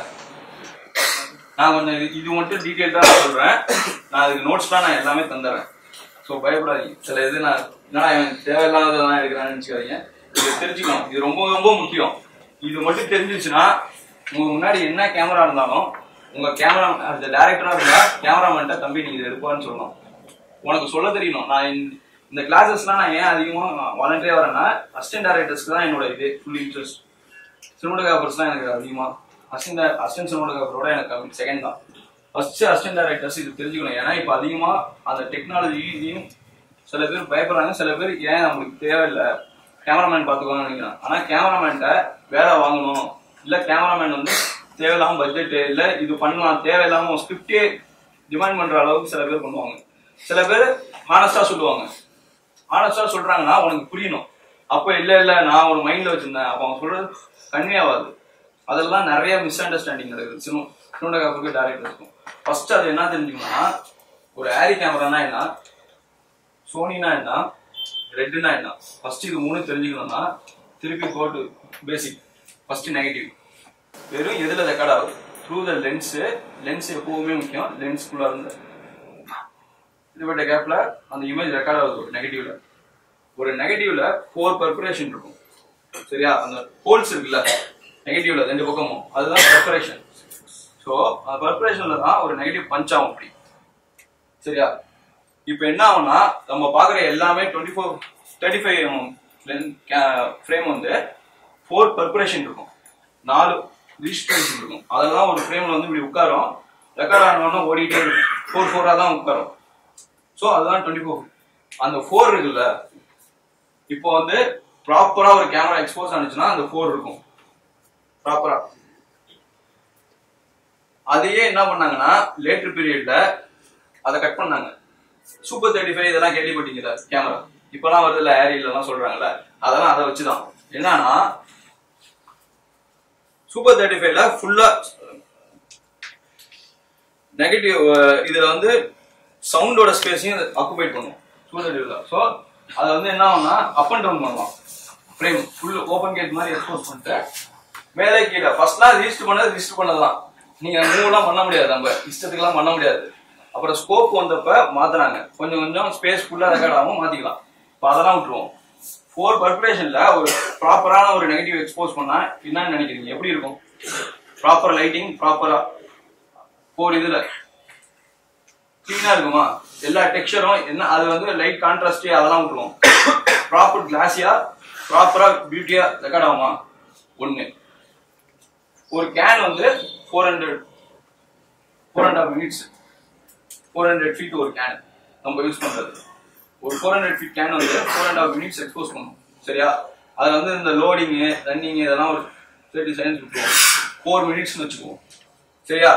நான் கொஞ்சம் இது- இது மட்டும் டீட்டெயில்டா நான் சொல்றேன் நான் அதுக்கு நோட்ஸ்லாம் நான் எல்லாமே தந்துடுறேன் ஸோ பயப்படாதீங்க சில இது நான் என்னடா இவன் தேவையில்லாததான் எடுக்கிறான்னு நினச்சிக்காதீங்க இது தெரிஞ்சுக்கணும் இது ரொம்ப ரொம்ப முக்கியம் இது மட்டும் தெரிஞ்சிச்சுன்னா உங்க முன்னாடி என்ன கேமரா இருந்தாலும் உங்க கேமரா அந்த டேரக்டரா இருந்தா கேமராமேன்ட்ட தம்பி நீங்க இதை எடுப்பான்னு சொல்லணும் உனக்கு சொல்ல தெரியணும் நான் இந்த- இந்த கிளாஸஸ்லாம் நான் ஏன் அதிகமா வாலண்டியரா வரேன்னா அசிஸ்டன்ட் டேரக்டர்ஸ்க்கு தான் என்னோட இது ஃபுல் இன்ட்ரெஸ்ட் சினிமோட்டோகிராஃபர்ஸ்லாம் எனக்கு அதிகமா அசிஸ்டன்ட் அசிஸ்டன்ட் சினிமோட்டோகிராஃபரோட எனக்கு கம்மி செகண்ட் தான் ஃபர்ஸ்ட் அசிஸ்டன்ட் டேரக்டர்ஸ் இது தெரிஞ்சுக்கணும் ஏன்னா இப்போ அதிகமா அந்த டெக்னாலஜியும் சில பேர் பயப்படுறாங்க சில பேர் ஏன் நம்மளுக்கு தேவையில்லை கேமராமேன் பார்த்துக்கோங்க நினைக்கிறான் ஆனா கேமராமேன்ட்ட வேலை வாங்கணும் இல்ல கேமராமேன் வந்து தேவையில்லாம பட்ஜெட் இல்ல இது பண்ணலாம் தேவையில்லாம ஸ்கிரிப்டே டிமாண்ட் பண்ற அளவுக்கு சில பேர் பண்ணுவாங்க சில பேர் ஹானஸ்டா சொல்லுவாங்க ஹானஸ்டா சொல்றாங்கன்னா உனக்கு புரியணும் அப்ப இல்ல இல்ல நான் ஒரு மைண்ட்ல வச்சிருந்தேன் அப்ப அவங்க சொல்றது கன்வே ஆகாது அதெல்லாம் நிறைய மிஸ் அண்டர்ஸ்டாண்டிங் நடக்குது சினிமா சினிமோட்டோகிராஃபருக்கு டேரக்டர் இருக்கும் ஃபர்ஸ்ட் அது என்ன தெரிஞ்சுக்கணும்னா ஒரு ஏரி கேமரானா என்ன சோனினா என்ன ரெட்னா என்ன ஃபர்ஸ்ட் இது மூணு தெரிஞ்சுக்கணும்னா திருப்பி போட்டு பேசிக் ஃபர்ஸ்ட் நெகட்டிவ் வெறும் எதுல ரெக்கார்ட் ஆகுது த்ரூ த லென்ஸ் லென்ஸ் எப்பவுமே முக்கியம் லென்ஸ்குள்ள இருந்து இதுபட்ட கேப்ல அந்த இமேஜ் ரெக்கார்ட் ஆகுது ஒரு நெகட்டிவ்ல ஒரு நெகட்டிவ்ல ஃபோர் பர்பரேஷன் இருக்கும் சரியா அந்த ஹோல்ஸ் இருக்குல்ல நெகட்டிவ்ல ரெண்டு பக்கமும் அதுதான் பர்பரேஷன் ஸோ அந்த பர்பரேஷன்ல தான் ஒரு நெகட்டிவ் பஞ்ச் ஆகும் அப்படி சரியா இப்போ என்ன ஆகும்னா நம்ம பார்க்குற எல்லாமே twenty four thirty five frame வந்து ஃபோர் பர்பரேஷன் இருக்கும் நாலு ரிஜிஸ்ட்ரேஷன் இருக்கும் அதெல்லாம் ஒரு ஃப்ரேம்ல வந்து இப்படி உட்காரும் ரெக்கார்ட் ஆனவொன்னா ஓடிட்டே இருக்கும் ஃபோர் ஃபோராக தான் உட்காரும் ஸோ அதுதான் டுவெண்ட்டி ஃபோர் அந்த ஃபோர் இருக்குல்ல இப்போ வந்து ப்ராப்பரா ஒரு கேமரா எக்ஸ்போஸ் ஆனிச்சுன்னா அந்த ஃபோர் இருக்கும் ப்ராப்பரா அதையே என்ன பண்ணாங்கன்னா லேட்டர் பீரியட்ல அதை கட் பண்ணாங்க சூப்பர் தேர்ட்டி ஃபைவ் இதெல்லாம் கேள்விப்பட்டீங்கல்ல கேமரா இப்பெல்லாம் வருதுல்ல ஏரியல்லாம் சொல்றாங்கல்ல அதெல்லாம் அதை வச்சுதான் என்னன்னா சூப்பர் தேர்ட்டி ஃபைவ்ல ஃபுல்லா நெகட்டிவ் இதுல வந்து சவுண்டோட ஸ்பேஸையும் ஆக்குபை பண்ணும் சூப்பர் தேர்ட்டி ஃபைவ்ல ஸோ அதை வந்து என்ன ஆகும்னா அப் அண்ட் டவுன் பண்ணலாம் ஃப்ரேம் ஃபுல் ஓப்பன் கேட் மாதிரி எக்ஸ்போஸ் பண்ணிட்டு மேலே கீழே ஃபர்ஸ்ட்லாம் ரிஜிஸ்டர் பண்ணது ரிஜிஸ்டர் பண்ணலாம் நீங்க மூவ்லாம் பண்ண முடியாது நம்ம இஷ்டத்துக்குலாம் பண்ண முடியாது அப்புறம் ஸ்கோப் வந்தப்ப மாத்துறாங்க கொஞ்சம் கொஞ்சம் ஸ்பேஸ் ஃபுல்லா ரெக்கார்ட் ஆகும் மாத்திக்கலாம் இப்போ அதெல்லாம் விட்டுருவோம் ஃபோர் பர்பரேஷன்ல ஒரு ப்ராப்பரான ஒரு நெகட்டிவ் எக்ஸ்போஸ் பண்ணா என்னன்னு நினைக்கிறீங்க எப்படி இருக்கும் ப்ராப்பர் லைட்டிங் ப்ராப்பரா ஃபோர் இதுல கிளீனா இருக்குமா எல்லா டெக்ஸ்சரும் என்ன அது வந்து லைட் கான்ட்ராஸ்ட் அதெல்லாம் விட்டுருவோம் ப்ராப்பர் கிளாஸியா ப்ராப்பரா பியூட்டியா ரெக்கார்ட் ஆகுமா ஒண்ணு ஒரு கேன் வந்து four hundred four and half minutes four hundred feet ஒரு கேன் நம்ம யூஸ் பண்றது ஒரு ஃபோர் ஹண்ட்ரட் ஃபீட் கேன் வந்து four and half minutes expose பண்ணும் சரியா அதுல வந்து இந்த லோடிங்கு ரன்னிங் இதெல்லாம் ஒரு தேர்ட்டி செகண்ட்ஸ் விட்டுருவோம் ஃபோர் மினிட்ஸ்னு வச்சுக்குவோம் சரியா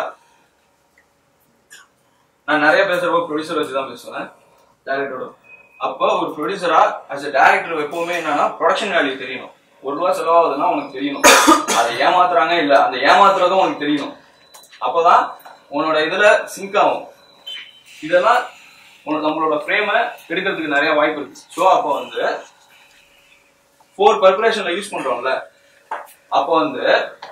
நான் நிறைய பேசுறப்போ ப்ரொடியூசர் வச்சு தான் பேசுவேன் டேரக்டரோட அப்போ ஒரு ப்ரொடியூசரா அஸ் a டேரக்டர் எப்பவுமே என்னன்னா ப்ரொடக்ஷன் வேல்யூ தெரியணும் ஒரு ரூபா செலவாகுதுன்னா உனக்கு தெரியணும் அதை ஏமாத்துறாங்க இல்ல அந்த ஏமாத்துறதும் உனக்கு தெரியணும் அப்பதான் உன்னோட இதுல சிங்க் ஆகும் இதெல்லாம் உனக்கு நம்மளோட ஃப்ரேமை எடுக்கிறதுக்கு நிறைய வாய்ப்பு இருக்கு ஸோ அப்போ வந்து ஃபோர் பர்பரேஷன்ல யூஸ் பண்றோம்ல அப்போ வந்து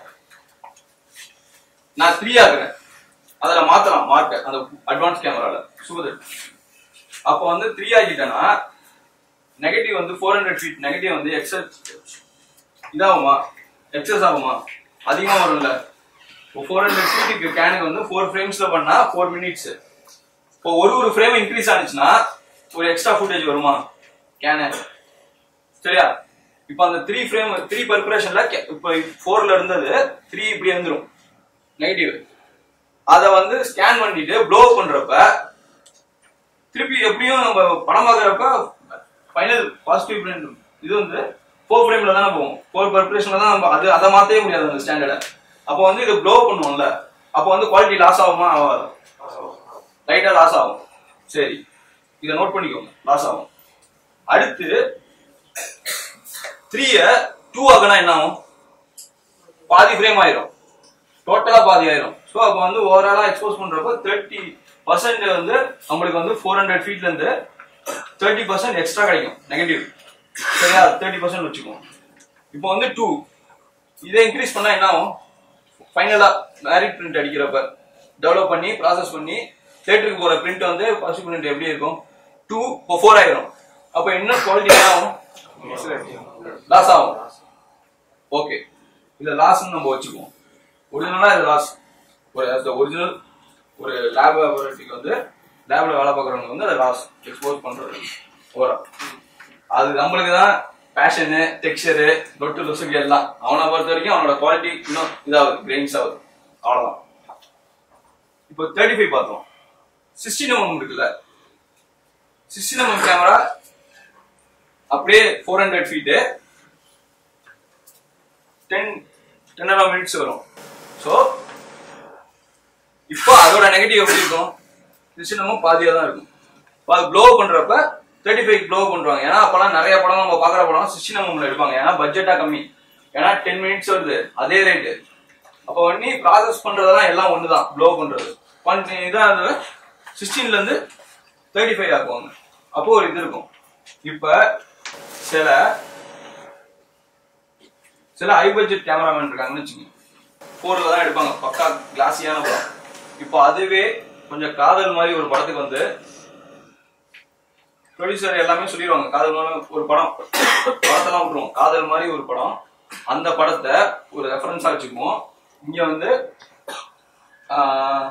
நான் த்ரீ ஆகுறேன் அதுல மாத்தலாம் மார்க்க அந்த அட்வான்ஸ் கேமரால சுபதர் அப்போ வந்து த்ரீ ஆகிட்டேன்னா நெகட்டிவ் வந்து ஃபோர் ஹண்ட்ரட் ஃபீட் நெகட்டிவ் வந்து எக்ஸஸ் இதாகுமா எக்ஸஸ் ஆகுமா அதிகமா வரும்ல இப்போ ஃபோர் ஹண்ட்ரட் ஃபீட்டுக்கு கேனுக்கு வந்து ஃபோர் ஃப்ரேம்ஸ்ல பண்ணா ஃபோர் மினிட்ஸ் இப்போ ஒரு ஒரு ஃப்ரேம் இன்க்ரீஸ் ஆனிச்சுன்னா ஒரு எக்ஸ்ட்ரா ஃபுட்டேஜ் வருமா கேனு சரியா இப்போ அந்த த்ரீ ஃப்ரேம் த்ரீ பர்பரேஷன்ல இப்போ ஃபோர்ல இருந்தது த்ரீ இப்படி வந்துரும் நெகட்டிவ் அதை வந்து ஸ்கேன் பண்ணிட்டு ப்ளோ பண்றப்ப திருப்பி எப்படியும் நம்ம படம் பார்க்கறப்ப ஃபைனல் பாசிட்டிவ் பிரிண்ட் இது வந்து ஃபோர் ஃப்ரேம்ல தானே போகும் ஃபோர் பர்பரேஷன்ல தான் நம்ம அது அதை மாத்தவே முடியாது அந்த ஸ்டாண்டர்டை அப்போ வந்து இது ப்ளோ பண்ணுவோம்ல அப்போ வந்து குவாலிட்டி லாஸ் ஆகுமா ஆகாது லைட்டா லாஸ் ஆகும் சரி இதை நோட் பண்ணிக்கோங்க லாஸ் ஆகும் அடுத்து த்ரீய டூ ஆகுனா என்ன ஆகும் பாதி ஃப்ரேம் ஆயிரும் டோட்டலா பாதி ஆயிரும் ஸோ அப்போ வந்து ஓவராலா எக்ஸ்போஸ் பண்றப்ப தேர்ட்டி பர்சன்ட் வந்து நம்மளுக்கு வந்து ஃபோர் ஹண்ட்ரட் ஃபீட்ல இருந்து தேர்ட்டி பர்சன்ட் எக்ஸ்ட்ரா கிடைக்கும் நெகட்டிவ் சரியா தேர்ட்டி பர்சன்ட் வச்சுக்குவோம் இப்போ வந்து டூ இதை இன்க்ரீஸ் பண்ணா என்ன ஆகும் ஃபைனலா மேரிட் பிரிண்ட் அடிக்கிறப்ப டெவலப் பண்ணி ப்ராசஸ் பண்ணி தேட்டருக்கு போற பிரிண்ட் வந்து ஃபர்ஸ்ட் பிரிண்ட் எப்படி இருக்கும் டூ இப்போ ஃபோர் ஆயிரும் அப்போ இன்னும் குவாலிட்டி என்ன ஆகும் லாஸ் ஆகும் ஓகே இதை லாஸ்ன்னு நம்ம வச்சுக்குவோம் ஒரிஜினலா இது லாஸ் ஒரு ஒரிஜினல் ஒரு லேப் லேபரேட்டரிக்கு வந்து லேப்ல வேலை பார்க்குறவங்க வந்து அதை லாஸ் எக்ஸ்போஸ் பண்றது ஓரா அது நம்மளுக்கு தான் பேஷனு டெக்ஸ்சரு லொட்டு லுசுக்கு எல்லாம் அவனை பொறுத்த வரைக்கும் அவனோட குவாலிட்டி இன்னும் இதாகுது கிரெயின்ஸ் ஆகுது அவ்வளவுதான் இப்போ தேர்ட்டி ஃபைவ் பார்த்தோம் சிக்ஸ்டீன் எம்எம் இருக்குல்ல சிக்ஸ்டீன் எம்எம் கேமரா அப்படியே four hundred feet ten ten and minutes வரும் ஸோ இப்போ அதோட நெகட்டிவ் எப்படி இருக்கும் சிஸ்டமும் பாதியாக தான் இருக்கும் இப்போ அது ப்ளோ பண்றப்ப தேர்ட்டி ஃபைவ் ப்ளோ பண்றாங்க ஏன்னா அப்பெல்லாம் நிறைய படம் நம்ம பார்க்குற படம் சிக்ஸ்டி எம்எம்ல எடுப்பாங்க ஏன்னா பட்ஜெட்டா கம்மி ஏன்னா டென் மினிட்ஸ் வருது அதே ரேட்டு அப்போ வண்டி ப்ராசஸ் பண்றதெல்லாம் எல்லாம் ஒன்று தான் ப்ளோ பண்றது பண்ணி இதான் அது சிக்ஸ்டீன்ல இருந்து தேர்ட்டி ஃபைவ் ஆக்குவாங்க அப்போ ஒரு இது இருக்கும் இப்போ சில சில ஹை பட்ஜெட் கேமராமேன் இருக்காங்கன்னு வச்சுக்கோங்க ஃபோர்ல தான் எடுப்பாங்க பக்கா கிளாஸியான படம் இப்போ அதுவே கொஞ்சம் காதல் மாதிரி ஒரு படத்துக்கு வந்து ப்ரொடியூசர் எல்லாமே சொல்லிடுவாங்க காதல் மாதிரி ஒரு படம் படத்தெல்லாம் விட்டுருவோம் காதல் மாதிரி ஒரு படம் அந்த படத்தை ஒரு ரெஃபரன்ஸா வச்சுக்குவோம் இங்க வந்து ஆஹ்,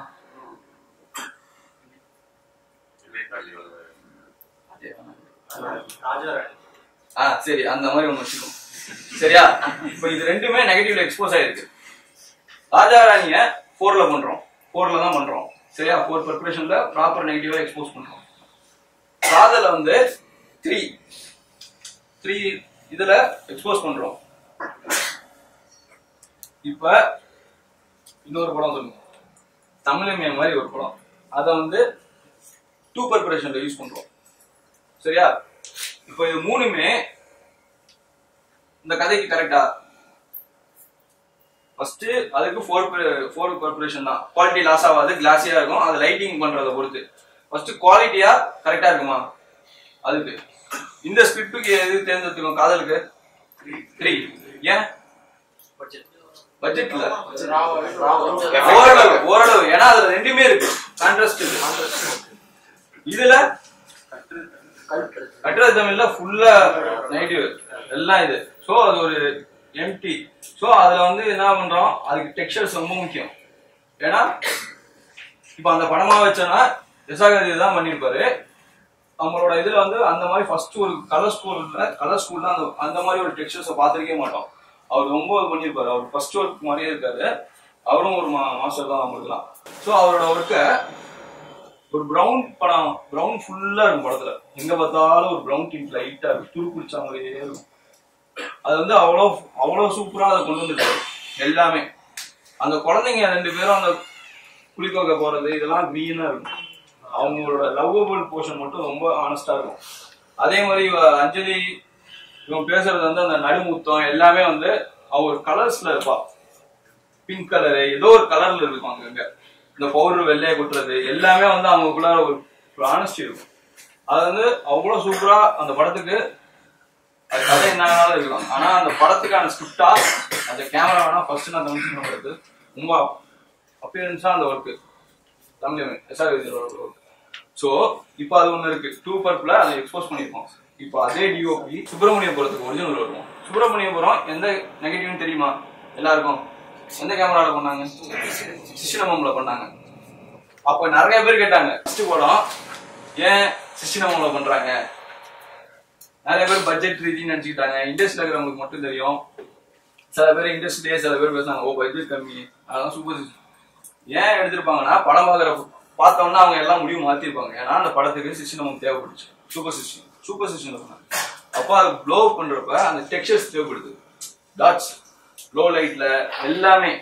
ஆ சரி அந்த மாதிரி ஒண்ணு வச்சுக்கோம் சரியா இப்போ இது ரெண்டுமே நெகட்டிவ்ல எக்ஸ்போஸ் ஆயிருக்கு ராஜா ராணிய ஃபோர்ல பண்றோம் ஃபோர்ல தான் பண்றோம் சரியா ஃபோர் பர்பரேஷன்ல ப்ராப்பர் நெகட்டிவா எக்ஸ்போஸ் பண்றோம் காதல வந்து த்ரீ த்ரீ இதுல எக்ஸ்போஸ் பண்றோம் இப்ப இன்னொரு படம் சொல்லுங்க தமிழமைய மாதிரி ஒரு படம் அதை வந்து டூ பர்பரேஷன்ல யூஸ் பண்றோம் சரியா இப்போ இது மூணுமே இந்த கதைக்கு கரெக்டா ஃபர்ஸ்ட் அதுக்கு ஃபோர் ஃபோர் கார்பரேஷன் தான் குவாலிட்டி லாஸ் ஆகாது கிளாஸியா இருக்கும் அது லைட்டிங் பண்றதை பொறுத்து ஃபர்ஸ்ட் குவாலிட்டியா கரெக்டா இருக்குமா அதுக்கு இந்த ஸ்கிரிப்டுக்கு எது தேர்ந்தெடுத்துக்கணும் காதலுக்கு த்ரீ ஏன் பட்ஜெட்ல ஓரளவு ஓரளவு ஏன்னா அதுல ரெண்டுமே இருக்கு கான்ட்ராஸ்ட் இருக்கு இதுல கட்டுறது தமிழ்ல ஃபுல்லா நெகட்டிவ் எல்லாம் இது சோ அது ஒரு எம்டி சோ அதுல வந்து என்ன பண்றோம் அதுக்கு டெக்ஸ்டர்ஸ் ரொம்ப முக்கியம் ஏன்னா இப்ப அந்த படமா வச்சோன்னா யசாகதி தான் பண்ணிருப்பாரு நம்மளோட இதுல வந்து அந்த மாதிரி ஃபர்ஸ்ட் ஒரு கலர் ஸ்கூல்ல கலர் ஸ்கூல்ல அந்த அந்த மாதிரி ஒரு டெக்ஸ்டர்ஸை பார்த்திருக்கவே மாட்டோம் அவர் ரொம்ப இது பண்ணியிருப்பாரு அவர் ஃபர்ஸ்ட் ஒர்க் மாதிரியே இருக்காரு அவரும் ஒரு மாஸ்டர் தான் நம்மளுக்குலாம் ஸோ அவரோட ஒர்க்கை ஒரு பிரவுன் படம் பிரவுன் ஃபுல்லா இருக்கும் படத்துல எங்க பார்த்தாலும் ஒரு பிரவுன் டிண்ட் லைட்டா இருக்கும் துரு பிடிச்ச மாதிரியே இருக்கும் அது வந்து அவ்வளோ அவ்வளோ சூப்பரா அதை கொண்டு வந்துட்டாரு எல்லாமே அந்த குழந்தைங்க ரெண்டு பேரும் அந்த குளிக்கோக்க போறது இதெல்லாம் க்ரீனா இருக்கும் அவங்களோட லவ்வபிள் போர்ஷன் மட்டும் ரொம்ப ஆனஸ்டா இருக்கும் அதே மாதிரி இவ அஞ்சலி இவன் பேசுறது வந்து அந்த நடுமுத்தம் எல்லாமே வந்து அவங்க கலர்ஸ்ல இருப்பா பிங்க் கலரு ஏதோ ஒரு கலர்ல இருக்கும் அங்கங்க இந்த பவுடர் வெள்ளையை கொட்டுறது எல்லாமே வந்து அவங்களுக்குள்ள ஒரு ஒரு ஆனஸ்டி இருக்கும் அது வந்து அவ்வளவு சூப்பரா அந்த படத்துக்கு அது கதை என்ன வேணாலும் இருக்கலாம் ஆனா அந்த படத்துக்கான ஸ்கிரிப்டா அந்த கேமரா வேணா ஃபர்ஸ்ட் நான் தமிழ் சினிமாவுக்கு ரொம்ப அப்பியரன்ஸா அந்த work Tamil SR work so இப்போ அது ஒன்று இருக்கு டூ பர்ப்ல அதை எக்ஸ்போஸ் பண்ணியிருக்கோம் இப்போ அதே டிஓபி சுப்பிரமணியபுரத்துக்கு ஒரிஜினல் வருவோம் சுப்பிரமணியபுரம் எந்த நெகட்டிவ்னு தெரியுமா எல்லாருக்கும் எந்த கேமரால பண்ணாங்க சிஸ்டினமம்ல பண்ணாங்க அப்ப நிறைய பேர் கேட்டாங்க ஃபர்ஸ்ட் படம் ஏன் சிஸ்டினமம்ல பண்றாங்க நிறைய பேர் பட்ஜெட் ரீதின்னு நினைச்சுக்கிட்டாங்க இண்டஸ்ட்ரியில் இருக்கிறவங்களுக்கு மட்டும் தெரியும் சில பேர் இண்டஸ்ட்ரியிலே சில பேர் பேசுனாங்க ஓ பட்ஜெட் கம்மி அதெல்லாம் சூப்பர் ஏன் எடுத்திருப்பாங்கன்னா படம் பார்க்குற பார்த்தோம்னா அவங்க எல்லாம் முடிவு மாத்திருப்பாங்க ஏன்னா அந்த படத்துக்கு சிஸ்டம் தேவைப்படுச்சு சூப்பர் சிஸ்டம் சூப்பர் சிஸ்டம் அப்போ அது ப்ளோ பண்றப்ப அந்த டெக்ஸ்சர்ஸ் தேவைப்படுது டாட்ஸ் லோ லைட்ல எல்லாமே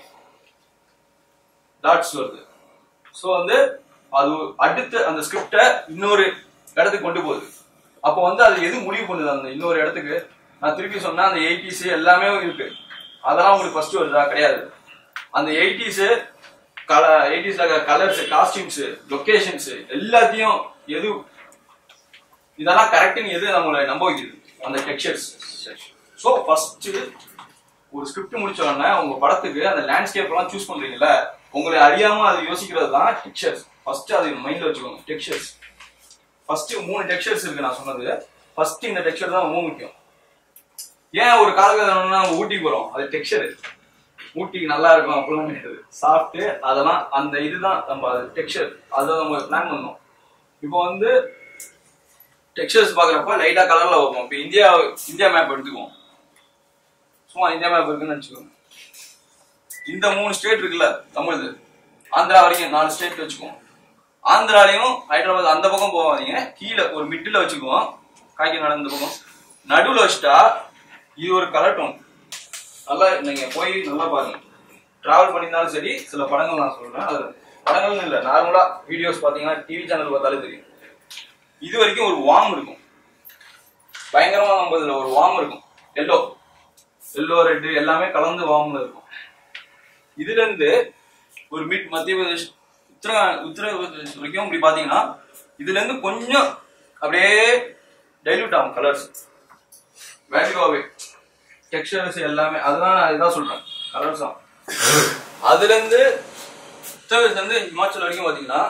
டாட்ஸ் வருது ஸோ வந்து அது அடுத்த அந்த ஸ்கிரிப்டை இன்னொரு இடத்துக்கு கொண்டு போகுது அப்போ வந்து அது எது முடிவு பண்ணுது அந்த இன்னொரு இடத்துக்கு நான் திருப்பி சொன்னா அந்த எயிட்டிஸ் எல்லாமே இருக்கு அதெல்லாம் உங்களுக்கு ஃபர்ஸ்ட் வருதா கிடையாது அந்த எயிட்டிஸ் கல எயிட்டிஸ்ல கலர்ஸ் காஸ்டியூம்ஸ் லொகேஷன்ஸ் எல்லாத்தையும் எது இதெல்லாம் கரெக்ட்னு எது நம்மளை நம்ப வைக்குது அந்த டெக்ஸ்சர்ஸ் ஸோ ஃபர்ஸ்ட் ஒரு ஸ்கிரிப்ட் முடிச்ச உடனே உங்க படத்துக்கு அந்த லேண்ட்ஸ்கேப் எல்லாம் சூஸ் பண்றீங்கல்ல உங்களை அறியாம அது யோசிக்கிறது தான் டெக்ஸ்சர்ஸ் ஃபர்ஸ்ட் அது மைண்ட்ல வச்சுக்கோங்க டெக்ஸ்சர்ஸ் ஃபர்ஸ்ட் மூணு டெக்ஸ்சர்ஸ் இருக்கு நான் சொன்னது ஃபர்ஸ்ட் இந்த டெக்ஸ்சர் தான் ரொம்ப முக்கியம் ஏன் ஒரு காலகட்டம்னா நம்ம ஊட்டிக்கு போறோம் அது டெக்ஸ்சர் ஊட்டிக்கு நல்லா இருக்கும் அப்படிலாம் கிடையாது சாப்பிட்டு அதெல்லாம் அந்த இதுதான் நம்ம அது டெக்ஸ்சர் அதை நம்ம பிளான் பண்ணோம் இப்போ வந்து டெக்ஸ்சர்ஸ் பாக்குறப்ப லைட்டா கலர்ல வைப்போம் இப்போ இந்தியா இந்தியா மேப் எடுத்துக்குவோம் சும்மா இந்தியா மேப் இருக்குன்னு வச்சுக்கோங்க இந்த மூணு ஸ்டேட் இருக்குல்ல தமிழ்து ஆந்திரா வரைக்கும் நாலு ஸ்டேட் வச்சுக்குவோம் ஆந்திராலையும் ஹைதராபாத் அந்த பக்கம் போகாதீங்க கீழே ஒரு மிட்டில் வச்சுக்குவோம் காய்கறி இந்த பக்கம் நடுவில் வச்சுட்டா இது ஒரு கலர் டோன் நல்லா நீங்க போய் நல்லா பாருங்க டிராவல் பண்ணியிருந்தாலும் சரி சில படங்கள் நான் சொல்றேன் அது படங்கள்னு இல்லை நார்மலா வீடியோஸ் பாத்தீங்கன்னா டிவி சேனல் பார்த்தாலே தெரியும் இது வரைக்கும் ஒரு வார்ம் இருக்கும் பயங்கரமா நம்ம இதுல ஒரு வார்ம் இருக்கும் எல்லோ எல்லோ ரெட் எல்லாமே கலந்து வார்ம்ல இருக்கும் இதுல இருந்து ஒரு மிட் மத்திய பிரதேஷ் உத்தர உத்தரப்பிரதேஷ் வரைக்கும் இப்படி பாத்தீங்கன்னா இதுல இருந்து கொஞ்சம் அப்படியே டைல்யூட் ஆகும் கலர்ஸ் வேல்யூவாவே டெக்ஸ்டர்ஸ் எல்லாமே அதுதான் நான் இதான் சொல்றேன் கலர்ஸ் தான் அதுல இருந்து உத்தரப்பிரதேஷ்ல இருந்து ஹிமாச்சல் வரைக்கும் பாத்தீங்கன்னா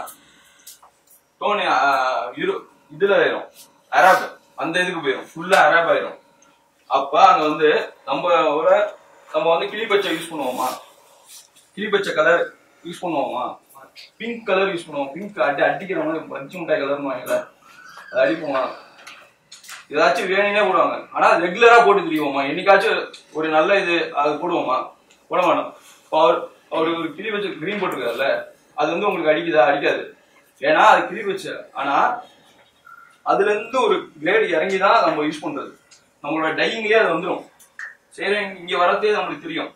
டோனி யூரோ இதுல ஆயிரும் அரப் அந்த இதுக்கு போயிடும் ஃபுல்லா அரப் ஆயிரும் அப்ப அங்க வந்து நம்ம ஒரு நம்ம வந்து கிளிப்பச்சை யூஸ் பண்ணுவோமா கிளிப்பச்சை கலர் யூஸ் பண்ணுவோமா பிங்க் கலர் யூஸ் பண்ணுவோம் பிங்க் அடி அடிக்கிற மாதிரி பஞ்சு மிட்டாய் கலர்னு வாங்கல அது அடிப்போமா ஏதாச்சும் வேணும்னே போடுவாங்க ஆனா ரெகுலரா போட்டு தெரியுவோமா என்னைக்காச்சும் ஒரு நல்ல இது அது போடுவோமா போட மாட்டோம் இப்போ அவர் அவர் ஒரு கிளி வச்ச கிரீன் போட்டிருக்காருல்ல அது வந்து உங்களுக்கு அடிக்குதா அடிக்காது ஏன்னா அது கிளி வச்ச ஆனா அதுல இருந்து ஒரு கிரேடு இறங்கி தான் நம்ம யூஸ் பண்றது நம்மளோட டையிங்லயே அது வந்துடும் சரி இங்க வரதே நம்மளுக்கு தெரியும்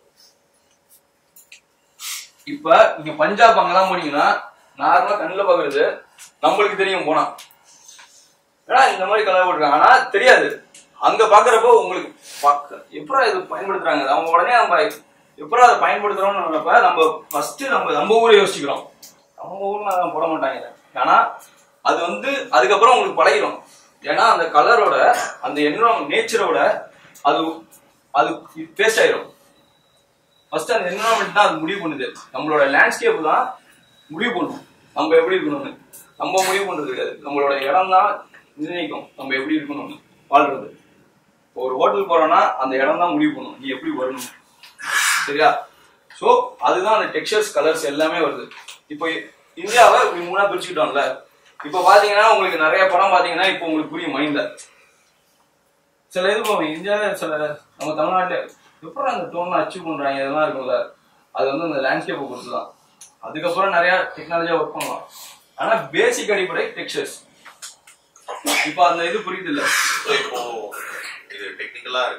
இப்ப நீங்க பஞ்சாப் அங்கெல்லாம் போனீங்கன்னா நார்மலா கண்ணுல பாக்குறது நம்மளுக்கு தெரியும் போனா ஏன்னா இந்த மாதிரி கலர் போட்டிருக்காங்க ஆனா தெரியாது அங்க பாக்குறப்போ உங்களுக்கு பாக்க- எப்படா இது பயன்படுத்துறாங்க அவங்க உடனே நம்ம எப்படா அதை பயன்படுத்துறோம்னு நினைப்ப நம்ம ஃபர்ஸ்ட் நம்ம நம்ம ஊரை யோசிக்கிறோம் நம்ம ஊர்ல அதை போட மாட்டாங்க இதை. ஆனா அது வந்து அதுக்கப்புறம் உங்களுக்கு பழகிடும் ஏன்னா அந்த கலரோட அந்த என்ன நேச்சரோட அது அது பேஸ்ட் ஆயிரும் ஃபர்ஸ்ட் அந்த என்வரான்மெண்ட் தான் அது முடிவு பண்ணுது நம்மளோட லேண்ட்ஸ்கேப் தான் முடிவு பண்ணும் நம்ம எப்படி இருக்கணும்னு நம்ம முடிவு பண்றது கிடையாது நம்மளோட இடம் தான் நிர்ணயிக்கும் நம்ம எப்படி இருக்கணும்னு வாழ்றது இப்போ ஒரு ஹோட்டல் போறோம்னா அந்த இடம் தான் முடிவு பண்ணும் நீ எப்படி வரணும் சரியா சோ அதுதான் அந்த டெக்ஸ்சர்ஸ் கலர்ஸ் எல்லாமே வருது இப்போ இந்தியாவை இப்படி மூணா பிரிச்சுக்கிட்டோம்ல இப்போ பாத்தீங்கன்னா உங்களுக்கு நிறைய படம் பாத்தீங்கன்னா இப்போ உங்களுக்கு புரியும் மைண்ட்ல சில இது போகும் இந்தியாவில் சில நம்ம தமிழ்நாட்டில் எப்படி அந்த டோன் அச்சீவ் பண்றாங்க இதெல்லாம் இருக்கும்ல அது வந்து அந்த லேண்ட்ஸ்கேப்பை பொறுத்து தான் அதுக்கப்புறம் நிறைய டெக்னாலஜியா ஒர்க் பண்ணலாம் ஆனா பேசிக் அடிப்படை டெக்ஸ்சர்ஸ் இப்போ அந்த இது புரியுது இல்ல So, இப்போ இது டெக்னிக்கலா இருக்கலாம் இது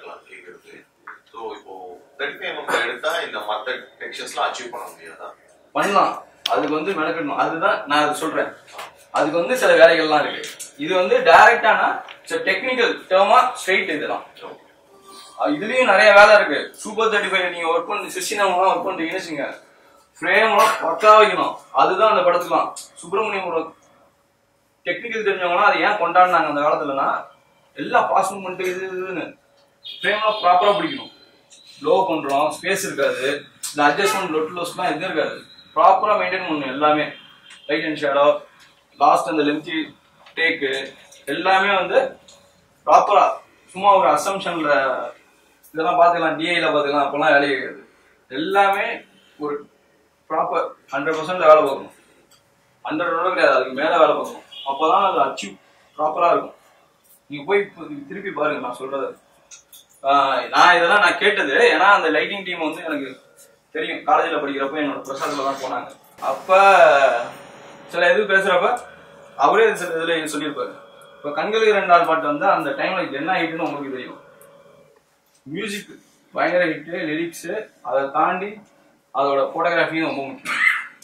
பிடிக்கிறது ஸோ இப்போ தேர்ட்டி ஃபைவ் எம்எம் எடுத்தா இந்த மற்ற டெக்ஸ்டர்ஸ்லாம் அச்சீவ் பண்ண முடியாதா பண்ணலாம் அதுக்கு வந்து மெனக்கெடணும் அதுதான் நான் அது சொல்றேன் அதுக்கு வந்து சில வேலைகள்லாம் இருக்கு இது வந்து டைரக்டானா டெக்னிக்கல் டேர்மா ஸ்ட்ரைட் இதெல்லாம் அஹ் இதுலயும் நிறைய வேலை இருக்கு சூப்பர் தேர்ட்டி ஃபைவ் நீங்க ஒர்க் பண்ணி சிஸ்டினம் ஒர்க் பண்றீங்கன்னு வச்சுங்க ஃப்ரேம்லாம் பக்கா வைக்கணும் அதுதான் அந்த படத்துலாம் சுப்பிரமணியம் டெக்னிக்கல் தெரிஞ்சவங்கன்னா அதை ஏன் கொண்டாடினாங்க அந்த காலத்துலனா எல்லா பாஸ் பண்ணிட்டு இது இதுன்னு ஃப்ரேம்லாம் ப்ராப்பரா பிடிக்கணும் லோ பண்றோம் ஸ்பேஸ் இருக்காது இந்த அட்ஜஸ்ட்மெண்ட் லொட் லோஸ்லாம் எதுவும் இருக்காது ப்ராப்பரா மெயின்டைன் பண்ணணும் எல்லாமே லைட் அண்ட் ஷேடோ லாஸ்ட் அந்த லென்த்தி டேக்கு எல்லாமே வந்து ப்ராப்பரா சும்மா ஒரு அசம்ஷன்ல இதெல்லாம் பார்த்துக்கலாம் டிஐல பார்த்துக்கலாம் அப்பெல்லாம் வேலையே கிடையாது எல்லாமே ஒரு ப்ராப்பர் ஹண்ட்ரட் பர்சன்ட் வேலை பார்க்கணும் ஹண்ட்ரட் விட கிடையாது அதுக்கு மேல வேலை பார்க்கணும் அப்பதான் அது அச்சீவ் ப்ராப்பரா இருக்கும் நீங்க போய் இப்ப திருப்பி பாருங்க நான் சொல்றது ஆஹ் நான் இதெல்லாம் நான் கேட்டது ஏன்னா அந்த லைட்டிங் டீம் வந்து எனக்கு தெரியும் காலேஜில் படிக்கிறப்ப என்னோட பிரசாத்ல தான் போனாங்க அப்ப சில இது பேசுறப்ப அவரே சில இதுல இது சொல்லியிருப்பாரு இப்ப கண்களுக்கு ரெண்டு நாள் பாட்டு வந்து அந்த டைம்ல என்ன ஹிட்னு உங்களுக்கு தெரியும் மியூசிக் பயங்கர ஹிட்டு லிரிக்ஸ் அதை தாண்டி அதோட போட்டோகிராஃபியும் ரொம்ப முக்கியம்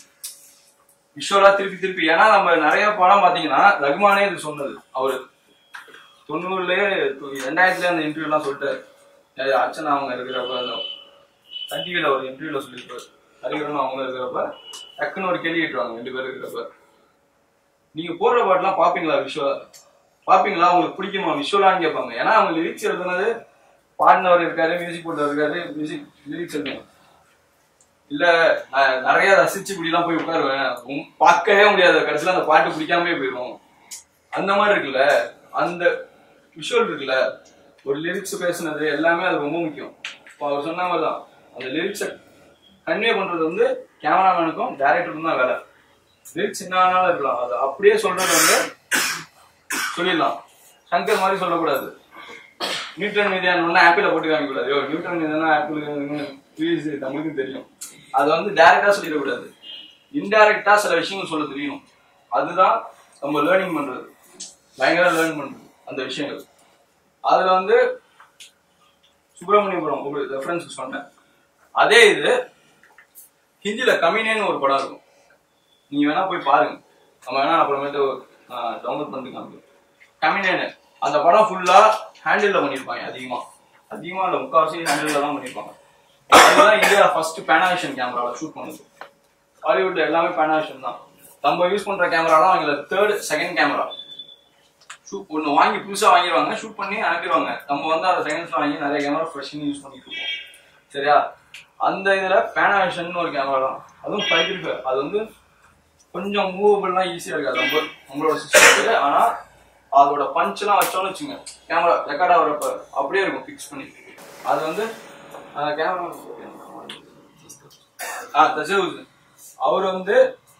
விஷுவலா திருப்பி திருப்பி ஏன்னா நம்ம நிறைய படம் பாத்தீங்கன்னா ரகுமானே இது சொன்னது அவரு தொண்ணூறுலயே து- ரெண்டாயிரத்துல அந்த இன்டர்வியூ எல்லாம் சொல்லிட்டாரு யாரு அர்ச்சனா அவங்க இருக்கிறப்ப அந்த சன் டிவில ஒரு இன்டர்வியூல சொல்லியிருப்பாரு ஹரிகரன் அவங்க இருக்கிறப்ப டக்குன்னு ஒரு கேள்வி கேட்டுருவாங்க ரெண்டு பேரும் இருக்கிறப்ப நீங்க போடுற பாட்டுலாம் பாப்பீங்களா விஷுவலா பாப்பீங்களா உங்களுக்கு பிடிக்குமா விஷுவலான்னு கேட்பாங்க ஏன்னா அவங்க லிரிக்ஸ் எழுதுனது பாடினவர் இருக்காரு மியூசிக் போட்டவர் இருக்காரு மியூசிக் லிரிக்ஸ் எழுதுங்க இல்ல நான் நிறைய ரசிச்சு இப்படிலாம் போய் உட்காருவேன் உம், பார்க்கவே முடியாது கடைசியில அந்த பாட்டு பிடிக்காமலே போயிடும் அந்த மாதிரி இருக்குல்ல அந்த விஷுவல் இருக்குல்ல ஒரு லிரிக்ஸ் பேசுனது எல்லாமே அது ரொம்ப முக்கியம் இப்போ அவர் சொன்ன மாதிரி தான் அந்த லிரிக்ஸை கன்வே பண்றது வந்து கேமராமேனுக்கும் டேரக்டருக்கும் தான் வேலை லிரிக்ஸ் என்ன வேணாலும் இருக்கலாம் அது அப்படியே சொல்றது வந்து சொல்லிடலாம் சங்கர் மாதிரி சொல்லக்கூடாது நியூட்டன் மீதியான ஒன்று ஆப்பிள போட்டு காமிக்கக்கூடாது யோ நியூட்டன் மீதான ஆப்பிள் ப்ளீஸ் நம்மளுக்கும் தெரியும் அது வந்து டைரக்டா சொல்லிடக்கூடாது இன்டைரக்டா சில விஷயங்கள் சொல்ல தெரியணும் அதுதான் நம்ம லேர்னிங் பண்றது பயங்கர லேர்ன் பண்றது அந்த விஷயங்கள் அதுல வந்து சுப்பிரமணியபுரம் ஒரு ரெஃபரன்ஸ் சொன்னேன் அதே இது ஹிந்தில கமினேன்னு ஒரு படம் இருக்கும் நீங்க வேணா போய் பாருங்க நம்ம வேணா அப்புறமேட்டு டவுன்லோட் பண்ணிட்டு காமிக்கிறோம் கமினேன்னு அந்த படம் ஃபுல்லா ஹேண்டில்ல பண்ணிருப்பாங்க அதிகமா அதிகமா இல்ல முக்காவாசி ஹேண்டில்ல தான் பண்ணிருப்பாங்க அதுதான் இந்தியா ஃபர்ஸ்ட் பேனாவிஷன் கேமரால ஷூட் பண்ணுது ஹாலிவுட்ல எல்லாமே பேனாவிஷன் தான் நம்ம யூஸ் பண்ற கேமரா தான் அவங்கள தேர்ட் செகண்ட் கேமரா ஷூட் ஒன்று வாங்கி புதுசா வாங்கிடுவாங்க ஷூட் பண்ணி அனுப்பிடுவாங்க நம்ம வந்து அதை செகண்ட்ஸ்ல வாங்கி நிறைய கேமரா ஃப்ரெஷ்னு யூஸ் பண்ணிட்டு இருக்கோம் சரியா அந்த இதுல பேனாவிஷன் ஒரு கேமரா தான் அதுவும் ஃபைவ் இருக்கு அது வந்து கொஞ்சம் மூவபிள்லாம் ஈஸியா இருக்காது நம்ம நம்மளோட சிஸ்டத்துக்கு ஆனா அதோட பஞ்ச்லாம் வச்சோம்னு வச்சுங்க கேமரா ரெக்கார்ட் ஆகிறப்ப அப்படியே இருக்கும் ஃபிக்ஸ் பண்ணி அது வந்து அந்த கேமரா ஆ தஜவுத் அவர் வந்து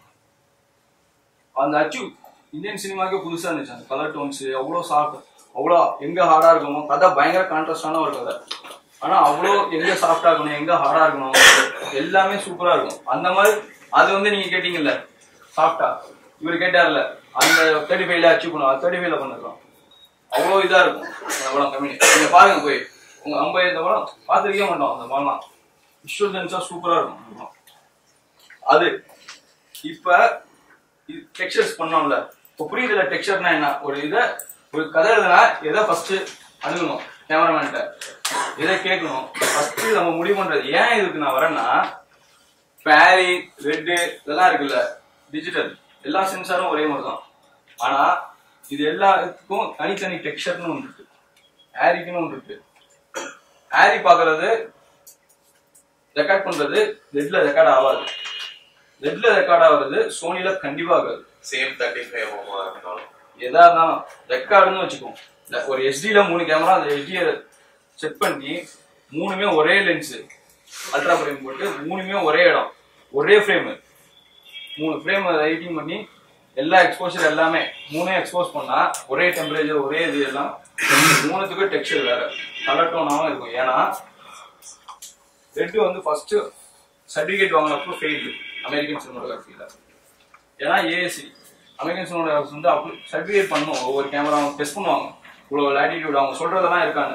அந்த அச்சு இந்தியன் சினிமாக்கே புதுசா இருந்துச்சு அந்த கலர் டோன்ஸ் அவ்வளோ சாஃப்ட் அவ்வளோ எங்க ஹார்டா இருக்கணுமோ கதை பயங்கர கான்ட்ராஸ்டான ஒரு கதை ஆனா அவ்வளோ எங்க சாஃப்டா இருக்கணும் எங்க ஹார்டா இருக்கணும் எல்லாமே சூப்பரா இருக்கும் அந்த மாதிரி அது வந்து நீங்க கேட்டீங்கல்ல சாஃப்டா இவர் கேட்டார்ல அந்த தேர்ட்டி ஃபைவ்ல அச்சீவ் பண்ணுவோம் தேர்ட்டி ஃபைவ்ல பண்ணிருக்கோம் அவ்வளோ இதா இருக்கும் அந்த படம் கம்மி நீங்க பாருங்க போய் உங்க அம்பை இந்த படம் பார்த்துருக்கே மாட்டோம் அந்த படம்லாம் விஷுவல் சென்ஸா சூப்பரா இருக்கும் அந்த படம். அது இப்ப டெக்ஸ்டர்ஸ் பண்ணோம்ல இப்போ புரியுதுல டெக்ஸ்டர்னா என்ன ஒரு இதை ஒரு கதை எழுதுனா எதை ஃபர்ஸ்ட் அணுகணும் கேமராமேன்ட்ட எதை கேட்கணும் ஃபர்ஸ்ட் நம்ம முடிவு பண்றது ஏன் இதுக்கு நான் வரேன்னா பேரி ரெட்டு இதெல்லாம் இருக்குல்ல டிஜிட்டல் எல்லா சென்சாரும் ஒரே மாதிரி தான் ஆனா இது எல்லாத்துக்கும் தனித்தனி டெக்ஸ்டர்னு ஒன்று இருக்கு ஆரிக்குன்னு ஒன்று இருக்கு ஆரி பாக்குறது ரெக்கார்ட் பண்றது ரெட்ல ரெக்கார்ட் ஆகாது ரெட்ல ரெக்கார்ட் ஆகுறது சோனில கண்டிப்பா ஆகாது சேம் தேர்ட்டி ஃபைவ் இருந்தாலும் எதா இருந்தாலும் ரெக்கார்டுன்னு வச்சுக்கோம் இந்த ஒரு எஸ்டில மூணு கேமரா அந்த எஸ்டியை செட் பண்ணி மூணுமே ஒரே லென்ஸ் அல்ட்ரா ஃப்ரேம் போட்டு மூணுமே ஒரே இடம் ஒரே ஃப்ரேம் மூணு ஃப்ரேம் ரைட்டிங் பண்ணி எல்லா எக்ஸ்போஷர் எல்லாமே மூணே எக்ஸ்போஸ் பண்ணா ஒரே டெம்பரேச்சர் ஒரே இது எல்லாம் மூணுத்துக்கும் டெக்ஸ்சர் வேற கலர் டோனாவும் இருக்கும் ஏன்னா ரெட்டு வந்து ஃபர்ஸ்ட் சர்டிபிகேட் வாங்கினப்போ ஃபெயில்டு அமெரிக்கன் சினிமாட்டோகிராஃபியில் ஏன்னா ஏஎஸ்சி அமெரிக்கன் சினிமாட்டோகிராஃபி வந்து அப்படி சர்டிஃபிகேட் பண்ணணும் ஒவ்வொரு கேமராவும் டெஸ்ட் பண்ணுவாங்க இவ்வளோ லேட்டிடியூட் அவங்க சொல்றதெல்லாம் இருக்கான்னு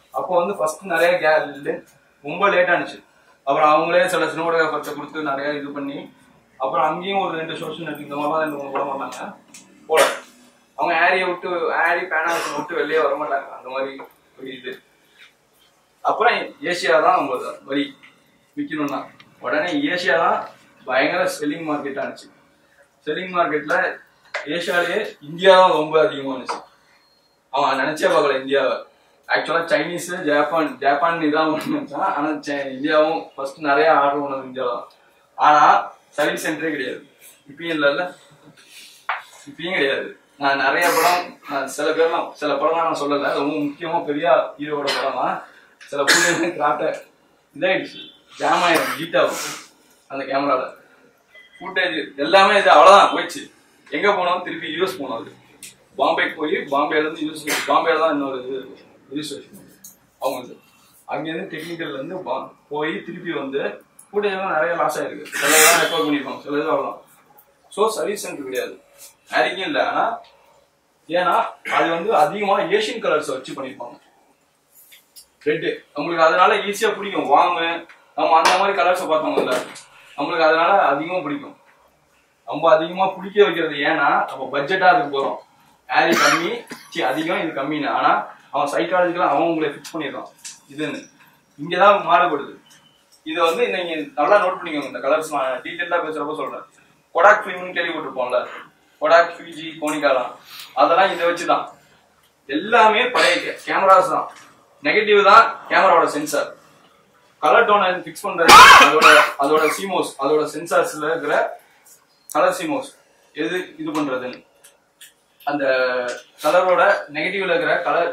அப்போ வந்து ஃபர்ஸ்ட் நிறைய கே ரொம்ப லேட் ஆனிச்சு அப்புறம் அவங்களே சில சினிமோட்டோகிராஃபர்ஸை கொடுத்து நிறைய இது பண்ணி அப்புறம் அங்கேயும் ஒரு ரெண்டு சோஷியல் நெட்வொர்க் இந்த மாதிரிலாம் ரெண்டு மூணு போட மாட்டாங்க போல அவங்க ஆரியை விட்டு ஆரி பேனாஸ் விட்டு வெளியே வர மாட்டாங்க அந்த மாதிரி ஒரு இது அப்புறம் ஏசியா தான் அவங்க வரி விற்கணும்னா உடனே ஏசியா தான் பயங்கர செல்லிங் மார்க்கெட் ஆனிச்சு செல்லிங் மார்க்கெட்ல ஏசியாலேயே இந்தியா தான் ரொம்ப அதிகமா இருந்துச்சு அவன் நினைச்சே பார்க்கல இந்தியாவை ஆக்சுவலா சைனீஸ் ஜப்பான் ஜப்பான் இதான் ஒன்று நினைச்சான் ஆனா சை- இந்தியாவும் ஃபர்ஸ்ட் நிறைய ஆர்டர் பண்ணது இந்தியா தான் ஆனா சர்வீஸ் சென்டரே கிடையாது இப்பயும் இல்லைல்ல இப்பயும் கிடையாது நான் நிறைய படம் நான் சில பேர்லாம் சில படம்லாம் நான் சொல்லல ரொம்ப முக்கியமா பெரிய ஹீரோட படமா சில புள்ளி கிராட்ட இதாயிடுச்சு ஜாம் ஆயிடும் ஹீட் ஆகும் அந்த கேமரால ஃபுட்டேஜ் எல்லாமே இது அவ்வளவுதான் போயிடுச்சு எங்க போனோம் திருப்பி யூஎஸ் போனோம் அது பாம்பேக்கு போய் பாம்பேல இருந்து யூஎஸ் பாம்பேல தான் இன்னொரு இது ரிஜிஸ்ட்ரேஷன் அவங்க இது அங்கேருந்து டெக்னிக்கல்ல இருந்து பா- போய் திருப்பி வந்து ஃபுட்டேஜ் எல்லாம் நிறைய லாஸ் ஆயிருக்கு சில இதெல்லாம் ரெக்கார்ட் பண்ணிருப்பாங்க சில இது அவ்வளோதான் ஸோ சர்வீஸ் சென்டர் கிடையாது மேரிக்கும் இல்லை ஆனா ஏன்னா அது வந்து அதிகமா ஏஷியன் கலர்ஸ் வச்சு பண்ணிருப்பாங்க ரெட்டு நம்மளுக்கு அதனால ஈஸியா பிடிக்கும் வாங்க நம்ம அந்த மாதிரி கலர்ஸை பார்த்தோம்ல நம்மளுக்கு அதனால அதிகமா பிடிக்கும் ரொம்ப அதிகமா பிடிக்க வைக்கிறது ஏன்னா நம்ம பட்ஜெட்டா அதுக்கு போறோம் ஆரி கம்மி சி அதிகம் இது கம்மின்னு ஆனா அவன் சைக்காலஜிக்கலா அவன் உங்களை ஃபிக்ஸ் பண்ணிடுறான் இதுன்னு இங்கதான் மாறுபடுது இதை வந்து நீங்க நல்லா நோட் பண்ணிக்கோங்க இந்த கலர்ஸ் நான் டீட்டெயிலா பேசுறப்ப சொல்றேன் கொடாக் ஃபிலிம்னு கேள்விப்பட்டிருப்போம்ல கொடாக் ஃபியூஜி கோனிகாலாம் அதெல்லாம் இதை வச்சுதான் எல்லாமே பழைய கேமராஸ் தான் நெகட்டிவ் தான் கேமராவோட சென்சார் கலர் டோனை ஃபிக்ஸ் பண்றது அதோட அதோட சிமோஸ் அதோட சென்சார்ஸ்ல இருக்கிற கலர் சிமோஸ் எது இது பண்றதுன்னு அந்த கலரோட நெகட்டிவ்ல இருக்கிற கலர்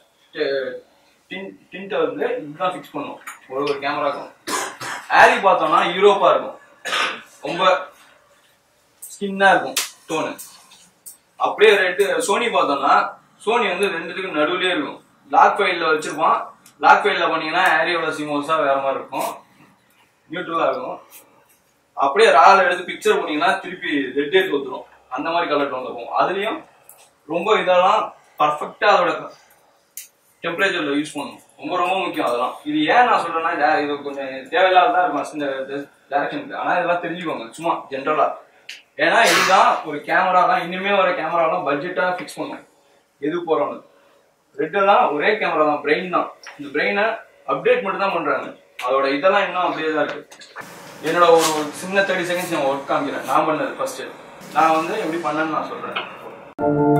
டிண்ட்டை வந்து இதுதான் ஃபிக்ஸ் பண்ணும் ஒரு ஒரு கேமராக்கும் ஆரி பார்த்தோம்னா யூரோப்பா இருக்கும் ரொம்ப ஸ்கின்னா இருக்கும் டோனு அப்படியே ரெட்டு சோனி பார்த்தோம்னா சோனி வந்து ரெண்டுத்துக்கும் நடுவுலயே இருக்கும் லாக் ஃபைல்ல வச்சிருப்பான் லாக் ஃபைல்ல பண்ணீங்கன்னா ஆரியோட சிமோஸா வேற மாதிரி இருக்கும் நியூட்ரலா இருக்கும் அப்படியே ரால எடுத்து பிக்சர் பண்ணீங்கன்னா திருப்பி ரெட்டே தோத்துரும் அந்த மாதிரி கலர் டோன் இருக்கும் அதுலயும் ரொம்ப இதெல்லாம் பர்ஃபெக்டா அதோட டெம்பரேச்சர்ல யூஸ் பண்ணணும் ரொம்ப ரொம்ப முக்கியம் அதெல்லாம் இது ஏன் நான் சொல்றேன்னா டே- இது கொஞ்சம் தேவையில்லாததா இருக்கும் இந்த டைரக்ஷனுக்கு ஆனா இதெல்லாம் தெரிஞ்சுக்கோங்க சும்மா ஜென்ரலா ஏன்னா இதுதான் ஒரு கேமரா தான் இனிமே வர கேமராலாம் பட்ஜெட்டா ஃபிக்ஸ் பண்ணும் எது போறோம்னு ரெட் எல்லாம் ஒரே கேமரா தான் பிரெயின் தான் இந்த பிரெயினை அப்டேட் மட்டும் தான் பண்றாங்க அதோட இதெல்லாம் இன்னும் அப்படியே தான் இருக்கு என்னோட ஒரு ஒரு சின்ன தேர்ட்டி செகண்ட்ஸ் நான் ஒர்க் காமிக்கிறேன் நான் பண்ணது ஃபர்ஸ்ட் நான் வந்து எப்படி பண்ணேன்னு நான் சொல்றேன்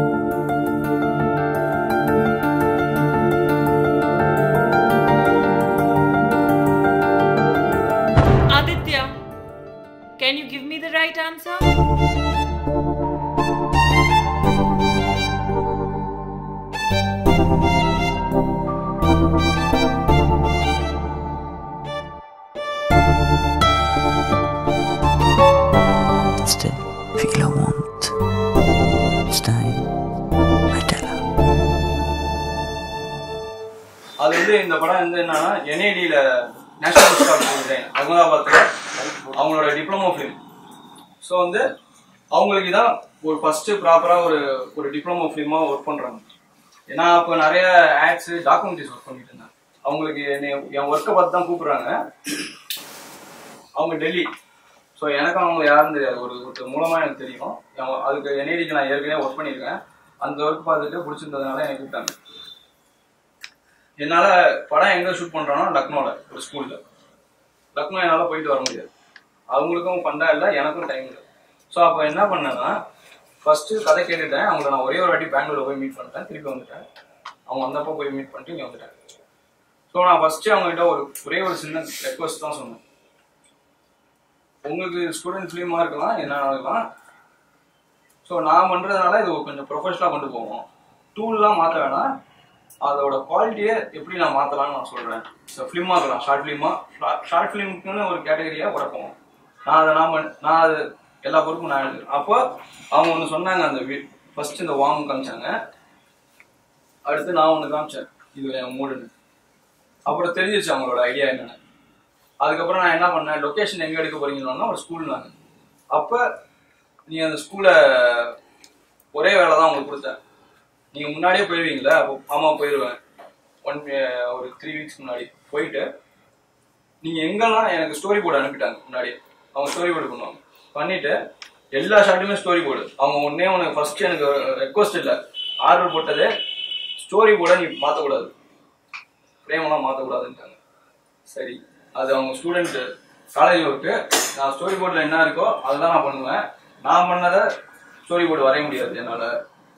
Aditya, can you give me the right answer? Instead, feel a warmth. Stein, Metella. அது வந்து இந்த படம் வந்து என்னன்னா என்ஐடியில நேஷனல் ஸ்டாப் அகமதாபாத்ல அவங்களோட டிப்ளமோ ஃபிலிம் ஸோ வந்து அவங்களுக்கு தான் ஒரு ஃபர்ஸ்ட் ப்ராப்பரா ஒரு ஒரு டிப்ளமோ ஃபிலிமா ஒர்க் பண்றாங்க ஏன்னா அப்போ நிறைய ஆட்ஸ் டாக்குமெண்ட்ரிஸ் ஒர்க் பண்ணிட்டு இருந்தேன் அவங்களுக்கு என்னை என் ஒர்க்கை பார்த்து தான் கூப்பிடுறாங்க அவங்க டெல்லி ஸோ எனக்கு அவங்க யாருன்னு தெரியாது ஒரு ஒருத்தர் மூலமா எனக்கு தெரியும் என் அதுக்கு என்ஐடிக்கு நான் ஏற்கனவே ஒர்க் பண்ணியிருக்கேன் அந்த ஒர்க் பார்த்துட்டு பிடிச்சிருந்ததுனால எனக்கு கூப்பிட்டாங்க என்னால படம் எங்க ஷூட் பண்றோம்னா லக்னோல ஒரு ஸ்கூல்ல லக்னோ என்னால போயிட்டு வர முடியாது அவங்களுக்கும் ஃபண்டா இல்லை எனக்கும் டைம் இல்லை ஸோ அப்போ என்ன பண்ணேன்னா ஃபர்ஸ்ட் கதை கேட்டுட்டேன் அவங்கள நான் ஒரே ஒரு வாட்டி பெங்களூர்ல போய் மீட் பண்ணிட்டேன் திருப்பி வந்துட்டேன் அவங்க வந்தப்போ போய் மீட் பண்ணிட்டு இங்கே வந்துட்டேன் ஸோ நான் ஃபர்ஸ்ட் அவங்க கிட்ட ஒரு ஒரே ஒரு சின்ன ரெக்வஸ்ட் தான் சொன்னேன் உங்களுக்கு ஸ்டூடெண்ட் ஃபிலிமா இருக்கலாம் என்ன இருக்கலாம் ஸோ நான் பண்றதுனால இது கொஞ்சம் ப்ரொஃபஷனலாக கொண்டு போவோம் டூல்லாம் மாற்ற வேணாம் அதோட குவாலிட்டியை எப்படி நான் மாற்றலாம்னு நான் சொல்கிறேன் ஃபிலிமாக இருக்கலாம் ஷார்ட் ஃபிலிமா ஷார்ட் ஃபிலிமுக்குன்னு ஒரு கேட்டகரியாக உடப்போம் நான் அதை நான் பண்ண- நான் அது எல்லா பொறுப்பும் நான் எழுதுறேன் அப்போ அவங்க ஒன்று சொன்னாங்க அந்த ஃபர்ஸ்ட் இந்த வார்ம் காமிச்சாங்க அடுத்து நான் ஒன்று காமிச்சேன் இது என் மூடுன்னு அப்புறம் தெரிஞ்சிச்சு அவங்களோட ஐடியா என்னன்னு அதுக்கப்புறம் நான் என்ன பண்ணேன் லொகேஷன் எங்க எடுக்க போறீங்கன்னா ஒரு ஸ்கூல் நாங்க அப்ப நீ அந்த ஸ்கூலை ஒரே வேலை தான் உங்களுக்கு கொடுத்தேன் நீங்க முன்னாடியே போயிருவீங்களா அப்போ ஆமா போயிருவேன் ஒன் ஒரு த்ரீ வீக்ஸ் முன்னாடி போயிட்டு நீங்க எங்கெல்லாம் எனக்கு ஸ்டோரி போர்டு அனுப்பிட்டாங்க முன்னாடி அவங்க ஸ்டோரி போர்டு பண்ணுவாங்க பண்ணிட்டு எல்லா ஷாட்டுமே ஸ்டோரி போர்டு அவங்க ஒன்னே உனக்கு ஃபர்ஸ்ட் எனக்கு ரெக்வஸ்ட் இல்லை ஆர்டர் போட்டதே ஸ்டோரி போர்டை நீ மாற்றக்கூடாது ஃப்ரேமெல்லாம் மாற்றக்கூடாதுன்ட்டாங்க சரி அது அவங்க ஸ்டூடெண்ட் காலேஜ் ஒர்க்கு நான் ஸ்டோரி போர்டில் என்ன இருக்கோ அதுதான் நான் பண்ணுவேன் நான் பண்ணதை ஸ்டோரி போர்டு வரைய முடியாது என்னால்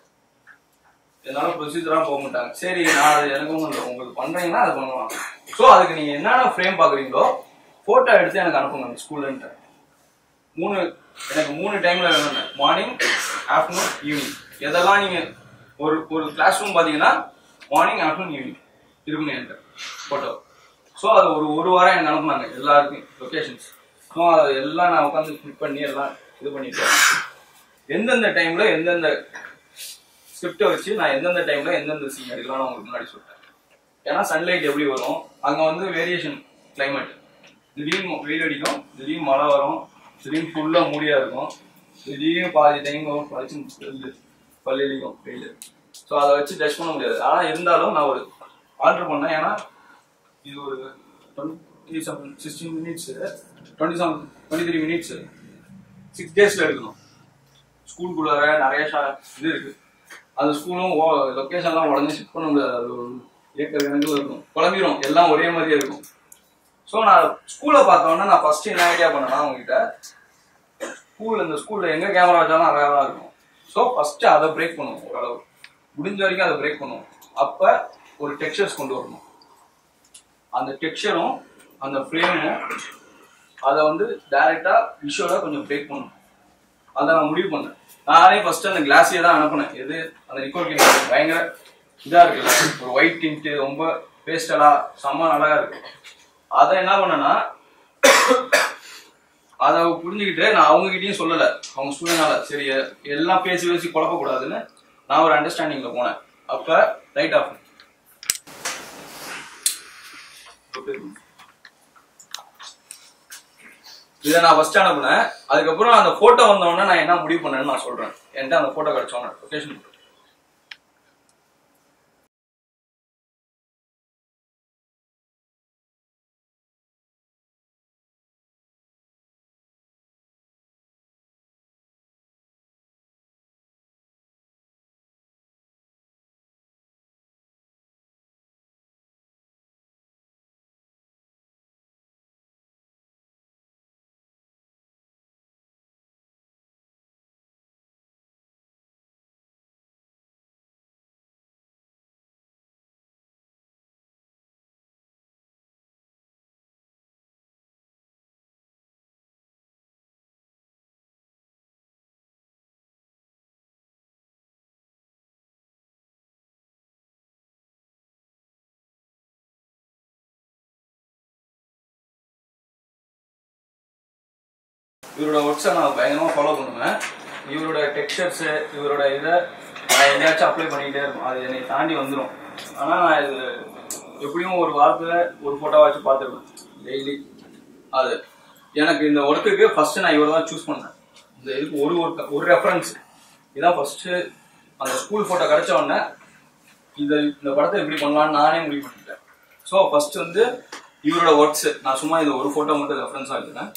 என்னால ப்ரொசீஜரா போக மாட்டாங்க சரி நான் அது எனக்கு ஒன்றும் இல்லை உங்களுக்கு பண்றீங்கன்னா அது பண்ணலாம் ஸோ அதுக்கு நீங்க என்னென்ன ஃப்ரேம் பாக்குறீங்களோ போட்டோ எடுத்து எனக்கு அனுப்புங்க அந்த ஸ்கூல்ன்ட்டு மூணு எனக்கு மூணு டைம்ல வேணும் மார்னிங் ஆஃப்டர்நூன் ஈவினிங் எதெல்லாம் நீங்க ஒரு ஒரு கிளாஸ் ரூம் பாத்தீங்கன்னா மார்னிங் ஆஃப்டர்நூன் ஈவினிங் இருக்கணும் என்கிட்ட போட்டோ ஸோ அது ஒரு ஒரு வாரம் எனக்கு அனுப்புனாங்க எல்லாருக்கும் லொக்கேஷன்ஸ் ஸோ அது எல்லாம் நான் உட்காந்து ஃபிட் பண்ணி எல்லாம் இது பண்ணிட்டேன் எந்தெந்த டைம்ல எந்தெந்த ஸ்கிரிப்டை வச்சு நான் எந்தெந்த டைம்ல எந்தெந்த சீன் எடுக்கலாம்னு உங்களுக்கு முன்னாடி சொல்லிட்டேன் ஏன்னா சன்லைட் எப்படி வரும் அங்க வந்து வேரியேஷன் கிளைமேட் திடீர்னு வெயில் அடிக்கும் திடீர்னு மழை வரும் திடீர்னு ஃபுல்லா மூடியா இருக்கும் திடீர்னு பாதி டைம் வரும் பழிச்சு வெயில் பள்ளியிலையும் வெயில் ஸோ அதை வச்சு ஜட்ஜ் பண்ண முடியாது ஆனா இருந்தாலும் நான் ஒரு ஆர்டர் பண்ணேன் ஏன்னா இது ஒரு twenty seven sixteen minutes twenty seven twenty three minutes six டேஸ்ல எடுக்கணும் ஸ்கூலுக்குள்ளார நிறைய ஷா- இது இருக்கு அந்த ஸ்கூலும் லொக்கேஷன்லாம் உடனே ஷிஃப்ட் பண்ண முடியாது அது ஒரு ஏக்கர் கணக்கில் இருக்கும் குழம்பிடும் எல்லாம் ஒரே மாதிரியே இருக்கும் ஸோ நான் ஸ்கூலை பார்த்தோன்னே நான் ஃபர்ஸ்ட் என்ன ஐடியா பண்ணேன்னா அவங்ககிட்ட ஸ்கூல் இந்த ஸ்கூல்ல எங்க கேமரா வச்சாலும் அழகாக தான் இருக்கும் ஸோ ஃபர்ஸ்ட் அதை பிரேக் பண்ணுவோம் ஓரளவு முடிஞ்ச வரைக்கும் அதை பிரேக் பண்ணுவோம் அப்ப ஒரு டெக்ஸ்சர்ஸ் கொண்டு வரணும் அந்த டெக்ஸ்சரும் அந்த ஃப்ரேமும் அதை வந்து டைரக்டா விஷுவலா கொஞ்சம் பிரேக் பண்ணணும் அதை நான் முடிவு பண்ணேன் நானே ஃபர்ஸ்ட் அந்த கிளாஸியே தான் அனுப்புனேன் எது அந்த நிக்கோல் கிங் பயங்கர இதா இருக்குல்ல ஒரு ஒயிட் டிண்ட் ரொம்ப பேஸ்டலா செம்ம அழகா இருக்கு அதை என்ன பண்ணேன்னா அதை புரிஞ்சுக்கிட்டு நான் அவங்க கிட்டயும் சொல்லல அவங்க ஸ்டூடெண்டால சரி எல்லாம் பேசி பேசி குழப்பக்கூடாதுன்னு நான் ஒரு அண்டர்ஸ்டாண்டிங்ல போனேன் அப்ப லைட் ஆஃப் இதை நான் ஃபர்ஸ்ட் அனுப்புனேன் அதுக்கப்புறம் அந்த போட்டோ வந்தவொடனே நான் என்ன முடிவு பண்ணேன்னு நான் சொல்றேன் என்கிட்ட அந்த போட்டோ கிடைச்சோன்னு லொகேஷன் இவரோட ஒர்க்ஸை நான் பயங்கரமா ஃபாலோ பண்ணுவேன் இவரோட டெக்ஸ்டர்ஸ் இவரோட இதை நான் எங்கேயாச்சும் அப்ளை பண்ணிக்கிட்டே இருக்கும் அது என்னை தாண்டி வந்துடும் ஆனால் நான் இது எப்படியும் ஒரு வாரத்தில் ஒரு ஃபோட்டோவாச்சும் பார்த்துருப்பேன் டெய்லி அது எனக்கு இந்த ஒர்க்குக்கு ஃபர்ஸ்ட் நான் இவரை தான் சூஸ் பண்ணேன் இந்த இதுக்கு ஒரு ஒர்க் ஒரு ரெஃபரன்ஸ் இதான் ஃபர்ஸ்ட் அந்த ஸ்கூல் ஃபோட்டோ கிடைச்ச உடனே இந்த இந்த படத்தை எப்படி பண்ணலாம்னு நானே முடிவு பண்ணிட்டேன் ஸோ ஃபர்ஸ்ட் வந்து இவரோட ஒர்க்ஸ் நான் சும்மா இது ஒரு ஃபோட்டோ மட்டும் ரெஃபரன்ஸாக எடுத்தேன்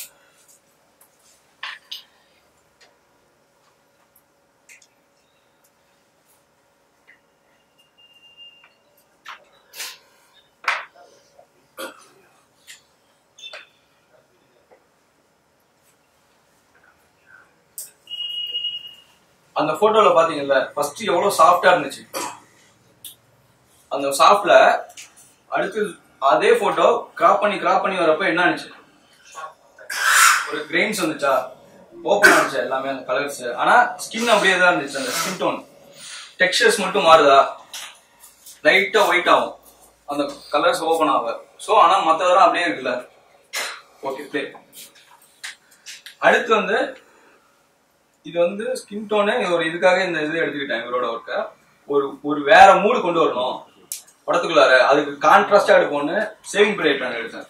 அந்த போட்டோல பாத்தீங்கல்ல ஃபர்ஸ்ட் எவ்வளவு சாஃப்டா இருந்துச்சு அந்த சாஃப்ட்ல அடுத்து அதே போட்டோ கிராப் பண்ணி கிராப் பண்ணி வரப்ப என்ன ஆச்சு ஒரு கிரெயின்ஸ் வந்துச்சா ஓப்பன் ஆச்சு எல்லாமே அந்த கலர்ஸ் ஆனா ஸ்கின் அப்படியே தான் இருந்துச்சு அந்த ஸ்கின் டோன் டெக்ஸ்டர்ஸ் மட்டும் மாறுதா லைட்டா ஒயிட் ஆகும் அந்த கலர்ஸ் ஓப்பன் ஆக சோ ஆனா மத்ததெல்லாம் அப்படியே இருக்குல்ல ஓகே ப்ளே அடுத்து வந்து இது வந்து ஸ்கின் டோனு ஒரு இதுக்காக இந்த இது எடுத்துக்கிட்டேன் இவரோட ஒர்க்க ஒரு ஒரு வேற மூடு கொண்டு வரணும் படத்துக்குள்ளார அதுக்கு கான்ட்ராஸ்டா எடுப்போம்னு சேவிங் பிளேட் நான் எடுத்தேன்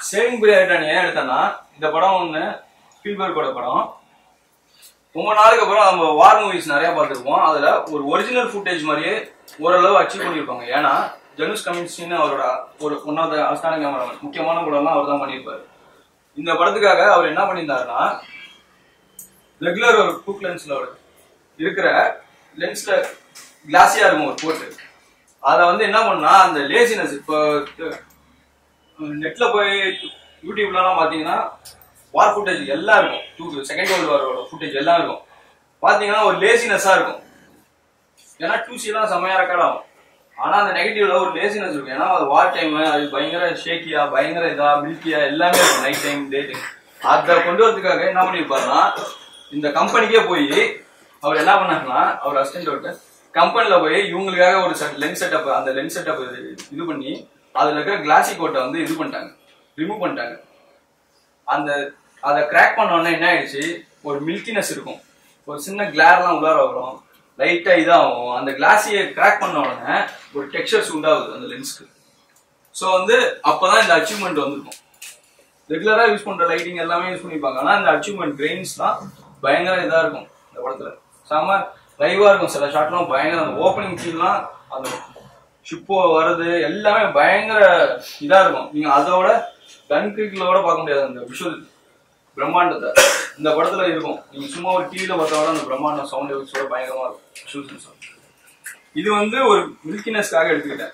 சேவிங் பீரியட் ஏன் எடுத்தேன்னா இந்த படம் ஒன்று ஸ்பீல்பர்க்கோட படம் ரொம்ப நாளுக்கு அப்புறம் நம்ம வார் மூவிஸ் நிறைய பார்த்துருப்போம் அதுல ஒரு ஒரிஜினல் ஃபுட்டேஜ் மாதிரியே ஓரளவு அச்சீவ் பண்ணியிருப்பாங்க ஏன்னா ஜனுஷ் கமின்ஸ்டின்னு அவரோட ஒரு ஒன் ஆஃப் த அஸ்டான கேமராமேன் முக்கியமான படம்லாம் அவர் தான் பண்ணியிருப்பாரு இந்த படத்துக்காக அவர் என்ன பண்ணியிருந்தாருன்னா ரெகுலர் ஒரு குக் லென்ஸ்ல இருக்கிற லென்ஸ்ல கிளாஸியா இருக்கும் ஒரு போட்டு அதை வந்து என்ன பண்ணா அந்த லேசினஸ் இப்போ நெட்ல போய் யூடியூப்லலாம் பாத்தீங்கன்னா வார் ஃபுட்டேஜ் எல்லாம் இருக்கும் டூ செகண்ட் வேர்ல்டு வாரோட ஃபுட்டேஜ் எல்லாம் இருக்கும் பாத்தீங்கன்னா ஒரு லேசினஸா இருக்கும் ஏன்னா டூசி எல்லாம் செம்மையா ரெக்கார்ட் ஆகும் ஆனா அந்த நெகட்டிவ்ல ஒரு லேசினஸ் இருக்கும் ஏன்னா அது வார் டைம் அது பயங்கர ஷேக்கியா பயங்கர இதா மில்கியா எல்லாமே இருக்கும் நைட் டைம் டே டைம் அதை கொண்டு வரதுக்காக என்ன பண்ணிருப்பாருன்னா இந்த கம்பெனிக்கே போய் அவர் என்ன பண்ணாருன்னா அவர் அசிஸ்டன்ட் கம்பெனில போய் இவங்களுக்காக ஒரு லென்ஸ் செட்டப் அந்த லென்ஸ் செட்டப் இது பண்ணி அதுல இருக்கிற கிளாசி கோட்டை வந்து இது பண்ணிட்டாங்க ரிமூவ் பண்ணிட்டாங்க அந்த அதை கிராக் பண்ண உடனே என்ன ஆயிடுச்சு ஒரு மில்கினஸ் இருக்கும் ஒரு சின்ன கிளார்லாம் உள்ளார வரும் லைட்டா இதாகும் அந்த கிளாஸியை கிராக் பண்ண உடனே ஒரு டெக்ஸ்சர்ஸ் உண்டாகுது அந்த லென்ஸ்க்கு ஸோ வந்து அப்பதான் இந்த அச்சீவ்மெண்ட் வந்திருக்கும் ரெகுலரா யூஸ் பண்ற லைட்டிங் எல்லாமே யூஸ் பண்ணிப்பாங்க ஆனா இந்த அச்சீவ்மெண்ட் கிரெயின்ஸ்லாம் பயங்கர இதா இருக்கும் இந்த படத்துல செம லைவா இருக்கும் சில ஷாட்லாம் பயங்கர அந்த ஓப்பனிங் சீன்லாம் அந்த ஷிப்போ வர்றது எல்லாமே பயங்கர இதா இருக்கும் நீங்க அதோட கன்கிரிக்கலோட பார்க்க முடியாது அந்த விஷுவல் பிரம்மாண்டத்தை இந்த படத்துல இருக்கும் நீங்க சும்மா ஒரு டிவில பார்த்தா விட அந்த பிரம்மாண்டம் சவுண்ட் எஃபெக்ட்ஸோட பயங்கரமா இருக்கும் விஷுவல்ஸ் sound. இது வந்து ஒரு மில்கினஸ்க்காக எடுத்துக்கிட்டேன்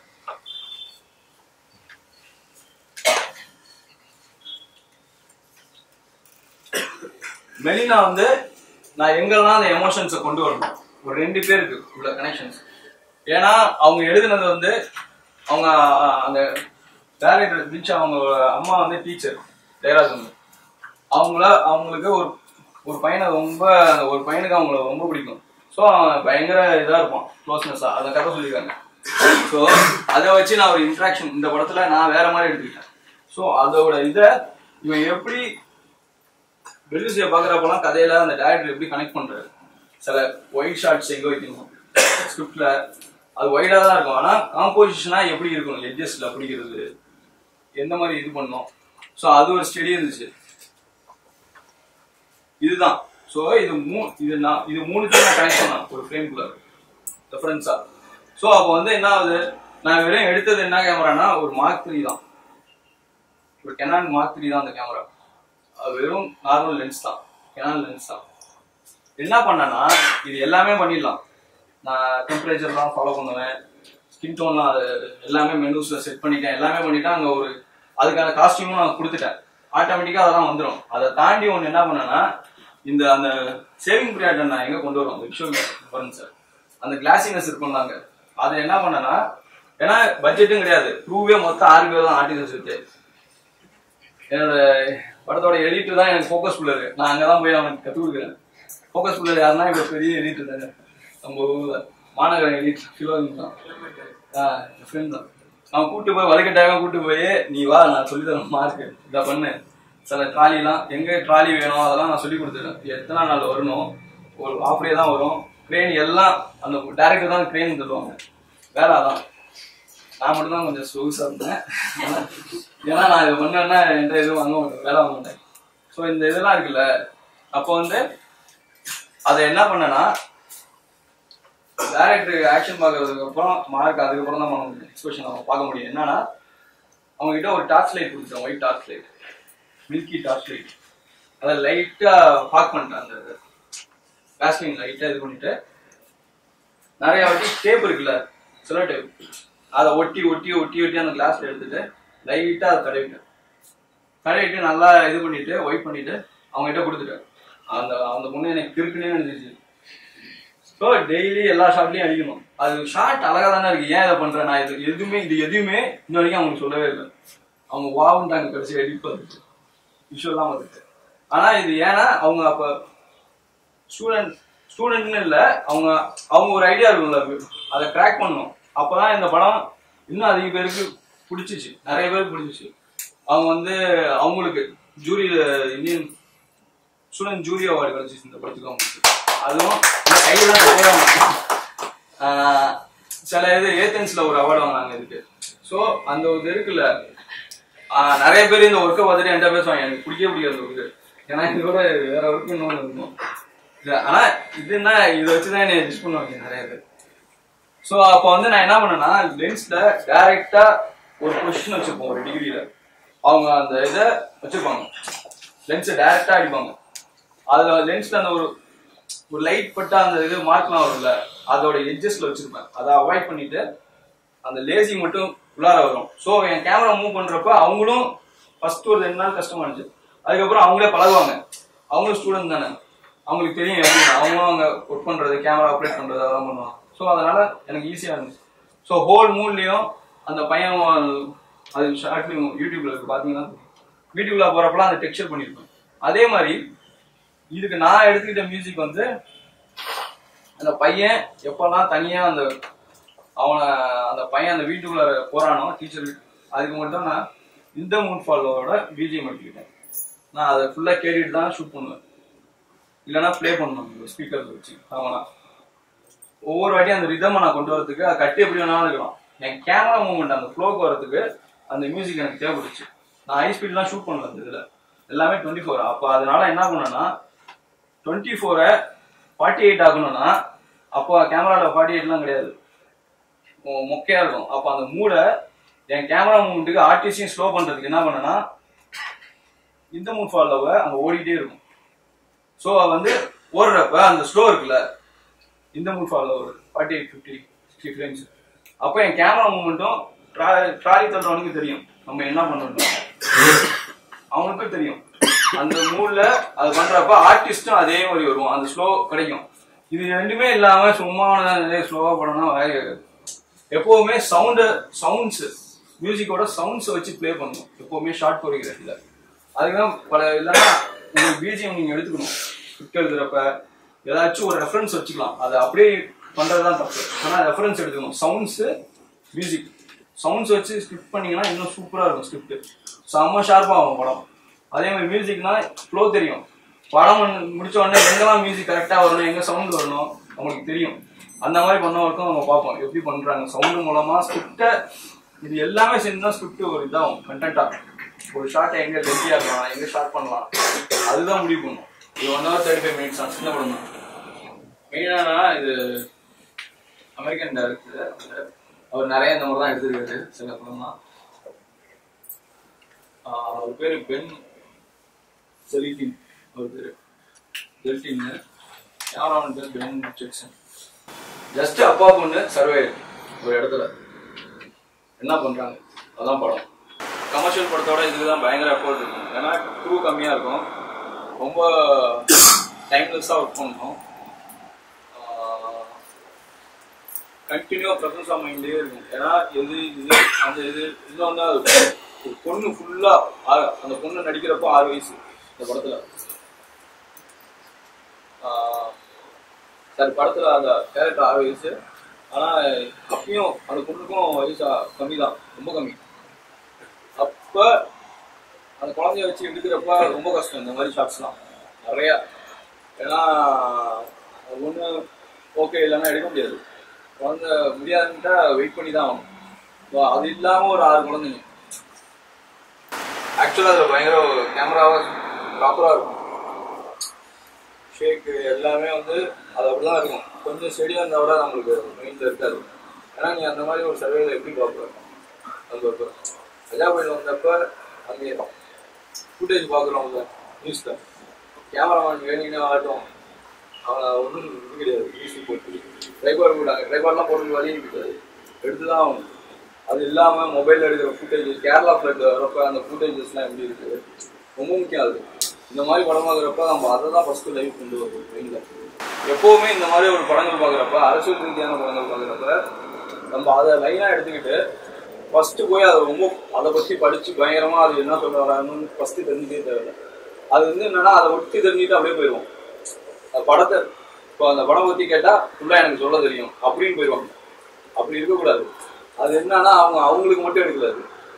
மெலினா வந்து நான் எங்கெல்லாம் அந்த எமோஷன்ஸை கொண்டு வரணும் ஒரு ரெண்டு பேருக்கு உள்ள கனெக்ஷன்ஸ் ஏன்னா அவங்க எழுதுனது வந்து அவங்க அஹ், அந்த டேரக்டர் திச்சு அவங்க அம்மா வந்து டீச்சர் ஜெயராஜ் வந்து அவங்கள அவங்களுக்கு ஒரு ஒரு பையனை ரொம்ப ஒரு பையனுக்கு அவங்கள ரொம்ப பிடிக்கும் ஸோ அவன் பயங்கர இதாக இருப்பான் க்ளோஸ்னஸா அதை கதை சொல்லியிருக்காங்க ஸோ அதை வச்சு நான் ஒரு இன்ட்ராக்ஷன் இந்த படத்துல நான் வேற மாதிரி எடுத்துக்கிட்டேன் ஸோ அதோட இதை இவன் எப்படி பெலிசியை பார்க்குறப்பெல்லாம் கதையில அந்த டேரக்டர் எப்படி கனெக்ட் பண்றாரு சில ஒயிட் ஷார்ட்ஸ் எங்க வைக்கணும் ஸ்கிரிப்ட்ல அது ஒயிடா தான் இருக்கும் ஆனா காம்போசிஷனா எப்படி இருக்கணும் எட்ஜஸ்ட்ல பிடிக்கிறது எந்த மாதிரி இது பண்ணணும் ஸோ அது ஒரு ஸ்டெடி இருந்துச்சு இதுதான் ஸோ இது மூ இது நான் இது மூணுத்தையும் நான் கனெக்ட் பண்ணேன் ஒரு ஃப்ரேம்குள்ள ரெஃபரன்ஸா ஸோ அப்போ வந்து என்ன ஆகுது நான் வெறும் எடுத்தது என்ன கேமரானா ஒரு மார்க் த்ரீ தான் ஒரு கெனான் மார்க் த்ரீ தான் அந்த கேமரா அது வெறும் நார்மல் லென்ஸ் தான் கெனான் லென்ஸ் தான் என்ன பண்ணேன்னா இது எல்லாமே பண்ணிடலாம் நான் டெம்பரேச்சர்லாம் ஃபாலோ பண்ணுவேன் ஸ்கின் டோன்லாம் அது எல்லாமே மெனூஸ்ல செட் பண்ணிட்டேன் எல்லாமே பண்ணிட்டேன் அங்கே ஒரு அதுக்கான காஸ்டியூமும் நான் கொடுத்துட்டேன் ஆட்டோமேட்டிக்காக அதெல்லாம் வந்துடும் அதை தாண்டி ஒன்று என்ன பண்ணேன்னா இந்த அந்த சேவிங் பீரியட் நான் எங்கே கொண்டு வரோம் அந்த விஷுவல் பாருங்க சார் அந்த கிளாசினஸ் இருக்கும்ல அங்கே அதை என்ன பண்ணேன்னா ஏன்னா பட்ஜெட்டும் கிடையாது ப்ரூவே மொத்தம் ஆறு பேர் தான் ஆர்டிகல்ஸ் இருக்கு என்னோட படத்தோட எடிட்டர் தான் எனக்கு ஃபோக்கஸ் புள்ளர் நான் அங்கே தான் போய் அவனுக்கு கற்றுக் கொடுக்குறேன் ஃபோக்கஸ் புள்ளர் யாருன்னா இப்போ பெரிய எடிட்டர் தாங்க நம்ம ஊர்ல மாநகரம் எடிட்டர் ஃபிலோன் தான் ஆ என் ஃப்ரெண்ட் தான் அவன் கூட்டு போய் வலுக்கட்டாயமா கூட்டு போய் நீ வா நான் சொல்லி தரேன் மார்க் இதை பண்ணு சில ட்ராலிலாம் எங்க ட்ராலி வேணும் அதெல்லாம் நான் சொல்லி கொடுத்துருவேன் எத்தனை நாள் வரணும் ஒரு ஆஃப் டே தான் வரும் க்ரெயின் எல்லாம் அந்த டேரக்டர் தான் க்ரெயின் தருவாங்க வேலை அதான் நான் மட்டும் தான் கொஞ்சம் சொகுசா இருந்தேன் ஏன்னா நான் இது பண்ணேன்னா என்கிட்ட எதுவும் வாங்க மாட்டேன் வேலை வாங்க மாட்டேன் ஸோ இந்த இதெல்லாம் இருக்குல்ல அப்போ வந்து அதை என்ன பண்ணேன்னா டேரக்டர் ஆக்ஷன் பார்க்கறதுக்கு அப்புறம் மார்க் அதுக்கப்புறம் தான் பண்ண முடியும் எக்ஸ்பிரஷன் அவங்க பார்க்க முடியும் என்னன்னா அவங்க கிட்ட ஒரு டார்ச் லைட் கொடுத்தேன் white torch light milky torch light அதை லைட்டா பார்க் பண்ணிட்டேன் அந்த வேஸ்லின் லைட்டா இது பண்ணிட்டு நிறைய வாட்டி டேப் இருக்குல்ல சில டேப் அதை ஒட்டி ஒட்டி ஒட்டி ஒட்டி அந்த கிளாஸ்ல எடுத்துட்டு லைட்டா அதை தடவிட்டேன் தடவிட்டு நல்லா இது பண்ணிட்டு ஒயிட் பண்ணிட்டு அவங்க கிட்ட கொடுத்துட்டேன் அந்த அந்த பொண்ணு எனக்கு கிறுக்குனே இருந்துச்சு ஸோ டெய்லி எல்லா ஷாட்லையும் அடிக்கணும் அது ஷார்ட் அழகா தானே இருக்கு ஏன் இதை பண்றேன் நான் இது எதுவுமே இது எதுவுமே இன்ன வரைக்கும் அவங்களுக்கு சொல்லவே இல்லை அவங்க வாவுன்ட்டாங்க கடைசி எடிட் பார்த்துட்டு விஷுவல்லாம் வந்துட்டு ஆனா இது ஏன்னா அவங்க அப்ப ஸ்டூடெண்ட் ஸ்டூடெண்ட்னு இல்ல அவங்க அவங்க ஒரு ஐடியா இருக்கும்ல அதை கிராக் பண்ணணும் அப்பதான் இந்த படம் இன்னும் அதிக பேருக்கு பிடிச்சிச்சு நிறைய பேருக்கு பிடிச்சிச்சு அவங்க வந்து அவங்களுக்கு jury Indian student jury award கிடைச்சிச்சு இந்த படத்துக்கு அவங்களுக்கு அதுவும் இந்த கையில தான் போடுறாங்க. ஆஹ் சில இது ஏத்தன்ஸ்ல ஒரு அவார்டு வாங்கினாங்க இதுக்கு ஸோ அந்த ஒரு இது இருக்குல்ல ஆஹ் நிறைய பேர் இந்த ஒர்க்கை பார்த்துட்டு என்கிட்ட பேசுவாங்க எனக்கு பிடிக்கவே பிடிக்காது இந்த ஒர்க்கு ஏன்னா இதோட வேற ஒர்க் இன்னொன்று இருக்கும் இது- ஆனா இதுன்னா இதை வச்சுதான் என்னை யூஸ் பண்ணுவாங்க நிறைய பேர் ஸோ அப்போ வந்து நான் என்ன பண்ணேன்னா லென்ஸ்ல டைரக்டா ஒரு பொசிஷன் வச்சிருப்போம் ஒரு டிகிரியில அவங்க அந்த இதை வச்சிருப்பாங்க லென்ஸை டைரக்டா அடிப்பாங்க அதுல லென்ஸ்ல அந்த ஒரு ஒரு லைட் பட்டா அந்த இது மார்க்லாம் வரும்ல அதோட எட்ஜஸ்ல வச்சிருப்பேன் அதை அவாய்ட் பண்ணிட்டு அந்த லேசி மட்டும் உள்ளார வரும் ஸோ என் கேமரா மூவ் பண்றப்ப அவங்களும் ஃபர்ஸ்ட் ஒரு ரெண்டு நாள் கஷ்டமா இருந்துச்சு அதுக்கப்புறம் அவங்களே பழகுவாங்க அவங்களும் ஸ்டூடெண்ட் தானே அவங்களுக்கு தெரியும் எப்படி அவங்களும் அங்க ஒர்க் பண்றது கேமரா ஆப்ரேட் பண்றது அதெல்லாம் பண்ணுவாங்க ஸோ அதனால எனக்கு ஈஸியா இருந்துச்சு ஸோ ஹோல் மூட்லயும் அந்த பையன் அது ஷார்ட் ஃபிலிம் யூடியூப்ல இருக்கு பாத்தீங்கன்னா வீட்டுக்குள்ள போறப்பலாம் அந்த டெக்ஸ்சர் பண்ணிருப்பேன் அதே மாதிரி இதுக்கு நான் எடுத்துக்கிட்ட மியூசிக் வந்து அந்த பையன் எப்பெல்லாம் தனியா அந்த அவனை அந்த பையன் அந்த வீட்டுக்குள்ள போறானோ டீச்சர் அதுக்கு மட்டும் நான் இந்த மூட் ஃபாலோவோட பிஜிஎம் எடுத்துக்கிட்டேன் நான் அதை ஃபுல்லா கேட்டுட்டு தான் ஷூட் பண்ணுவேன் இல்லைன்னா ப்ளே பண்ணுவேன் ஸ்பீக்கர் வச்சு அவனா ஒவ்வொரு வாட்டியும் அந்த ரிதமை நான் கொண்டு வரதுக்கு அது கட்டி எப்படி வேணாலும் இருக்கலாம் என் கேமரா மூவ்மெண்ட் அந்த ஃப்ளோக்கு வரதுக்கு அந்த மியூசிக் எனக்கு தேவைப்பட்டுச்சு நான் ஹை ஸ்பீட்லாம் ஷூட் பண்ணல அந்த இதில் எல்லாமே டுவெண்ட்டி ஃபோர் அப்போ அதனால என்ன பண்ணேன்னா டுவெண்ட்டி ஃபோரை ஃபார்ட்டி எயிட் ஆகணும்னா அப்போ கேமராவில் ஃபார்ட்டி எயிட்லாம் கிடையாது மொ- மொக்கையா இருக்கும் அப்போ அந்த மூடை என் கேமரா மூவ்மெண்ட்டுக்கு ஆர்டிஸ்டையும் ஸ்லோ பண்ணுறதுக்கு என்ன பண்ணேன்னா இந்த மூவ் ஃபாலோவை அங்கே ஓடிட்டே இருக்கும் ஸோ வந்து ஓடுறப்ப அந்த ஸ்லோ இருக்குல்ல இந்த move follow forty eight fifty sixty frames அப்போ என் கேமரா மூவ்மெண்ட்டும் ட்ராலி தள்ளுறவனுக்கு தெரியும் நம்ம என்ன பண்ணணும் அவனுக்கும் தெரியும் அந்த மூட்ல அது பண்றப்ப ஆர்டிஸ்டும் அதே மாதிரி வரும் அந்த ஸ்லோ கிடைக்கும் இது ரெண்டுமே இல்லாம சும்மா ஸ்லோவா பண்ணனா வேலை ஆகாது எப்பவுமே சவுண்டு சவுண்ட்ஸ் மியூசிக்கோட சவுண்ட்ஸ் வச்சு ப்ளே பண்ணணும் எப்பவுமே ஷார்ட் கோரியோகிராஃபில அதுதான் பல இல்லைன்னா உங்களுக்கு பிஜிஎம் நீங்க எடுத்துக்கணும் ஸ்கிரிப்ட் எழுதுறப்ப ஏதாச்சும் ஒரு ரெஃபரன்ஸ் வச்சுக்கலாம் அதை அப்படியே பண்றதுதான் தப்பு ஆனா ரெஃபரன்ஸ் எடுத்துக்கணும் சவுண்ட்ஸ் மியூசிக் சவுண்ட்ஸ் வச்சு ஸ்கிரிப்ட் பண்ணீங்கன்னா இன்னும் சூப்பரா இருக்கும் ஸ்கிரிப்ட் செம்ம ஷார்ப்பா ஆகும் படம் அதே மாதிரி மியூசிக்னா ஃப்ளோ தெரியும் படம் பண்ண- முடிச்ச உடனே எங்கெல்லாம் மியூசிக் கரெக்டா வரணும் எங்க சவுண்ட் வரணும் அவங்களுக்கு தெரியும் அந்த மாதிரி பண்ண வரைக்கும் நம்ம பார்ப்போம் எப்படி பண்றாங்க சவுண்ட் மூலமா ஸ்கிரிப்ட இது எல்லாமே சேர்ந்து தான் ஸ்கிரிப்ட் ஒரு இதாகும் கண்டென்ட்டா ஒரு ஷார்ட் எங்க லென்த்தியா இருக்கலாம் எங்க ஷார்ட் பண்ணலாம் அதுதான் முடிவு பண்ணும் இது one hour thirty five minutes சின்ன படம் தான் மெயினானா இது அமெரிக்கன் டேரக்டர் அவர் நிறைய இந்த மாதிரி தான் எடுத்திருக்காரு சில படம்லாம் ஆஹ் அவர் பேரு பென் செலிட்டின் அவர் பேரு செலிட்டின் யாரும் அவன் பேர் பென் ஜெக்சன் ஜஸ்ட் அப்பா பொண்ணு சர்வே ஒரு இடத்துல என்ன பண்றாங்க அதான் படம் கமர்ஷியல் படத்தோட இதுக்கு தான் பயங்கர எஃபோர்ட் இருக்கும் ஏன்னா க்ரூ கம்மியா இருக்கும் ரொம்ப டைம்லெஸ்ஸாக ஒர்க் பண்ணணும் கண்டினியூவா ப்ரெசன்ஸ் ஆஃப் மைண்ட்லேயே இருக்கும் ஏன்னா எது இது அந்த இது இன்னொன்று அது ஒரு பொண்ணு ஃபுல்லா அந்த பொண்ணு நடிக்கிறப்போ ஆறு வயசு இந்த படத்துல ஆஹ் சரி படத்துல அந்த கேரக்டர் ஆறு வயசு ஆனா அப்பயும் அந்த பொண்ணுக்கும் வயசு கம்மி தான் ரொம்ப கம்மி அப்ப அந்த குழந்தைய வச்சு எடுக்கிறப்ப ரொம்ப கஷ்டம் இந்த மாதிரி ஷாட்ஸ்லாம் நிறைய ஏன்னா ஒன்று ஓகே இல்லைன்னா எடுக்க முடியாது குழந்தை முடியாதுன்ட்டா வெயிட் பண்ணி தான் ஆகணும் So, அது இல்லாம ஒரு ஆறு குழந்தைங்க ஆக்சுவலாக அதில் பயங்கர கேமராவாக ப்ராப்பராக இருக்கும் ஷேக்கு எல்லாமே வந்து அது அப்படிதான் இருக்கும் கொஞ்சம் ஸ்டெடியாக இருந்தால் விட நம்மளுக்கு மைண்டில் இருக்காது ஏன்னா நீ அந்த மாதிரி ஒரு சர்வேல எப்படி பார்ப்ப அது ஒரு அஜாபையில் வந்தப்ப அங்கே ஃபுட்டேஜ் பார்க்குறோம்ல நியூஸில் கேமராமேன் வேணுங்கன்னு ஆகட்டும் அவனை ஒன்றும் இது கிடையாது ஈஸி போட்டு ட்ரைபார் போட்டாங்க ட்ரைபார்லாம் போட்டு வழியும் கிடையாது எடுத்து தான் ஆகணும் அது இல்லாமல் மொபைலில் எடுக்கிற ஃபுட்டேஜ் கேரளா ஃப்ளட் வரப்ப அந்த ஃபுட்டேஜஸ்லாம் எப்படி இருக்குது ரொம்ப முக்கியம் அது இந்த மாதிரி படம் பார்க்குறப்ப நம்ம அதை தான் ஃபஸ்ட்டு லைவ் கொண்டு வரும் மெயினில் எப்போவுமே இந்த மாதிரி ஒரு படங்கள் பார்க்குறப்ப அரசியல் ரீதியான படங்கள் பார்க்குறப்ப நம்ம அதை லைனாக எடுத்துக்கிட்டு ஃபஸ்ட்டு போய் அதை ரொம்ப அதை பற்றி படித்து பயங்கரமாக அது என்ன சொல்ல வராங்கன்னு ஃபஸ்ட்டு தெரிஞ்சுட்டே தேவையில்லை அது வந்து என்னன்னா அதை ஒட்டி தெரிஞ்சுட்டு அப்படியே போயிடுவோம் அந்த படத்தை இப்போ அந்த படம் பற்றி கேட்டால் ஃபுல்லாக எனக்கு சொல்ல தெரியும் அப்படின்னு போயிடுவாங்க அப்படி இருக்கக்கூடாது அது என்னன்னா அவங்க அவங்களுக்கு மட்டும் எடுக்கலாது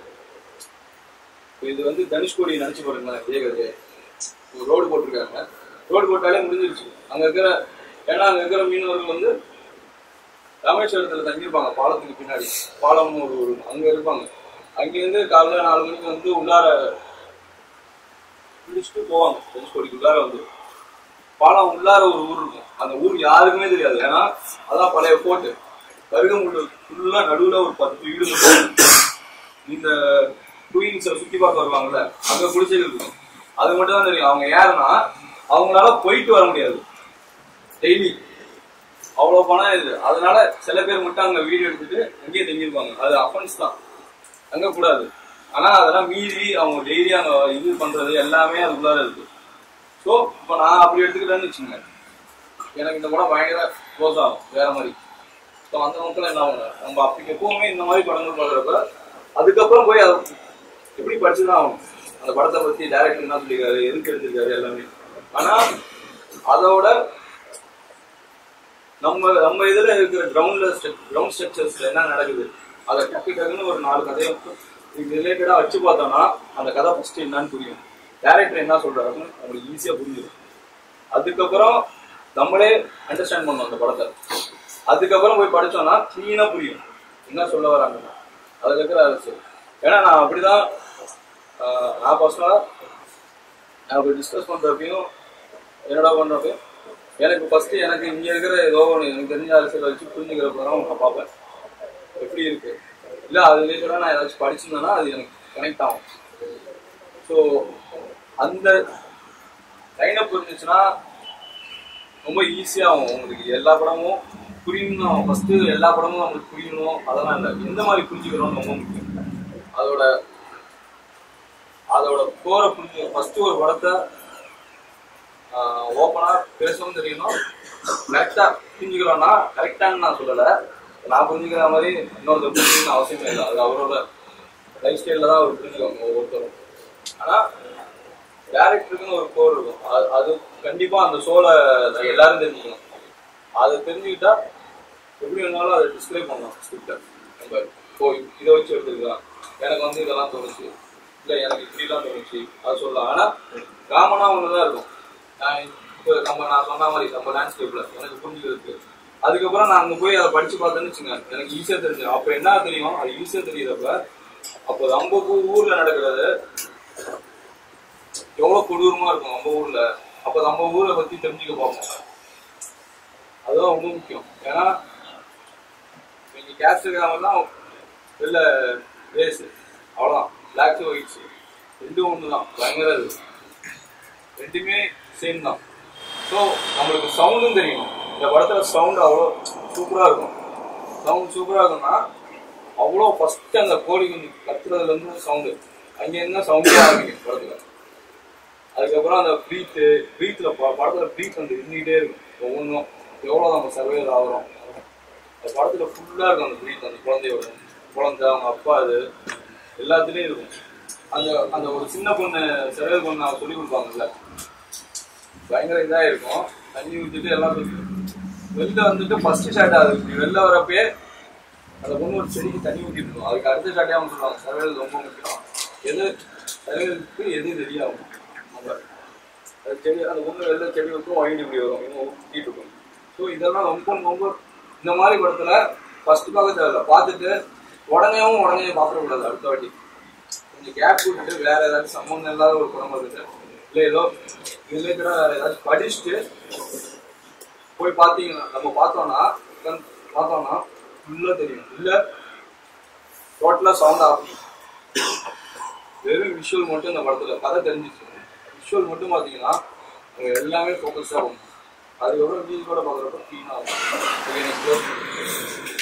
இது வந்து தனுஷ்கோடி நினைச்சு பாருங்களேன் இதே கதையை ஒரு ரோடு போட்டிருக்காங்க ரோடு போட்டாலே முடிஞ்சிருச்சு அங்க இருக்கிற ஏன்னா அங்க இருக்கிற மீனவர்கள் வந்து ராமேஸ்வரத்துல தங்கியிருப்பாங்க பாலத்துக்கு பின்னாடி பாலம்னு ஒரு ஊர் அங்க இருப்பாங்க அங்கிருந்து காலைல நாலு மணிக்கு வந்து உள்ளார குளிச்சுட்டு போவாங்க தனுஷ்கோடிக்கு உள்ளார வந்து பாலம் உள்ளார ஒரு ஊர் இருக்கும் அந்த ஊர் யாருக்குமே தெரியாது ஏன்னா அதான் பழைய போட்டு கருகமுள்ள ஃபுல்லா நடுவுல ஒரு பத்து வீடு இருக்கும் இந்த குயின்ஸை சுத்தி பார்க்க வருவாங்கல்ல அங்க குடிசைகள் இருக்கும் அது மட்டும் தான் தெரியும் அவங்க யாருன்னா அவங்களால போயிட்டு வர முடியாது டெய்லி அவ்வளவு பணம் இது அதனால சில பேர் மட்டும் அங்க வீடியோ எடுத்துட்டு அங்கேயே தங்கியிருப்பாங்க அது அஃபென்ஸ் தான் அங்க கூடாது ஆனா அதெல்லாம் மீறி அவங்க டெய்லி அங்க இது பண்றது எல்லாமே அதுக்குள்ளார இருக்கு ஸோ இப்போ நான் அப்படி எடுத்துக்கிட்டேன்னு வச்சுங்க எனக்கு இந்த படம் பயங்கர க்ளோஸ் ஆகும் வேற மாதிரி ஸோ அந்த மக்கள் என்ன ஆகும் நம்ம அப்படி எப்பவுமே இந்த மாதிரி படங்கள் பார்க்குறப்ப அதுக்கப்புறம் போய் அதை எப்படி படிச்சுதான் ஆகணும் அந்த படத்தை பத்தி டேரக்டர் என்ன சொல்லியிருக்காரு எதுக்கு எடுத்திருக்காரு எல்லாமே ஆனா அதோட நம்ம நம்ம இதுல இருக்கிற கிரவுண்ட்ல கிரவுண்ட் ஸ்ட்ரக்சர்ஸ்ல என்ன நடக்குது அதை டக்கு டக்குன்னு ஒரு நாலு கதையை இதுக்கு ரிலேட்டடா வச்சு பார்த்தோம்னா அந்த கதை ஃபர்ஸ்ட் என்னன்னு புரியும் டேரக்டர் என்ன சொல்றாருன்னு நம்மளுக்கு ஈஸியா புரிஞ்சிடும் அதுக்கப்புறம் நம்மளே அண்டர்ஸ்டாண்ட் பண்ணணும் அந்த படத்தை அதுக்கப்புறம் போய் படிச்சோம்னா கிளீனா புரியும் என்ன சொல்ல வராங்க அதுல இருக்கிற அரசியல் ஏன்னா நான் அப்படிதான் ஆஹ், நான் பர்சனலா நான் அப்படி டிஸ்கஸ் பண்றப்பையும் என்னடா பண்றப்பையும் எனக்கு ஃபர்ஸ்ட் எனக்கு இங்க இருக்கிற ஏதோ ஒன்று எனக்கு தெரிஞ்ச அரசியலை வச்சு புரிஞ்சுக்கிறப்ப தான் நான் பார்ப்பேன் எப்படி இருக்கு இல்ல அது ரிலேட்டடா நான் ஏதாச்சும் படிச்சிருந்தேன்னா அது எனக்கு கனெக்ட் ஆகும் ஸோ அந்த லைனப் இருந்துச்சுன்னா ரொம்ப ஈஸியாகும் உங்களுக்கு எல்லா படமும் புரியணும் ஃபர்ஸ்ட் எல்லா படமும் நம்மளுக்கு புரியணும் அதெல்லாம் இல்லை எந்த மாதிரி புரிஞ்சுக்கிறோம் ரொம்ப முக்கியம் அதோட அதோட கோரை புரிஞ்சு ஃபர்ஸ்ட் ஒரு படத்தை ஓப்பனா பேசவும் தெரியணும் கரெக்டா புரிஞ்சுக்கிறோம்னா கரெக்டான்னு நான் சொல்லலை நான் புரிஞ்சுக்கிற மாதிரி இன்னொருத்தர் புரிஞ்சுக்கணும் அவசியமே இல்லை அது அவரோட லைஃப் ஸ்டைலில் தான் அவர் புரிஞ்சுக்கோங்க ஒவ்வொருத்தரும் ஆனா டேரக்டருக்குன்னு ஒரு கோர் இருக்கும் அது- அது கண்டிப்பா அந்த சோலை எல்லாரும் தெரிஞ்சுக்கணும் அதை தெரிஞ்சுக்கிட்டா எப்படி வேணாலும் அதை டிஸ்பிளே பண்ணலாம் ஸ்கிரிப்டை நம்ம ஓ இதை வச்சு எடுத்துக்கலாம் எனக்கு வந்து இதெல்லாம் தோணுச்சு இல்லை எனக்கு இப்படிலாம் தோணுச்சு அது சொல்லலாம் ஆனால் காமனாக ஒன்று தான் இருக்கும் நான் இப்போ நம்ம நான் சொன்ன மாதிரி நம்ம லேண்ட்ஸ்கேப்பில் எனக்கு புரிஞ்சுக்கிறதுக்கு அதுக்கப்புறம் நான் அங்கே போய் அதை படித்து பார்த்தேன்னு வச்சுங்க எனக்கு ஈஸியாக தெரிஞ்சு அப்போ என்ன தெரியும் அது ஈஸியாக தெரியுறப்ப அப்போ நம்ம ஊ- ஊர்ல நடக்கிறது எவ்வளவு கொடூரமா இருக்கும் நம்ம ஊர்ல அப்ப நம்ம ஊரை பத்தி தெரிஞ்சுக்க பார்ப்போம் அதுதான் ரொம்ப முக்கியம் ஏன்னா நீங்க கேஸ்ட் இருக்கிறவங்கலாம் வெளில ரேஸ் அவ்வளோதான் பிளாக் ஒயிட்ஸ் ரெண்டும் ஒன்று தான் பயங்கர இது ரெண்டுமே சேம் தான் ஸோ நம்மளுக்கு சவுண்டும் தெரியும் இந்த படத்துல சவுண்ட் அவ்வளோ சூப்பரா இருக்கும் சவுண்ட் சூப்பரா இருக்கும்னா அவ்வளோ ஃபர்ஸ்ட் அந்த கோழி குஞ்சு கத்துறதுல இருந்து சவுண்டு அங்க என்ன சவுண்டே ஆரம்பிக்கும் படத்துல அதுக்கப்புறம் அந்த ப்ரீத்து ப்ரீத்தில் படத்துல ப்ரீத் வந்து இருந்துகிட்டே இருக்கும் ஒவ்வொன்றும் எவ்வளோ நம்ம சர்வேல் ஆகிறோம் அந்த படத்துல ஃபுல்லா இருக்கும் அந்த ப்ரீத் அந்த குழந்தையோட குழந்தை அவங்க அப்பா அது எல்லாத்துலயும் இருக்கும் அந்த அந்த ஒரு சின்ன பொண்ணு சர்வேல் பொண்ணு அவங்க சொல்லி கொடுப்பாங்கல்ல பயங்கர இதா இருக்கும் தண்ணி ஊற்றிட்டு எல்லாம் சொல்லி வெளில வந்துட்டு ஃபர்ஸ்ட் ஷாட் ஆகுது இப்படி வெளில வரப்பே அந்த பொண்ணு ஒரு செடிக்கு தண்ணி ஊற்றிட்டு இருக்கும் அதுக்கு அடுத்த ஷாட்டே அவங்க சொல்லுவாங்க சர்வேல் ரொம்ப முக்கியம் எது சர்வேலுக்கு எது ரெடியாகும் நம்ம அது செடி அந்த பொண்ணு வெளில செடி வைக்கும் வாங்கிட்டு இப்படி வரும் இன்னும் ஊற்றிட்டு இருக்கும் ஸோ இதெல்லாம் ரொம்ப ரொம்ப இந்த மாதிரி படத்துல ஃபர்ஸ்ட் பார்க்க தேவையில்ல பார்த்துட்டு உடனேவும் உடனே பார்க்கக்கூடாது அடுத்த வாட்டி கொஞ்சம் கேப் விட்டுட்டு வேற ஏதாச்சும் சம்மந்தம் இல்லாத ஒரு படம் பார்த்துட்டு இல்லை ஏதோ ரிலேட்டடா வேற ஏதாச்சும் படிச்சுட்டு போய் பார்த்தீங்கன்னா நம்ம பார்த்தோம்னா உட்கார்ந்து பார்த்தோம்னா ஃபுல்லா தெரியும் இல்ல டோட்டலா சவுண்ட் ஆகும் வெறும் விஷுவல் மட்டும் இந்த படத்துல கதை தெரிஞ்சிச்சு விஷுவல் மட்டும் பார்த்தீங்கன்னா அவங்க எல்லாமே ஃபோக்கஸ்டாக ஆகும் அதுக்கப்புறம் மியூசிக்கோட பார்க்குறப்ப க்ளீனாக இருக்கும் ஓகே நெக்ஸ்ட்